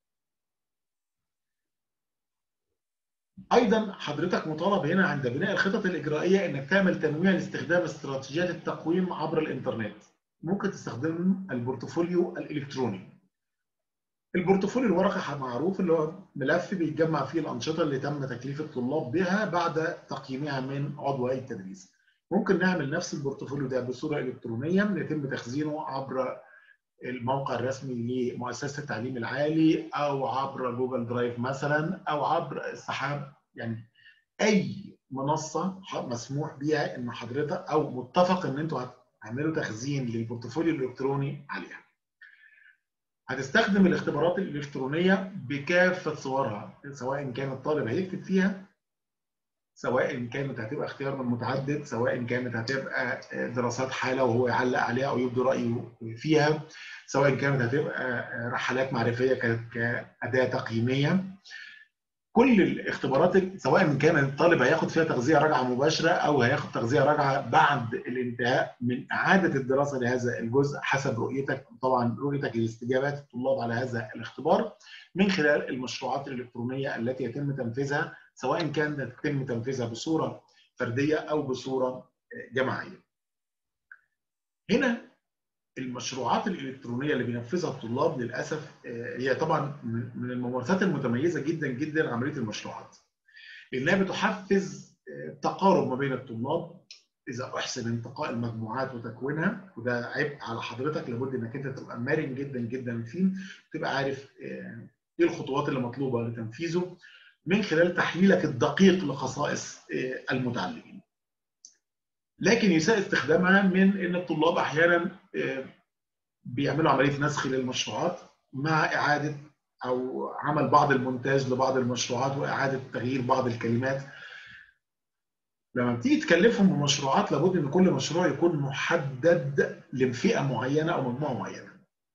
[SPEAKER 1] ايضا حضرتك مطالب هنا عند بناء الخطط الاجرائيه انك تعمل تنويع لاستخدام استراتيجيات التقويم عبر الانترنت. ممكن تستخدم البورتفوليو الالكتروني. البورتفوليو الورقي معروف اللي هو ملف بيتجمع فيه الانشطه اللي تم تكليف الطلاب بها بعد تقييمها من عضو هيئه التدريس. ممكن نعمل نفس البورتفوليو ده بصوره الكترونيه يتم تخزينه عبر الموقع الرسمي لمؤسسه التعليم العالي او عبر جوجل درايف مثلا او عبر السحاب يعني اي منصه مسموح بيها ان حضرتك او متفق ان انتوا هتعملوا تخزين للبورتفوليو الالكتروني عليها. هتستخدم الاختبارات الالكترونيه بكافه صورها سواء كان الطالب هيكتب فيها سواء كانت هتبقى اختيار من متعدد سواء كانت هتبقى دراسات حاله وهو يعلق عليها او يبدو رايه فيها سواء كانت هتبقى رحلات معرفيه كاداه تقييميه كل الاختبارات سواء كان الطالب هياخد فيها تغذيه راجعه مباشره او هياخد تغذيه راجعه بعد الانتهاء من اعاده الدراسه لهذا الجزء حسب رؤيتك طبعا رؤيتك لاستجابات الطلاب على هذا الاختبار من خلال المشروعات الالكترونيه التي يتم تنفيذها سواء كانت يتم تنفيذها بصوره فرديه او بصوره جماعيه. هنا المشروعات الالكترونيه اللي بينفذها الطلاب للاسف هي طبعا من الممارسات المتميزه جدا جدا عمليه المشروعات. لانها بتحفز تقارب ما بين الطلاب اذا احسن انتقاء المجموعات وتكوينها وده عبء على حضرتك لابد انك انت تبقى مرن جدا جدا فيه تبقى عارف ايه الخطوات اللي مطلوبه لتنفيذه من خلال تحليلك الدقيق لخصائص المتعلمين. لكن يساء استخدامها من ان الطلاب احيانا بيعملوا عمليه نسخ للمشروعات مع اعاده او عمل بعض المونتاج لبعض المشروعات واعاده تغيير بعض الكلمات. لما بتيجي تكلفهم بمشروعات لابد ان كل مشروع يكون محدد لفئه معينه او مجموعه معينه.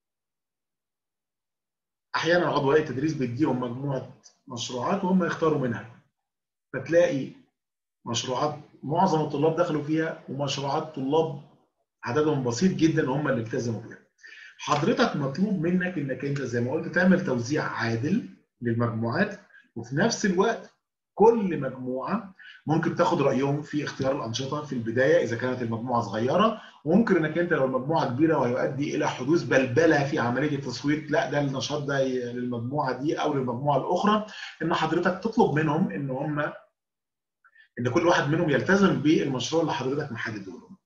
[SPEAKER 1] احيانا عضو هيئه التدريس بيديهم مجموعه مشروعات وهم يختاروا منها فتلاقي مشروعات معظم الطلاب دخلوا فيها ومشروعات طلاب عددهم بسيط جدا هم اللي التزموا بيها حضرتك مطلوب منك انك انت زي ما قلت تعمل توزيع عادل للمجموعات وفي نفس الوقت كل مجموعه ممكن تاخد رايهم في اختيار الانشطه في البدايه اذا كانت المجموعه صغيره وممكن انك انت لو المجموعه كبيره وهيؤدي الى حدوث بلبله في عمليه التصويت لا ده النشاط ده للمجموعه دي او للمجموعه الاخرى ان حضرتك تطلب منهم ان هم ان كل واحد منهم يلتزم بالمشروع اللي حضرتك محدده لهم.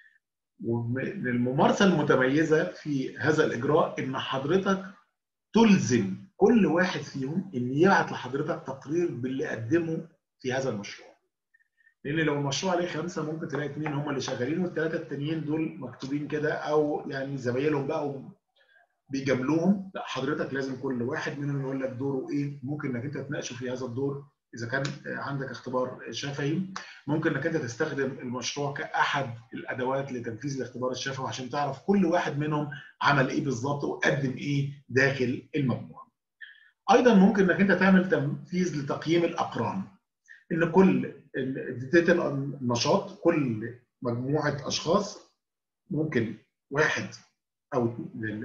[SPEAKER 1] ومن الممارسه المتميزه في هذا الاجراء ان حضرتك تلزم كل واحد فيهم ان يبعت لحضرتك تقرير باللي قدمه في هذا المشروع. لان لو المشروع عليه خمسه ممكن تلاقي اثنين هم اللي شغالين والثلاثه التانيين دول مكتوبين كده او يعني زمايلهم بقى بيجاملوهم لا حضرتك لازم كل واحد منهم يقول لك دوره ايه ممكن انك انت تناقشه في هذا الدور اذا كان عندك اختبار شفهي ممكن انك انت تستخدم المشروع كاحد الادوات لتنفيذ الاختبار الشفوي عشان تعرف كل واحد منهم عمل ايه بالظبط وقدم ايه داخل المجموعه. ايضا ممكن انك انت تعمل تنفيذ لتقييم الاقران ان كل اديت النشاط كل مجموعه اشخاص ممكن واحد او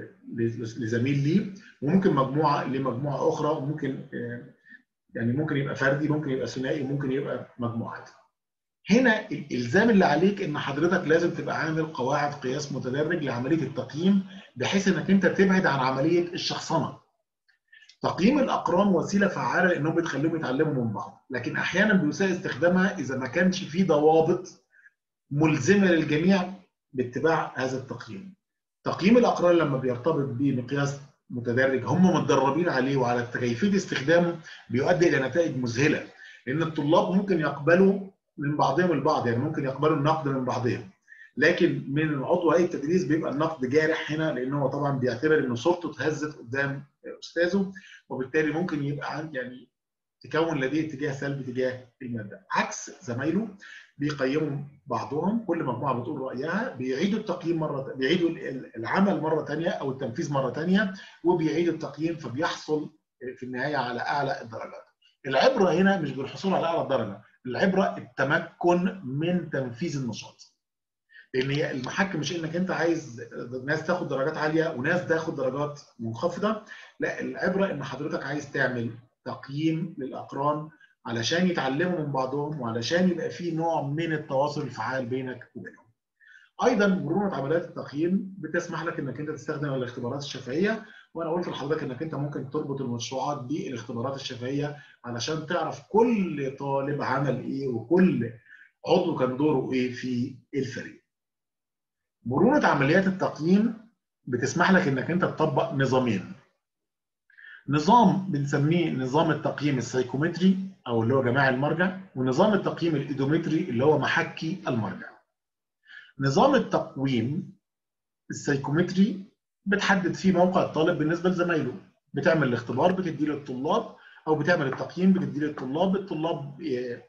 [SPEAKER 1] لزميل ليه وممكن مجموعه لمجموعه اخرى وممكن يعني ممكن يبقى فردي ممكن يبقى ثنائي ممكن يبقى مجموعات هنا الالزام اللي عليك ان حضرتك لازم تبقى عامل قواعد قياس متدرج لعمليه التقييم بحيث انك انت تبعد عن عمليه الشخصنه تقييم الاقران وسيله فعاله لانهم بتخليهم يتعلموا من بعض لكن احيانا بيساء استخدامها اذا ما كانش في ضوابط ملزمه للجميع باتباع هذا التقييم تقييم الاقران لما بيرتبط بمقياس متدرج هم متدربين عليه وعلى كيفيه استخدامه بيؤدي الى نتائج مذهله لان الطلاب ممكن يقبلوا من بعضهم البعض يعني ممكن يقبلوا النقد من بعضهم لكن من عضو هيئه التدريس بيبقى النقد جارح هنا لان هو طبعا بيعتبر ان صورته اتهزت قدام استاذه وبالتالي ممكن يبقى يعني تكون لديه اتجاه سلبي تجاه الماده عكس زمايله بيقيموا بعضهم كل مجموعه بتقول رايها بيعيدوا التقييم مره بيعيدوا العمل مره ثانيه او التنفيذ مره ثانيه وبيعيدوا التقييم فبيحصل في النهايه على اعلى الدرجات العبره هنا مش بالحصول على اعلى درجه العبره التمكن من تنفيذ النشاط لان هي المحك مش انك انت عايز ناس تاخد درجات عاليه وناس تاخد درجات منخفضه لا العبره ان حضرتك عايز تعمل تقييم للاقران علشان يتعلموا من بعضهم وعلشان يبقى في نوع من التواصل الفعال بينك وبينهم. ايضا مرونه عمليات التقييم بتسمح لك انك انت تستخدم الاختبارات الشفهيه وانا قلت لحضرتك انك انت ممكن تربط المشروعات بالاختبارات الشفهيه علشان تعرف كل طالب عمل ايه وكل عضو كان دوره ايه في الفريق. مرونه عمليات التقييم بتسمح لك انك انت تطبق نظامين. نظام بنسميه نظام التقييم السايكومتري او اللي هو جماعي المرجع ونظام التقييم الايدومتري اللي هو محكي المرجع. نظام التقويم السايكومتري بتحدد فيه موقع الطالب بالنسبه لزمايله بتعمل الاختبار بتديه للطلاب او بتعمل التقييم بتديه للطلاب الطلاب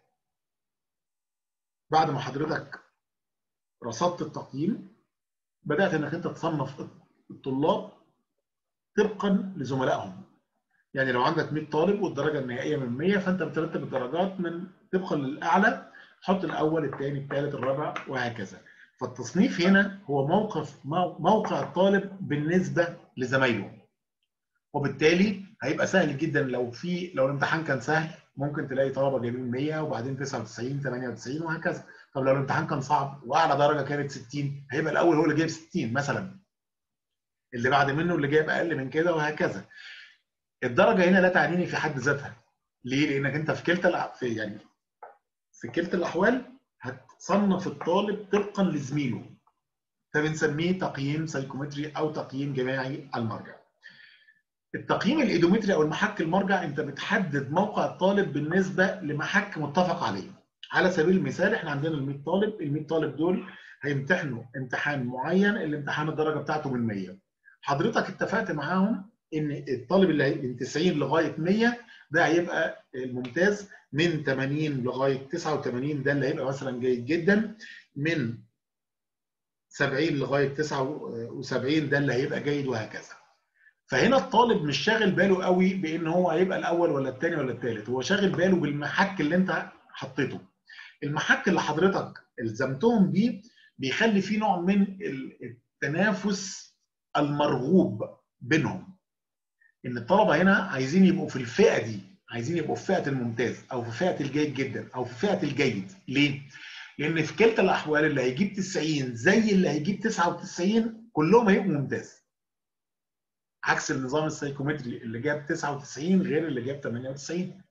[SPEAKER 1] بعد ما حضرتك رصدت التقييم بدات انك انت تصنف الطلاب طبقا لزملائهم يعني لو عندك 100 طالب والدرجه النهائيه من 100 فانت بترتب الدرجات من طبقا للاعلى حط الاول الثاني الثالث الرابع وهكذا فالتصنيف هنا هو موقف موقع الطالب بالنسبه لزمايله وبالتالي هيبقى سهل جدا لو في لو الامتحان كان سهل ممكن تلاقي طلبه جايبين 100 وبعدين 99 98 وهكذا طب لو الامتحان كان صعب واعلى درجه كانت 60 هيبقى الاول هو اللي جايب 60 مثلا اللي بعد منه اللي جايب اقل من كده وهكذا الدرجه هنا لا تعنيني في حد ذاتها ليه لانك انت في كلتا في يعني في كلتا الاحوال هتصنف الطالب طبقا لزميله فبنسميه تقييم سايكومتري او تقييم جماعي المرجع التقييم الايدومتري او المحك المرجع انت بتحدد موقع الطالب بالنسبه لمحك متفق عليه على سبيل المثال احنا عندنا ال 100 طالب ال 100 طالب دول هيمتحنوا امتحان معين الامتحان الدرجه بتاعته من 100 حضرتك اتفقت معاهم ان الطالب اللي من 90 لغايه 100 ده هيبقى الممتاز من 80 لغايه 89 ده اللي هيبقى مثلا جيد جدا من 70 لغايه 79 ده اللي هيبقى جيد وهكذا فهنا الطالب مش شاغل باله قوي بان هو هيبقى الاول ولا الثاني ولا الثالث هو شاغل باله بالمحك اللي انت حطيته المحك اللي حضرتك الزمتهم بيه بيخلي فيه نوع من التنافس المرغوب بينهم ان الطلبه هنا عايزين يبقوا في الفئه دي عايزين يبقوا في فئه الممتاز او في فئه الجيد جدا او في فئه الجيد ليه لان في كلتا الاحوال اللي هيجيب 90 زي اللي هيجيب 99 كلهم هيبقوا ممتاز عكس النظام السايكومتري اللي جاب 99 غير اللي جاب 98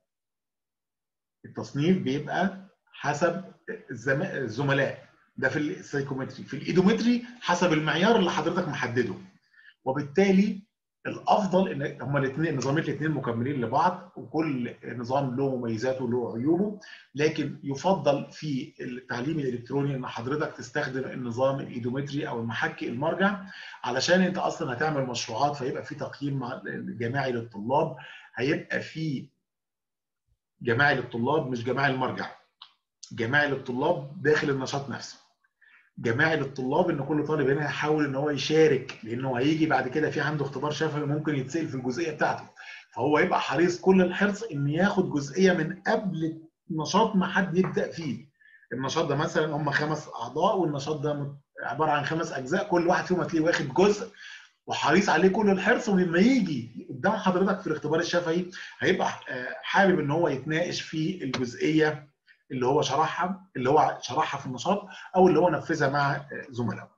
[SPEAKER 1] التصنيف بيبقى حسب الزملاء ده في السايكومتري في الايدومتري حسب المعيار اللي حضرتك محدده وبالتالي الافضل ان هما الاثنين النظامين الاثنين مكملين لبعض وكل نظام له مميزاته وله عيوبه لكن يفضل في التعليم الالكتروني ان حضرتك تستخدم النظام الايدومتري او المحكي المرجع علشان انت اصلا هتعمل مشروعات فيبقى في تقييم جماعي للطلاب هيبقى في جماعي للطلاب مش جماعي المرجع جماعي للطلاب داخل النشاط نفسه جماعي للطلاب ان كل طالب هنا يحاول ان هو يشارك لانه هيجي بعد كده في عنده اختبار شفوي ممكن يتسال في الجزئيه بتاعته فهو يبقى حريص كل الحرص ان ياخد جزئيه من قبل النشاط ما حد يبدا فيه النشاط ده مثلا هم خمس اعضاء والنشاط ده عباره عن خمس اجزاء كل واحد فيهم هتلاقيه واخد جزء وحريص عليه كل الحرص ولما يجي قدام حضرتك في الاختبار الشفهي هيبقى حابب ان هو يتناقش في الجزئيه اللي هو شرحها اللي هو شرحها في النشاط او اللي هو نفذها مع زملائه.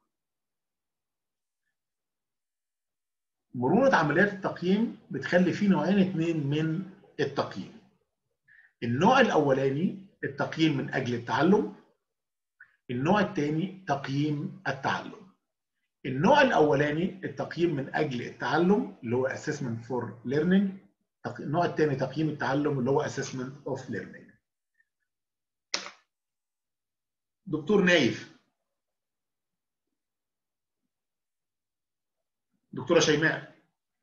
[SPEAKER 1] مرونة عمليات التقييم بتخلي فيه نوعين اثنين من التقييم. النوع الاولاني التقييم من اجل التعلم. النوع الثاني تقييم التعلم. النوع الاولاني التقييم من اجل التعلم اللي هو assessment for learning. النوع الثاني تقييم التعلم اللي هو assessment of learning. دكتور نايف دكتورة شيماء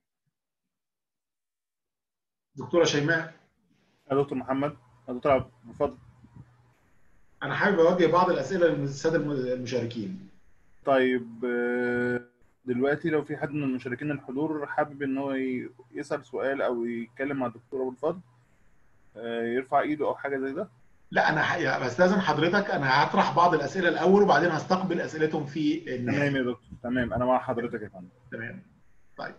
[SPEAKER 1] دكتورة شيماء
[SPEAKER 2] يا دكتور محمد يا دكتور عبد اتفضل
[SPEAKER 1] أنا حابب أوجه بعض الأسئلة للسادة المشاركين
[SPEAKER 2] طيب دلوقتي لو في حد من المشاركين الحضور حابب إن هو يسأل سؤال أو يتكلم مع الدكتور أبو الفضل آه، يرفع ايده او حاجه زي ده
[SPEAKER 1] لا انا ح- بستاذن حضرتك انا هطرح بعض الاسئله الاول وبعدين هستقبل اسئلتهم في النهايه
[SPEAKER 2] تمام يا دكتور تمام انا مع حضرتك يا فندم
[SPEAKER 1] تمام طيب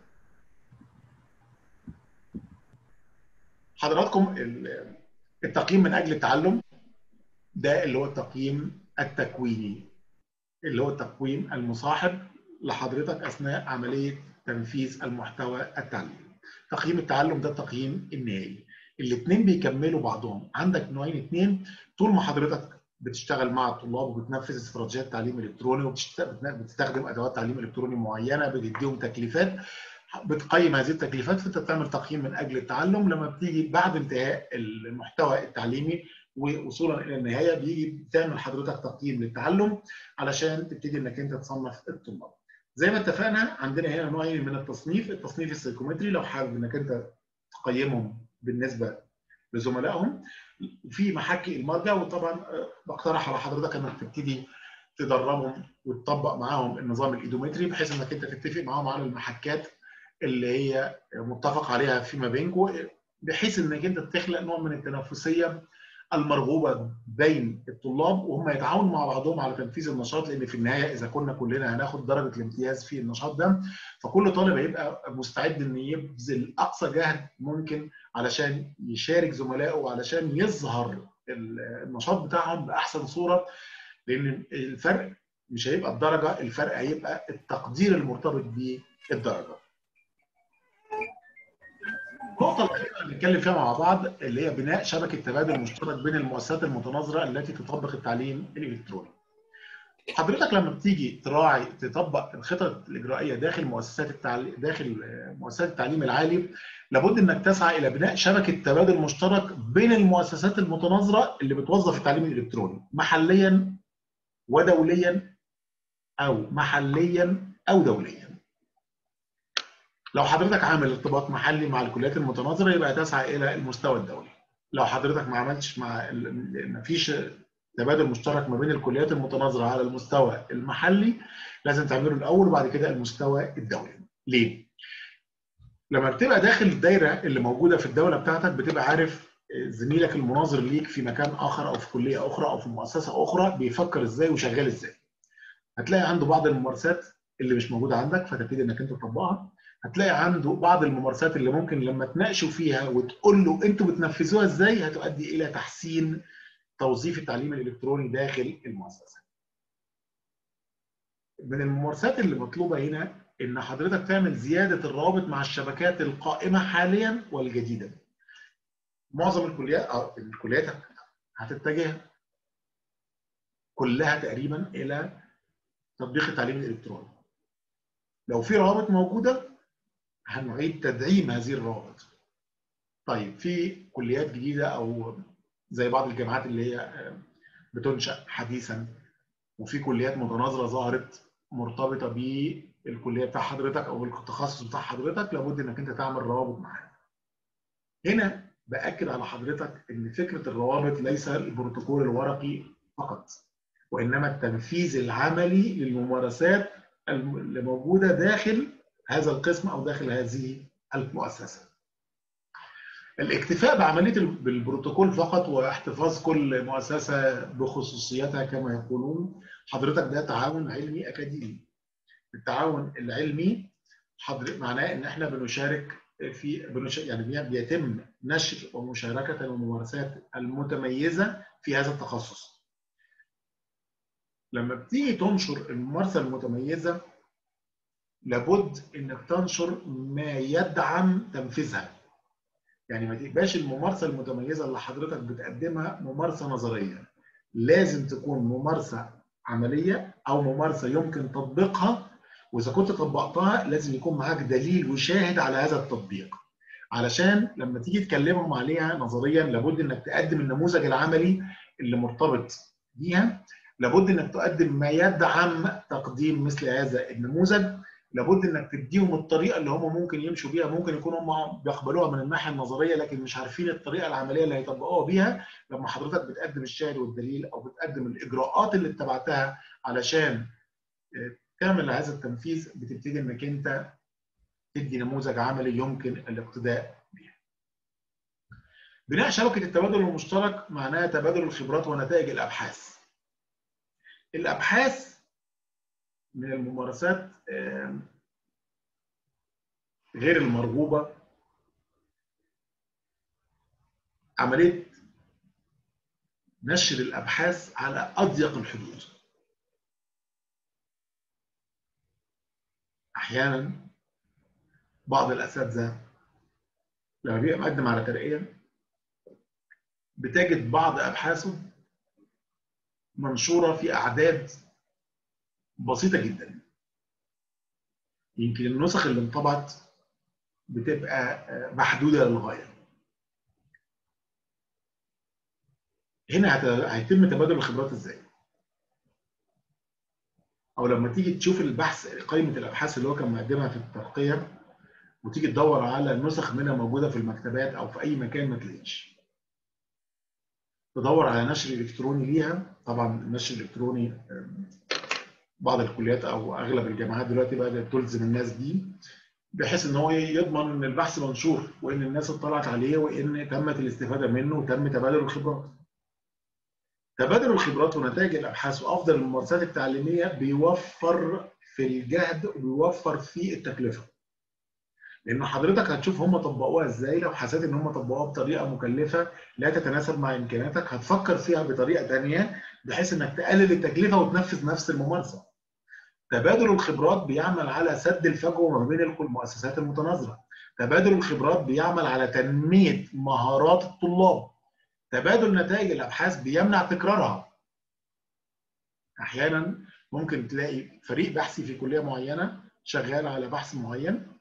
[SPEAKER 1] حضراتكم ال- التقييم من اجل التعلم ده اللي هو التقييم التكويني اللي هو التقويم المصاحب لحضرتك اثناء عمليه تنفيذ المحتوى التعليمي. تقييم التعلم ده التقييم النهائي. الاثنين بيكملوا بعضهم، عندك نوعين اثنين طول ما حضرتك بتشتغل مع الطلاب وبتنفذ استراتيجيات تعليم الكتروني وبتستخدم ادوات تعليم الكتروني معينه بتديهم تكليفات بتقيم هذه التكليفات فانت بتعمل تقييم من اجل التعلم لما بتيجي بعد انتهاء المحتوى التعليمي ووصولا الى النهايه بيجي بتعمل حضرتك تقييم للتعلم علشان تبتدي انك انت تصنف الطلاب. زي ما اتفقنا عندنا هنا نوعين من التصنيف، التصنيف السيكومتري لو حابب انك انت تقيمهم بالنسبه لزملائهم في محكي المرجع وطبعا بقترح على حضرتك انك تبتدي تدربهم وتطبق معاهم النظام الايدومتري بحيث انك انت تتفق معاهم على المحكات اللي هي متفق عليها فيما بينكم بحيث انك انت تخلق نوع من التنافسيه المرغوبه بين الطلاب وهم يتعاونوا مع بعضهم على تنفيذ النشاط لان في النهايه اذا كنا كلنا هناخد درجه الامتياز في النشاط ده فكل طالب هيبقى مستعد ان يبذل اقصى جهد ممكن علشان يشارك زملائه وعلشان يظهر النشاط بتاعهم باحسن صوره لان الفرق مش هيبقى الدرجه الفرق هيبقى التقدير المرتبط بالدرجه. النقطة الأخيرة اللي نتكلم فيها مع بعض اللي هي بناء شبكة تبادل مشترك بين المؤسسات المتناظرة التي تطبق التعليم الإلكتروني. حضرتك لما بتيجي تراعي تطبق الخطط الإجرائية داخل مؤسسات التعليم داخل مؤسسات التعليم العالي لابد إنك تسعى إلى بناء شبكة تبادل مشترك بين المؤسسات المتناظرة اللي بتوظف التعليم الإلكتروني محليا ودوليا أو محليا أو دوليا. لو حضرتك عامل ارتباط محلي مع الكليات المتناظره يبقى تسعى الى المستوى الدولي. لو حضرتك ما عملتش مع ما فيش تبادل مشترك ما بين الكليات المتناظره على المستوى المحلي لازم تعمله الاول وبعد كده المستوى الدولي. ليه؟ لما بتبقى داخل الدايره اللي موجوده في الدوله بتاعتك بتبقى عارف زميلك المناظر ليك في مكان اخر او في كليه اخرى او في مؤسسه اخرى بيفكر ازاي وشغال ازاي. هتلاقي عنده بعض الممارسات اللي مش موجوده عندك فتبتدي انك انت تطبقها هتلاقي عنده بعض الممارسات اللي ممكن لما تناقشوا فيها وتقول له انتوا بتنفذوها ازاي هتؤدي الى تحسين توظيف التعليم الالكتروني داخل المؤسسه. من الممارسات اللي مطلوبه هنا ان حضرتك تعمل زياده الروابط مع الشبكات القائمه حاليا والجديده. معظم الكليات او الكليات هتتجه كلها تقريبا الى تطبيق التعليم الالكتروني. لو في روابط موجوده هنعيد تدعيم هذه الروابط. طيب في كليات جديده او زي بعض الجامعات اللي هي بتنشا حديثا وفي كليات متناظره ظهرت مرتبطه بالكليه بتاع حضرتك او التخصص بتاع حضرتك لابد انك انت تعمل روابط معاها. هنا باكد على حضرتك ان فكره الروابط ليس البروتوكول الورقي فقط وانما التنفيذ العملي للممارسات اللي موجوده داخل هذا القسم او داخل هذه المؤسسه. الاكتفاء بعمليه بالبروتوكول فقط واحتفاظ كل مؤسسه بخصوصيتها كما يقولون حضرتك ده تعاون علمي اكاديمي. التعاون العلمي حضرتك معناه ان احنا بنشارك في بنش... يعني بيتم نشر ومشاركه الممارسات المتميزه في هذا التخصص. لما بتيجي تنشر الممارسه المتميزه لابد انك تنشر ما يدعم تنفيذها يعني ما تبقاش الممارسه المتميزه اللي حضرتك بتقدمها ممارسه نظريه لازم تكون ممارسه عمليه او ممارسه يمكن تطبيقها واذا كنت طبقتها لازم يكون معاك دليل وشاهد على هذا التطبيق علشان لما تيجي تكلمهم عليها نظريا لابد انك تقدم النموذج العملي اللي مرتبط بيها لابد انك تقدم ما يدعم تقديم مثل هذا النموذج لابد انك تديهم الطريقه اللي هم ممكن يمشوا بيها ممكن يكونوا هم بيقبلوها من الناحيه النظريه لكن مش عارفين الطريقه العمليه اللي هيطبقوها بيها لما حضرتك بتقدم الشاهد والدليل او بتقدم الاجراءات اللي اتبعتها علشان تعمل هذا التنفيذ بتبتدي انك انت تدي نموذج عملي يمكن الاقتداء به. بناء شبكة التبادل المشترك معناها تبادل الخبرات ونتائج الأبحاث. الأبحاث من الممارسات غير المرغوبة عملية نشر الأبحاث على أضيق الحدود. أحيانا بعض الأساتذة لما بيبقى مقدم على ترقية بتجد بعض ابحاثه منشوره في اعداد بسيطه جدا يمكن النسخ اللي انطبعت بتبقى محدوده للغايه هنا هيتم تبادل الخبرات ازاي او لما تيجي تشوف البحث قائمه الابحاث اللي هو كان مقدمها في الترقيه وتيجي تدور على نسخ منها موجوده في المكتبات او في اي مكان ما تلاقيش تدور على نشر الكتروني ليها طبعا النشر الالكتروني بعض الكليات او اغلب الجامعات دلوقتي بدات تلزم الناس دي بحيث ان هو يضمن ان البحث منشور وان الناس اطلعت عليه وان تمت الاستفاده منه وتم تبادل الخبرات. تبادل الخبرات ونتائج الابحاث وافضل الممارسات التعليميه بيوفر في الجهد وبيوفر في التكلفه. لان حضرتك هتشوف هم طبقوها ازاي لو حسيت ان هم طبقوها بطريقه مكلفه لا تتناسب مع امكانياتك هتفكر فيها بطريقه ثانيه بحيث انك تقلل التكلفه وتنفذ نفس الممارسه. تبادل الخبرات بيعمل على سد الفجوه ما بين المؤسسات المتناظره. تبادل الخبرات بيعمل على تنميه مهارات الطلاب. تبادل نتائج الابحاث بيمنع تكرارها. احيانا ممكن تلاقي فريق بحثي في كليه معينه شغال على بحث معين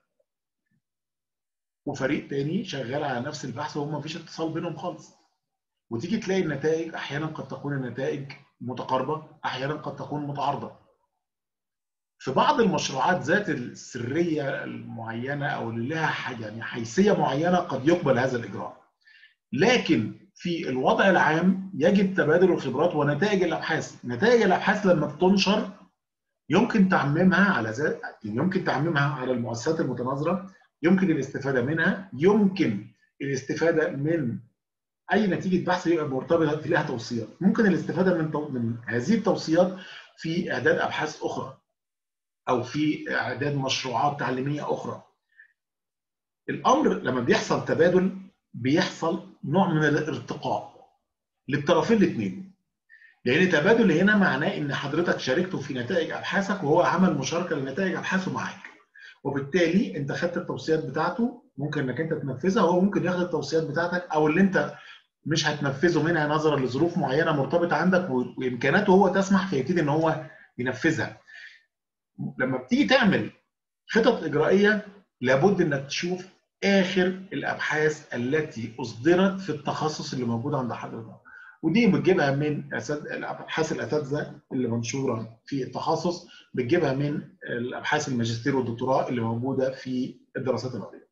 [SPEAKER 1] وفريق تاني شغال على نفس البحث وهم مفيش اتصال بينهم خالص وتيجي تلاقي النتائج احيانا قد تكون النتائج متقاربه احيانا قد تكون متعارضه في بعض المشروعات ذات السريه المعينه او اللي لها حاجه يعني حيثيه معينه قد يقبل هذا الاجراء لكن في الوضع العام يجب تبادل الخبرات ونتائج الابحاث نتائج الابحاث لما بتنشر يمكن تعميمها على ذات يمكن تعميمها على المؤسسات المتناظره يمكن الاستفاده منها يمكن الاستفاده من اي نتيجه بحث يبقى مرتبطه في لها توصيات ممكن الاستفاده من, تو... من هذه التوصيات في اعداد ابحاث اخرى او في اعداد مشروعات تعليميه اخرى الامر لما بيحصل تبادل بيحصل نوع من الارتقاء للطرفين الاثنين لان تبادل هنا معناه ان حضرتك شاركته في نتائج ابحاثك وهو عمل مشاركه لنتائج ابحاثه معاك وبالتالي انت خدت التوصيات بتاعته ممكن انك انت تنفذها وهو ممكن ياخد التوصيات بتاعتك او اللي انت مش هتنفذه منها نظرا لظروف معينه مرتبطه عندك وامكاناته هو تسمح فيبتدي ان هو ينفذها. لما بتيجي تعمل خطط اجرائيه لابد انك تشوف اخر الابحاث التي اصدرت في التخصص اللي موجود عند حضرتك. ودي بتجيبها من ابحاث الاساتذه اللي منشوره في التخصص بتجيبها من الابحاث الماجستير والدكتوراه اللي موجوده في الدراسات العليا.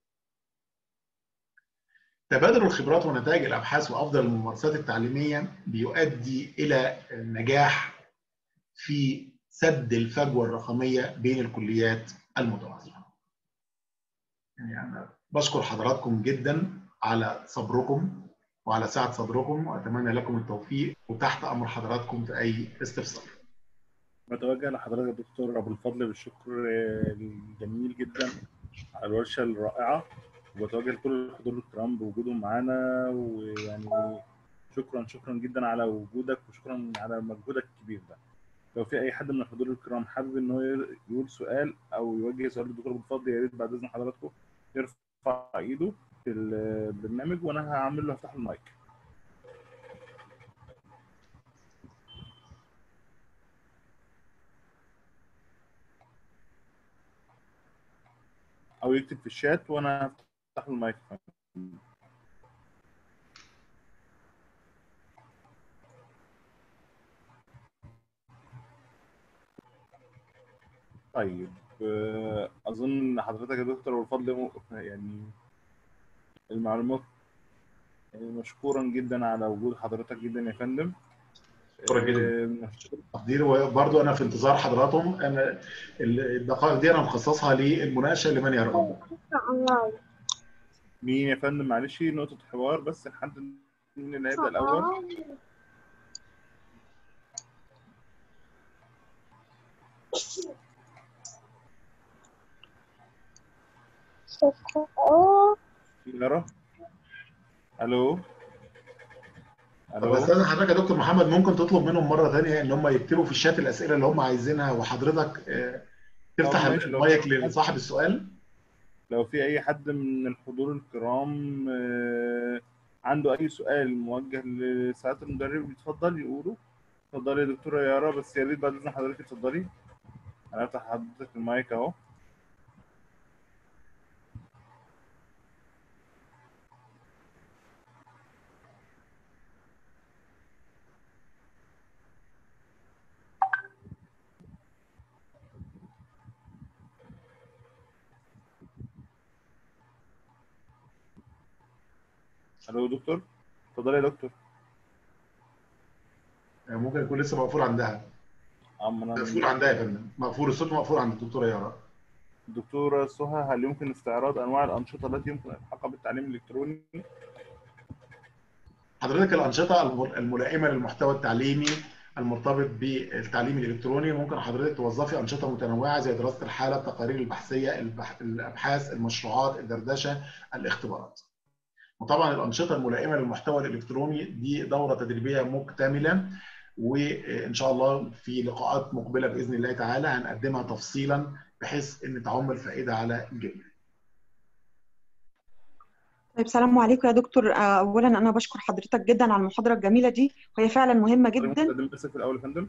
[SPEAKER 1] تبادل الخبرات ونتائج الابحاث وافضل الممارسات التعليميه بيؤدي الى النجاح في سد الفجوه الرقميه بين الكليات المتناظره. يعني انا بشكر حضراتكم جدا على صبركم وعلى سعة صدركم وأتمنى لكم التوفيق وتحت أمر حضراتكم في أي استفسار.
[SPEAKER 2] بتوجه لحضرتك دكتور أبو الفضل بالشكر الجميل جدا على الورشة الرائعة وبتوجه لكل الحضور الكرام بوجودهم معانا ويعني شكرا شكرا جدا على وجودك وشكرا على مجهودك الكبير ده. لو في أي حد من الحضور الكرام حابب إن هو يقول سؤال أو يوجه سؤال للدكتور أبو الفضل يا ريت بعد إذن حضراتكم يرفع إيده في البرنامج وانا هعمل له افتح المايك او يكتب في الشات وانا هفتح المايك طيب اظن حضرتك يا دكتور والفضل يعني المعلومات مشكورا جدا على وجود حضرتك جدا يا فندم
[SPEAKER 1] شكرا جدا تقدير وبرضه انا في انتظار حضراتهم انا الدقائق دي انا مخصصها للمناقشه لمن يرغب
[SPEAKER 2] مين يا فندم معلش نقطة حوار بس نحدد مين اللي هيبدأ الأول يارا ألو
[SPEAKER 1] طب
[SPEAKER 2] ألو
[SPEAKER 1] استاذن حضرتك يا دكتور محمد ممكن تطلب منهم مره ثانيه ان هم يكتبوا في الشات الاسئله اللي هم عايزينها وحضرتك آه، تفتح
[SPEAKER 2] طب ماشي، لو-
[SPEAKER 1] المايك لصاحب السؤال
[SPEAKER 2] لو في أي حد من الحضور الكرام آه، عنده أي سؤال موجه لسعادة المدرب يتفضل يقوله اتفضلي يا دكتورة يارا بس يا ريت بعد إذن حضرتك اتفضلي أنا هفتح حضرتك المايك أهو ألو يا دكتور اتفضلي يا دكتور
[SPEAKER 1] آه، ممكن يكون لسه مقفول عندها
[SPEAKER 2] عم أنا
[SPEAKER 1] مقفول عندها يا فندم مقفول الصوت مقفول عند الدكتوره يارا
[SPEAKER 2] دكتورة سهى هل يمكن استعراض أنواع الأنشطة التي يمكن إلحاقها بالتعليم الإلكتروني؟
[SPEAKER 1] حضرتك الانشطه الم- الملائمه للمحتوى التعليمي المرتبط بالتعليم الالكتروني ممكن حضرتك توظفي انشطه متنوعه زي دراسه الحاله التقارير البحثيه البح... الابحاث المشروعات الدردشه الاختبارات وطبعا الانشطه الملائمه للمحتوى الالكتروني دي دوره تدريبيه مكتمله وان شاء الله في لقاءات مقبله باذن الله تعالى هنقدمها تفصيلا بحيث ان تعم الفائده على الجميع
[SPEAKER 3] طيب سلام عليكم يا دكتور آه، اولا انا بشكر حضرتك جدا على المحاضره الجميله دي وهي فعلا مهمه
[SPEAKER 2] ممكن
[SPEAKER 3] جدا
[SPEAKER 2] تقدم نفسك في الأول يا فندم؟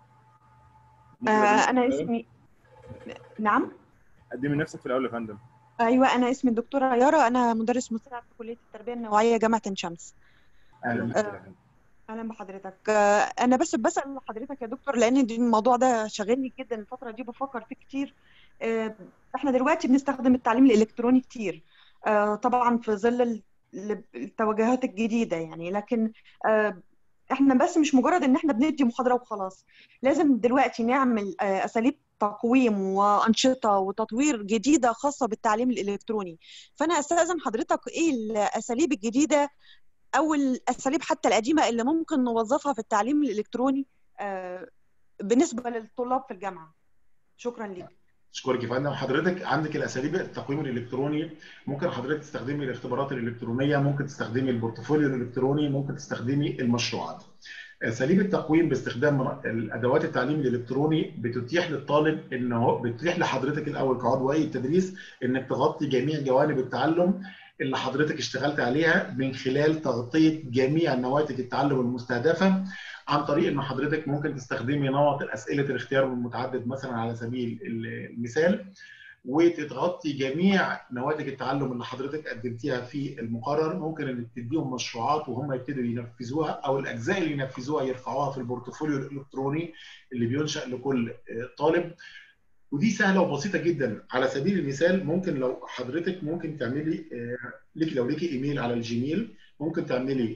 [SPEAKER 3] آه،
[SPEAKER 2] ممكن تقدم
[SPEAKER 3] انا
[SPEAKER 2] نفسك في الأول؟
[SPEAKER 3] اسمي نعم
[SPEAKER 2] قدمي نفسك في الأول يا فندم
[SPEAKER 3] ايوه انا اسمي الدكتوره يارا انا مدرس مساعد في كليه التربيه النوعيه جامعه عين شمس
[SPEAKER 2] أهلا بك
[SPEAKER 3] آه.
[SPEAKER 2] يا فندم.
[SPEAKER 3] اهلا بحضرتك آه، انا بس بسال حضرتك يا دكتور لان دي الموضوع ده شاغلني جدا الفتره دي بفكر فيه كتير آه، احنا دلوقتي بنستخدم التعليم الالكتروني كتير آه، طبعا في ظل ال- ال- التوجهات الجديده يعني لكن آه، احنا بس مش مجرد ان احنا بندي محاضره وخلاص لازم دلوقتي نعمل آه، اساليب تقويم وانشطه وتطوير جديده خاصه بالتعليم الالكتروني فانا استاذن حضرتك ايه الاساليب الجديده او الاساليب حتى القديمه اللي ممكن نوظفها في التعليم الالكتروني آه، بالنسبه للطلاب في الجامعه شكرا ليك
[SPEAKER 1] اشكرك يا فندم حضرتك عندك الاساليب التقويم الالكتروني ممكن حضرتك تستخدمي الاختبارات الالكترونيه ممكن تستخدمي البورتفوليو الالكتروني ممكن تستخدمي المشروعات اساليب التقويم باستخدام الادوات التعليم الالكتروني بتتيح للطالب ان هو بتتيح لحضرتك الاول كعضو هيئه التدريس انك تغطي جميع جوانب التعلم اللي حضرتك اشتغلت عليها من خلال تغطيه جميع نواتج التعلم المستهدفه عن طريق ان حضرتك ممكن تستخدمي نمط اسئله الاختيار المتعدد مثلا على سبيل المثال وتتغطي جميع نواتج التعلم اللي حضرتك قدمتيها في المقرر ممكن انك تديهم مشروعات وهم يبتدوا ينفذوها او الاجزاء اللي ينفذوها يرفعوها في البورتفوليو الالكتروني اللي بينشا لكل طالب ودي سهله وبسيطه جدا على سبيل المثال ممكن لو حضرتك ممكن تعملي ليك لو ليكي ايميل على الجيميل ممكن تعملي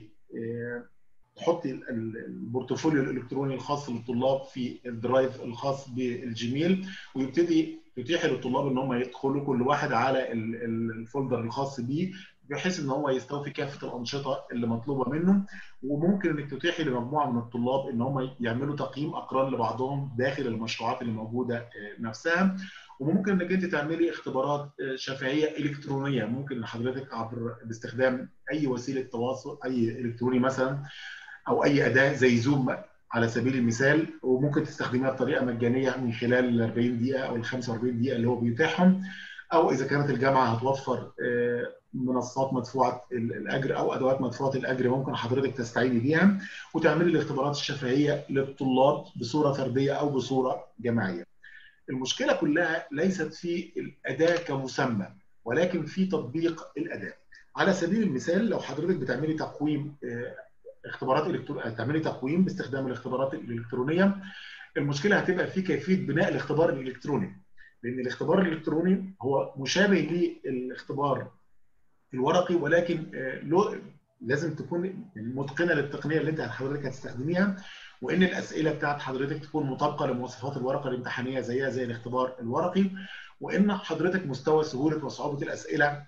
[SPEAKER 1] تحطي البورتفوليو الالكتروني الخاص للطلاب في الدرايف الخاص بالجيميل ويبتدي يتيح للطلاب ان هم يدخلوا كل واحد على الفولدر الخاص بيه بحيث ان هو يستوفي كافه الانشطه اللي مطلوبه منه وممكن انك تتيحي لمجموعه من الطلاب ان هم يعملوا تقييم اقران لبعضهم داخل المشروعات اللي موجوده نفسها وممكن انك انت تعملي اختبارات شفهيه الكترونيه ممكن حضرتك عبر باستخدام اي وسيله تواصل اي الكتروني مثلا او اي اداه زي زوم على سبيل المثال وممكن تستخدميها بطريقه مجانيه من خلال ال 40 دقيقه او ال 45 دقيقه اللي هو بيتيحهم او اذا كانت الجامعه هتوفر منصات مدفوعه الاجر او ادوات مدفوعه الاجر ممكن حضرتك تستعيني بيها وتعملي الاختبارات الشفهيه للطلاب بصوره فرديه او بصوره جماعيه. المشكله كلها ليست في الاداه كمسمى ولكن في تطبيق الاداه. على سبيل المثال لو حضرتك بتعملي تقويم اختبارات الكترونيه تعملي تقويم باستخدام الاختبارات الالكترونيه المشكله هتبقى في كيفيه بناء الاختبار الالكتروني لان الاختبار الالكتروني هو مشابه للاختبار الورقي ولكن له لازم تكون متقنه للتقنيه اللي انت حضرتك هتستخدميها وان الاسئله بتاعت حضرتك تكون مطابقه لمواصفات الورقه الامتحانيه زيها زي الاختبار الورقي وان حضرتك مستوى سهوله وصعوبه الاسئله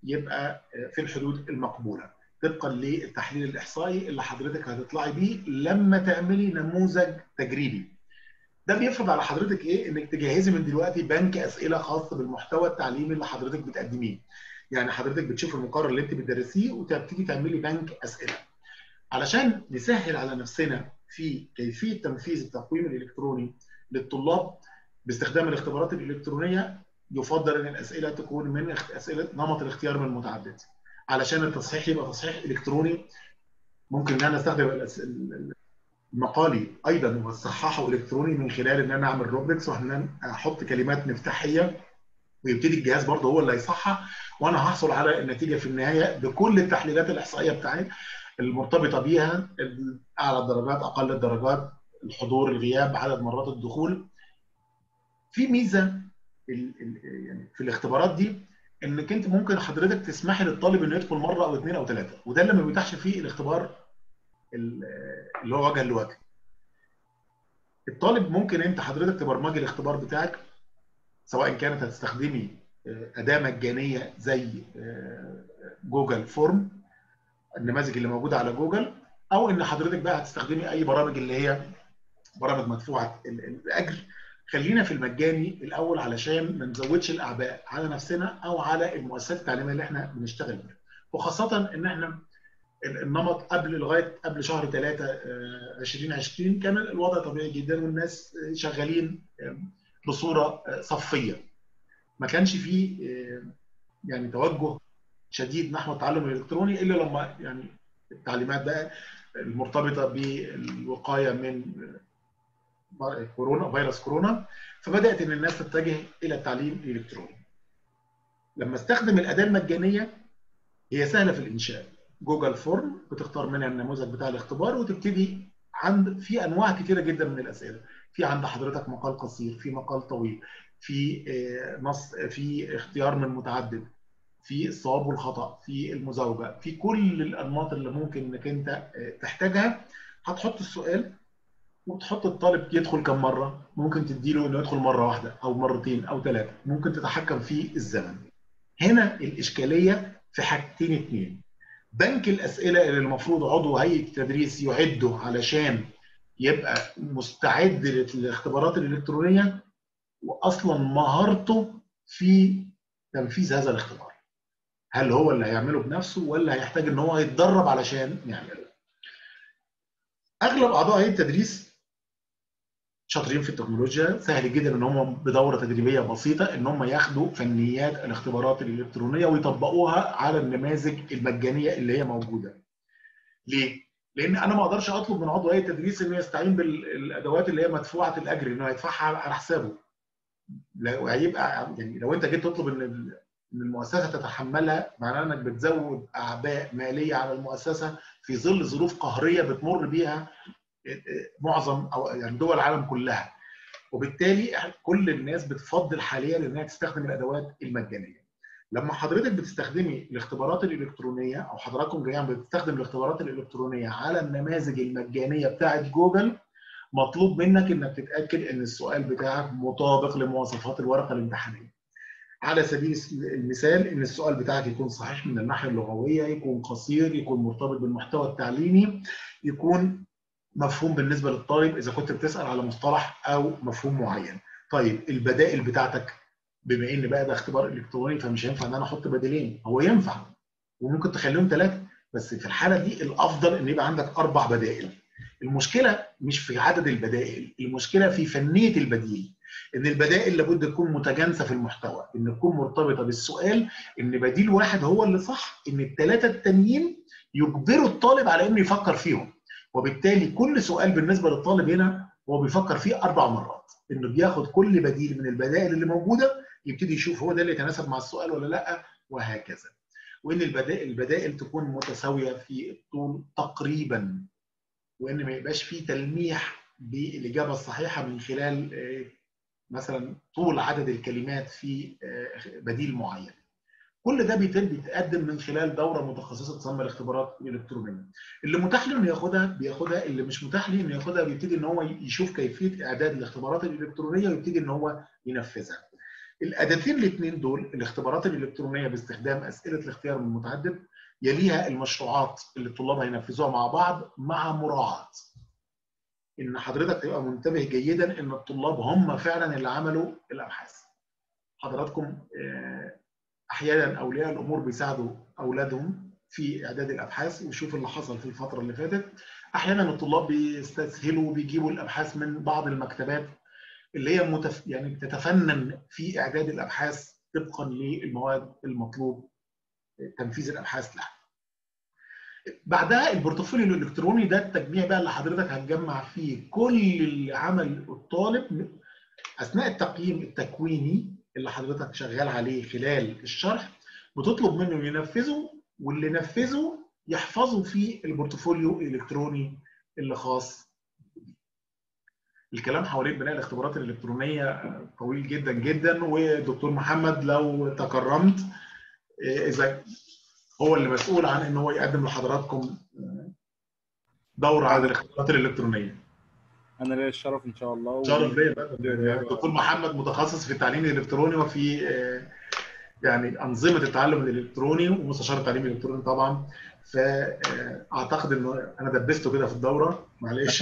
[SPEAKER 1] يبقى في الحدود المقبوله طبقا للتحليل الاحصائي اللي حضرتك هتطلعي بيه لما تعملي نموذج تجريبي. ده بيفرض على حضرتك ايه؟ انك تجهزي من دلوقتي بنك اسئله خاص بالمحتوى التعليمي اللي حضرتك بتقدميه. يعني حضرتك بتشوف المقرر اللي انت بتدرسيه وتبتدي تعملي بنك اسئله. علشان نسهل على نفسنا في كيفيه تنفيذ التقويم الالكتروني للطلاب باستخدام الاختبارات الالكترونيه يفضل ان الاسئله تكون من اسئله نمط الاختيار من المتعدد. علشان التصحيح يبقى تصحيح الكتروني ممكن ان انا استخدم مقالي ايضا واصححه الكتروني من خلال ان انا اعمل روبلكس وان انا احط كلمات مفتاحيه ويبتدي الجهاز برضه هو اللي هيصحح وانا هحصل على النتيجه في النهايه بكل التحليلات الاحصائيه بتاعتي المرتبطه بيها اعلى الدرجات اقل الدرجات الحضور الغياب عدد مرات الدخول في ميزه يعني في الاختبارات دي انك انت ممكن حضرتك تسمحي للطالب انه يدخل مره او اثنين او ثلاثه وده اللي ما بيتاحش فيه الاختبار اللي هو وجها لوجه الطالب ممكن انت حضرتك تبرمجي الاختبار بتاعك سواء كانت هتستخدمي اداه مجانيه زي جوجل فورم النماذج اللي موجوده على جوجل او ان حضرتك بقى هتستخدمي اي برامج اللي هي برامج مدفوعه الاجر خلينا في المجاني الاول علشان ما نزودش الاعباء على نفسنا او على المؤسسات التعليميه اللي احنا بنشتغل بيها وخاصه ان احنا النمط قبل لغايه قبل شهر 3 2020 كان الوضع طبيعي جدا والناس شغالين بصوره صفيه ما كانش فيه يعني توجه شديد نحو التعلم الالكتروني الا لما يعني التعليمات بقى المرتبطه بالوقايه من كورونا فيروس كورونا فبدات ان الناس تتجه الى التعليم الالكتروني. لما استخدم الاداه المجانيه هي سهله في الانشاء جوجل فورم بتختار منها النموذج بتاع الاختبار وتبتدي عند في انواع كثيره جدا من الاسئله في عند حضرتك مقال قصير في مقال طويل في نص في اختيار من متعدد في الصواب والخطا في المزاوجه في كل الانماط اللي ممكن انك انت تحتاجها هتحط السؤال وتحط الطالب يدخل كم مره ممكن تديله انه يدخل مره واحده او مرتين او ثلاثه ممكن تتحكم في الزمن هنا الاشكاليه في حاجتين اثنين بنك الاسئله اللي المفروض عضو هيئه التدريس يعده علشان يبقى مستعد للاختبارات الالكترونيه واصلا مهارته في تنفيذ هذا الاختبار هل هو اللي هيعمله بنفسه ولا هيحتاج ان هو يتدرب علشان يعمله اغلب اعضاء هيئه التدريس شاطرين في التكنولوجيا سهل جدا ان هم بدوره تدريبيه بسيطه ان هم ياخدوا فنيات الاختبارات الالكترونيه ويطبقوها على النماذج المجانيه اللي هي موجوده. ليه؟ لان انا ما اقدرش اطلب من عضو هيئه التدريس انه يستعين بالادوات اللي هي مدفوعه الاجر انه يدفعها على حسابه. لو هيبقى يعني لو انت جيت تطلب ان ان المؤسسه تتحملها معناه انك بتزود اعباء ماليه على المؤسسه في ظل ظروف قهريه بتمر بيها معظم او يعني دول العالم كلها وبالتالي كل الناس بتفضل حاليا انها تستخدم الادوات المجانيه لما حضرتك بتستخدمي الاختبارات الالكترونيه او حضراتكم جميعا بتستخدم الاختبارات الالكترونيه على النماذج المجانيه بتاعه جوجل مطلوب منك انك تتاكد ان السؤال بتاعك مطابق لمواصفات الورقه الامتحانيه على سبيل المثال ان السؤال بتاعك يكون صحيح من الناحيه اللغويه يكون قصير يكون مرتبط بالمحتوى التعليمي يكون مفهوم بالنسبه للطالب اذا كنت بتسال على مصطلح او مفهوم معين. طيب البدائل بتاعتك بما ان بقى ده اختبار الكتروني فمش هينفع ان انا احط بديلين، هو ينفع وممكن تخليهم ثلاثه بس في الحاله دي الافضل ان يبقى عندك اربع بدائل. المشكله مش في عدد البدائل، المشكله في فنيه البديل. ان البدائل لابد تكون متجانسه في المحتوى، ان تكون مرتبطه بالسؤال، ان بديل واحد هو اللي صح، ان الثلاثه التانيين يجبروا الطالب على انه يفكر فيهم. وبالتالي كل سؤال بالنسبه للطالب هنا هو بيفكر فيه اربع مرات انه بياخد كل بديل من البدائل اللي موجوده يبتدي يشوف هو ده اللي يتناسب مع السؤال ولا لا وهكذا وان البدائل البدائل تكون متساويه في الطول تقريبا وان ما يبقاش فيه تلميح بالاجابه الصحيحه من خلال مثلا طول عدد الكلمات في بديل معين كل ده بيتم بيتقدم من خلال دوره متخصصه تسمى الاختبارات الالكترونيه. اللي متاح له انه ياخدها بياخدها، اللي مش متاح له انه ياخدها بيبتدي ان هو يشوف كيفيه اعداد الاختبارات الالكترونيه ويبتدي ان هو ينفذها. الاداتين الاثنين دول الاختبارات الالكترونيه باستخدام اسئله الاختيار المتعدد يليها المشروعات اللي الطلاب هينفذوها مع بعض مع مراعاه ان حضرتك تبقى منتبه جيدا ان الطلاب هم فعلا اللي عملوا الابحاث حضراتكم احيانا اولياء الامور بيساعدوا اولادهم في اعداد الابحاث ويشوف اللي حصل في الفتره اللي فاتت احيانا الطلاب بيستسهلوا وبيجيبوا الابحاث من بعض المكتبات اللي هي متف... يعني بتتفنن في اعداد الابحاث طبقا للمواد المطلوب تنفيذ الابحاث لها. بعدها البورتفوليو الالكتروني ده التجميع بقى اللي حضرتك هتجمع فيه كل اللي عمل الطالب اثناء التقييم التكويني اللي حضرتك شغال عليه خلال الشرح بتطلب منه ينفذه واللي نفذه يحفظه في البورتفوليو الالكتروني اللي خاص الكلام حوالين بناء الاختبارات الالكترونيه طويل جدا جدا ودكتور محمد لو تكرمت اذا هو اللي مسؤول عن ان هو يقدم لحضراتكم دوره عن الاختبارات الالكترونيه
[SPEAKER 2] انا ليا الشرف ان شاء الله
[SPEAKER 1] شرف ليا دكتور محمد متخصص في التعليم الالكتروني وفي يعني انظمه التعلم الالكتروني ومستشار التعليم الالكتروني طبعا فاعتقد انه انا دبسته كده في الدوره معلش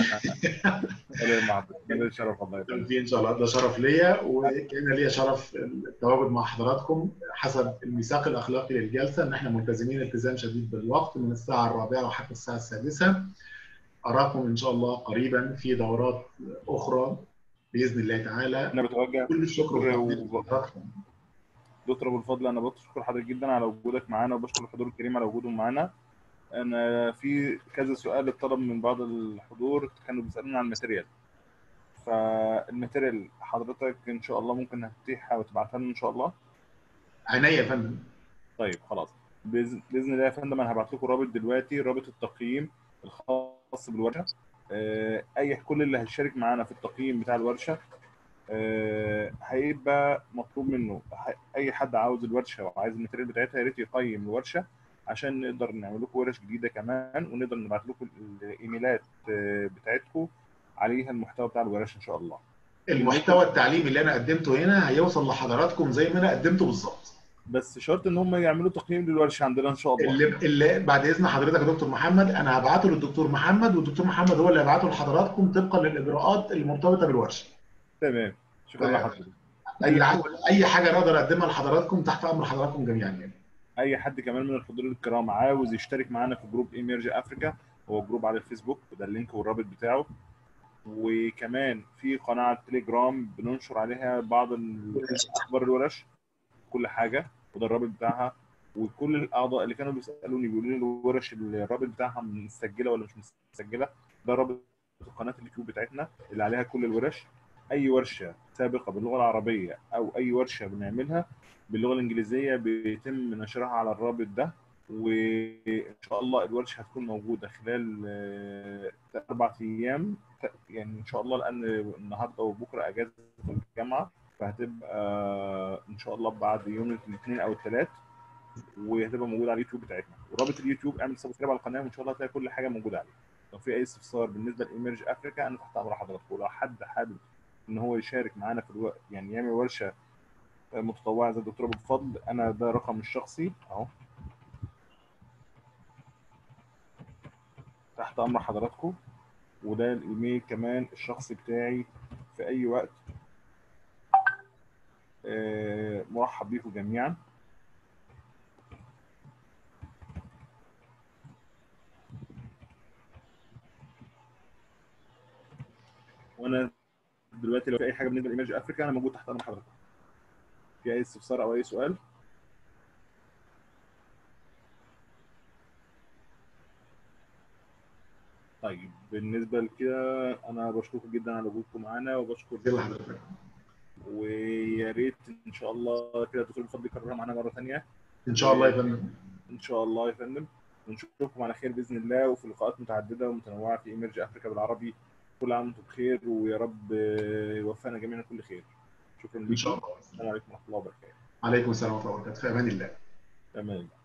[SPEAKER 2] ده شرف الله يبارك
[SPEAKER 1] ان شاء الله ده شرف ليا وكان ليا شرف التواجد مع حضراتكم حسب الميثاق الاخلاقي للجلسه ان احنا ملتزمين التزام شديد بالوقت من الساعه الرابعه وحتى الساعه السادسه اراكم ان شاء الله قريبا في دورات اخرى باذن الله تعالى
[SPEAKER 2] انا بتوجه
[SPEAKER 1] كل الشكر
[SPEAKER 2] لحضراتكم دكتور ابو الفضل انا بشكر حضرتك جدا على وجودك معانا وبشكر الحضور الكريم على وجودهم معانا انا في كذا سؤال اتطلب من بعض الحضور كانوا بيسالوني عن الماتيريال فالماتيريال حضرتك ان شاء الله ممكن هتتيحها وتبعتها لنا ان شاء الله
[SPEAKER 1] عينيا يا فندم
[SPEAKER 2] طيب خلاص باذن الله يا فندم انا هبعت لكم رابط دلوقتي رابط التقييم الخاص بالورشه اي كل اللي هيشارك معانا في التقييم بتاع الورشه هيبقى مطلوب منه اي حد عاوز الورشه وعايز الماتيريال بتاعتها يا ريت يقيم الورشه عشان نقدر نعمل لكم ورش جديده كمان ونقدر نبعت لكم الايميلات بتاعتكم عليها المحتوى بتاع الورش ان شاء الله.
[SPEAKER 1] المحتوى التعليمي اللي انا قدمته هنا هيوصل لحضراتكم زي ما انا قدمته بالظبط.
[SPEAKER 2] بس شرط ان هم يعملوا تقييم للورشه عندنا ان شاء الله.
[SPEAKER 1] اللي, اللي بعد اذن حضرتك يا دكتور محمد انا هبعته للدكتور محمد والدكتور محمد هو اللي هيبعته لحضراتكم طبقا للاجراءات المرتبطه بالورشه.
[SPEAKER 2] تمام شكرا لحضرتك.
[SPEAKER 1] اي حاجه اي حاجه اقدر اقدمها لحضراتكم تحت امر حضراتكم جميعا يعني.
[SPEAKER 2] اي حد كمان من الحضور الكرام عاوز يشترك معانا في جروب ايميرج افريكا هو جروب على الفيسبوك ده اللينك والرابط بتاعه وكمان في قناه على التليجرام بننشر عليها بعض اخبار الورش كل حاجه وده الرابط بتاعها وكل الاعضاء اللي كانوا بيسالوني بيقولوا لي الورش الرابط بتاعها مسجله ولا مش مسجله ده رابط قناه اليوتيوب بتاعتنا اللي عليها كل الورش اي ورشه سابقه باللغه العربيه او اي ورشه بنعملها باللغه الانجليزيه بيتم نشرها على الرابط ده وان شاء الله الورشه هتكون موجوده خلال اربع ايام يعني ان شاء الله لان النهارده وبكره اجازه في الجامعه فهتبقى ان شاء الله بعد يوم الاثنين او الثلاث وهتبقى موجوده على اليوتيوب بتاعتنا ورابط اليوتيوب اعمل سبسكرايب على القناه وان شاء الله هتلاقي كل حاجه موجوده عليه لو في اي استفسار بالنسبه لايمرج افريكا انا تحت امر حضراتكم ولو حد حابب ان هو يشارك معانا في الوقت يعني يعمل ورشه متطوعه زي الدكتور ابو الفضل انا ده رقم الشخصي اهو تحت امر حضراتكم وده الايميل كمان الشخصي بتاعي في اي وقت آه مرحب بيكم جميعا وانا دلوقتي لو في اي حاجه بالنسبه لايميرج افريكا انا موجود تحت امر حضراتكم في اي استفسار او اي سؤال طيب بالنسبه لكده انا بشكركم جدا على وجودكم معانا وبشكر ويا ريت ان شاء الله كده الدكتور بفضل يكررها معانا مره ثانيه
[SPEAKER 1] ان شاء الله يا فندم
[SPEAKER 2] ان شاء الله يا فندم ونشوفكم على خير باذن الله وفي لقاءات متعدده ومتنوعه في ايمرج افريكا بالعربي كل عام وانتم بخير ويا رب يوفقنا جميعا كل خير شكرا لكم
[SPEAKER 1] ان شاء الله
[SPEAKER 2] السلام عليكم ورحمه الله وبركاته
[SPEAKER 1] عليكم السلام ورحمه الله وبركاته في امان الله
[SPEAKER 2] امان الله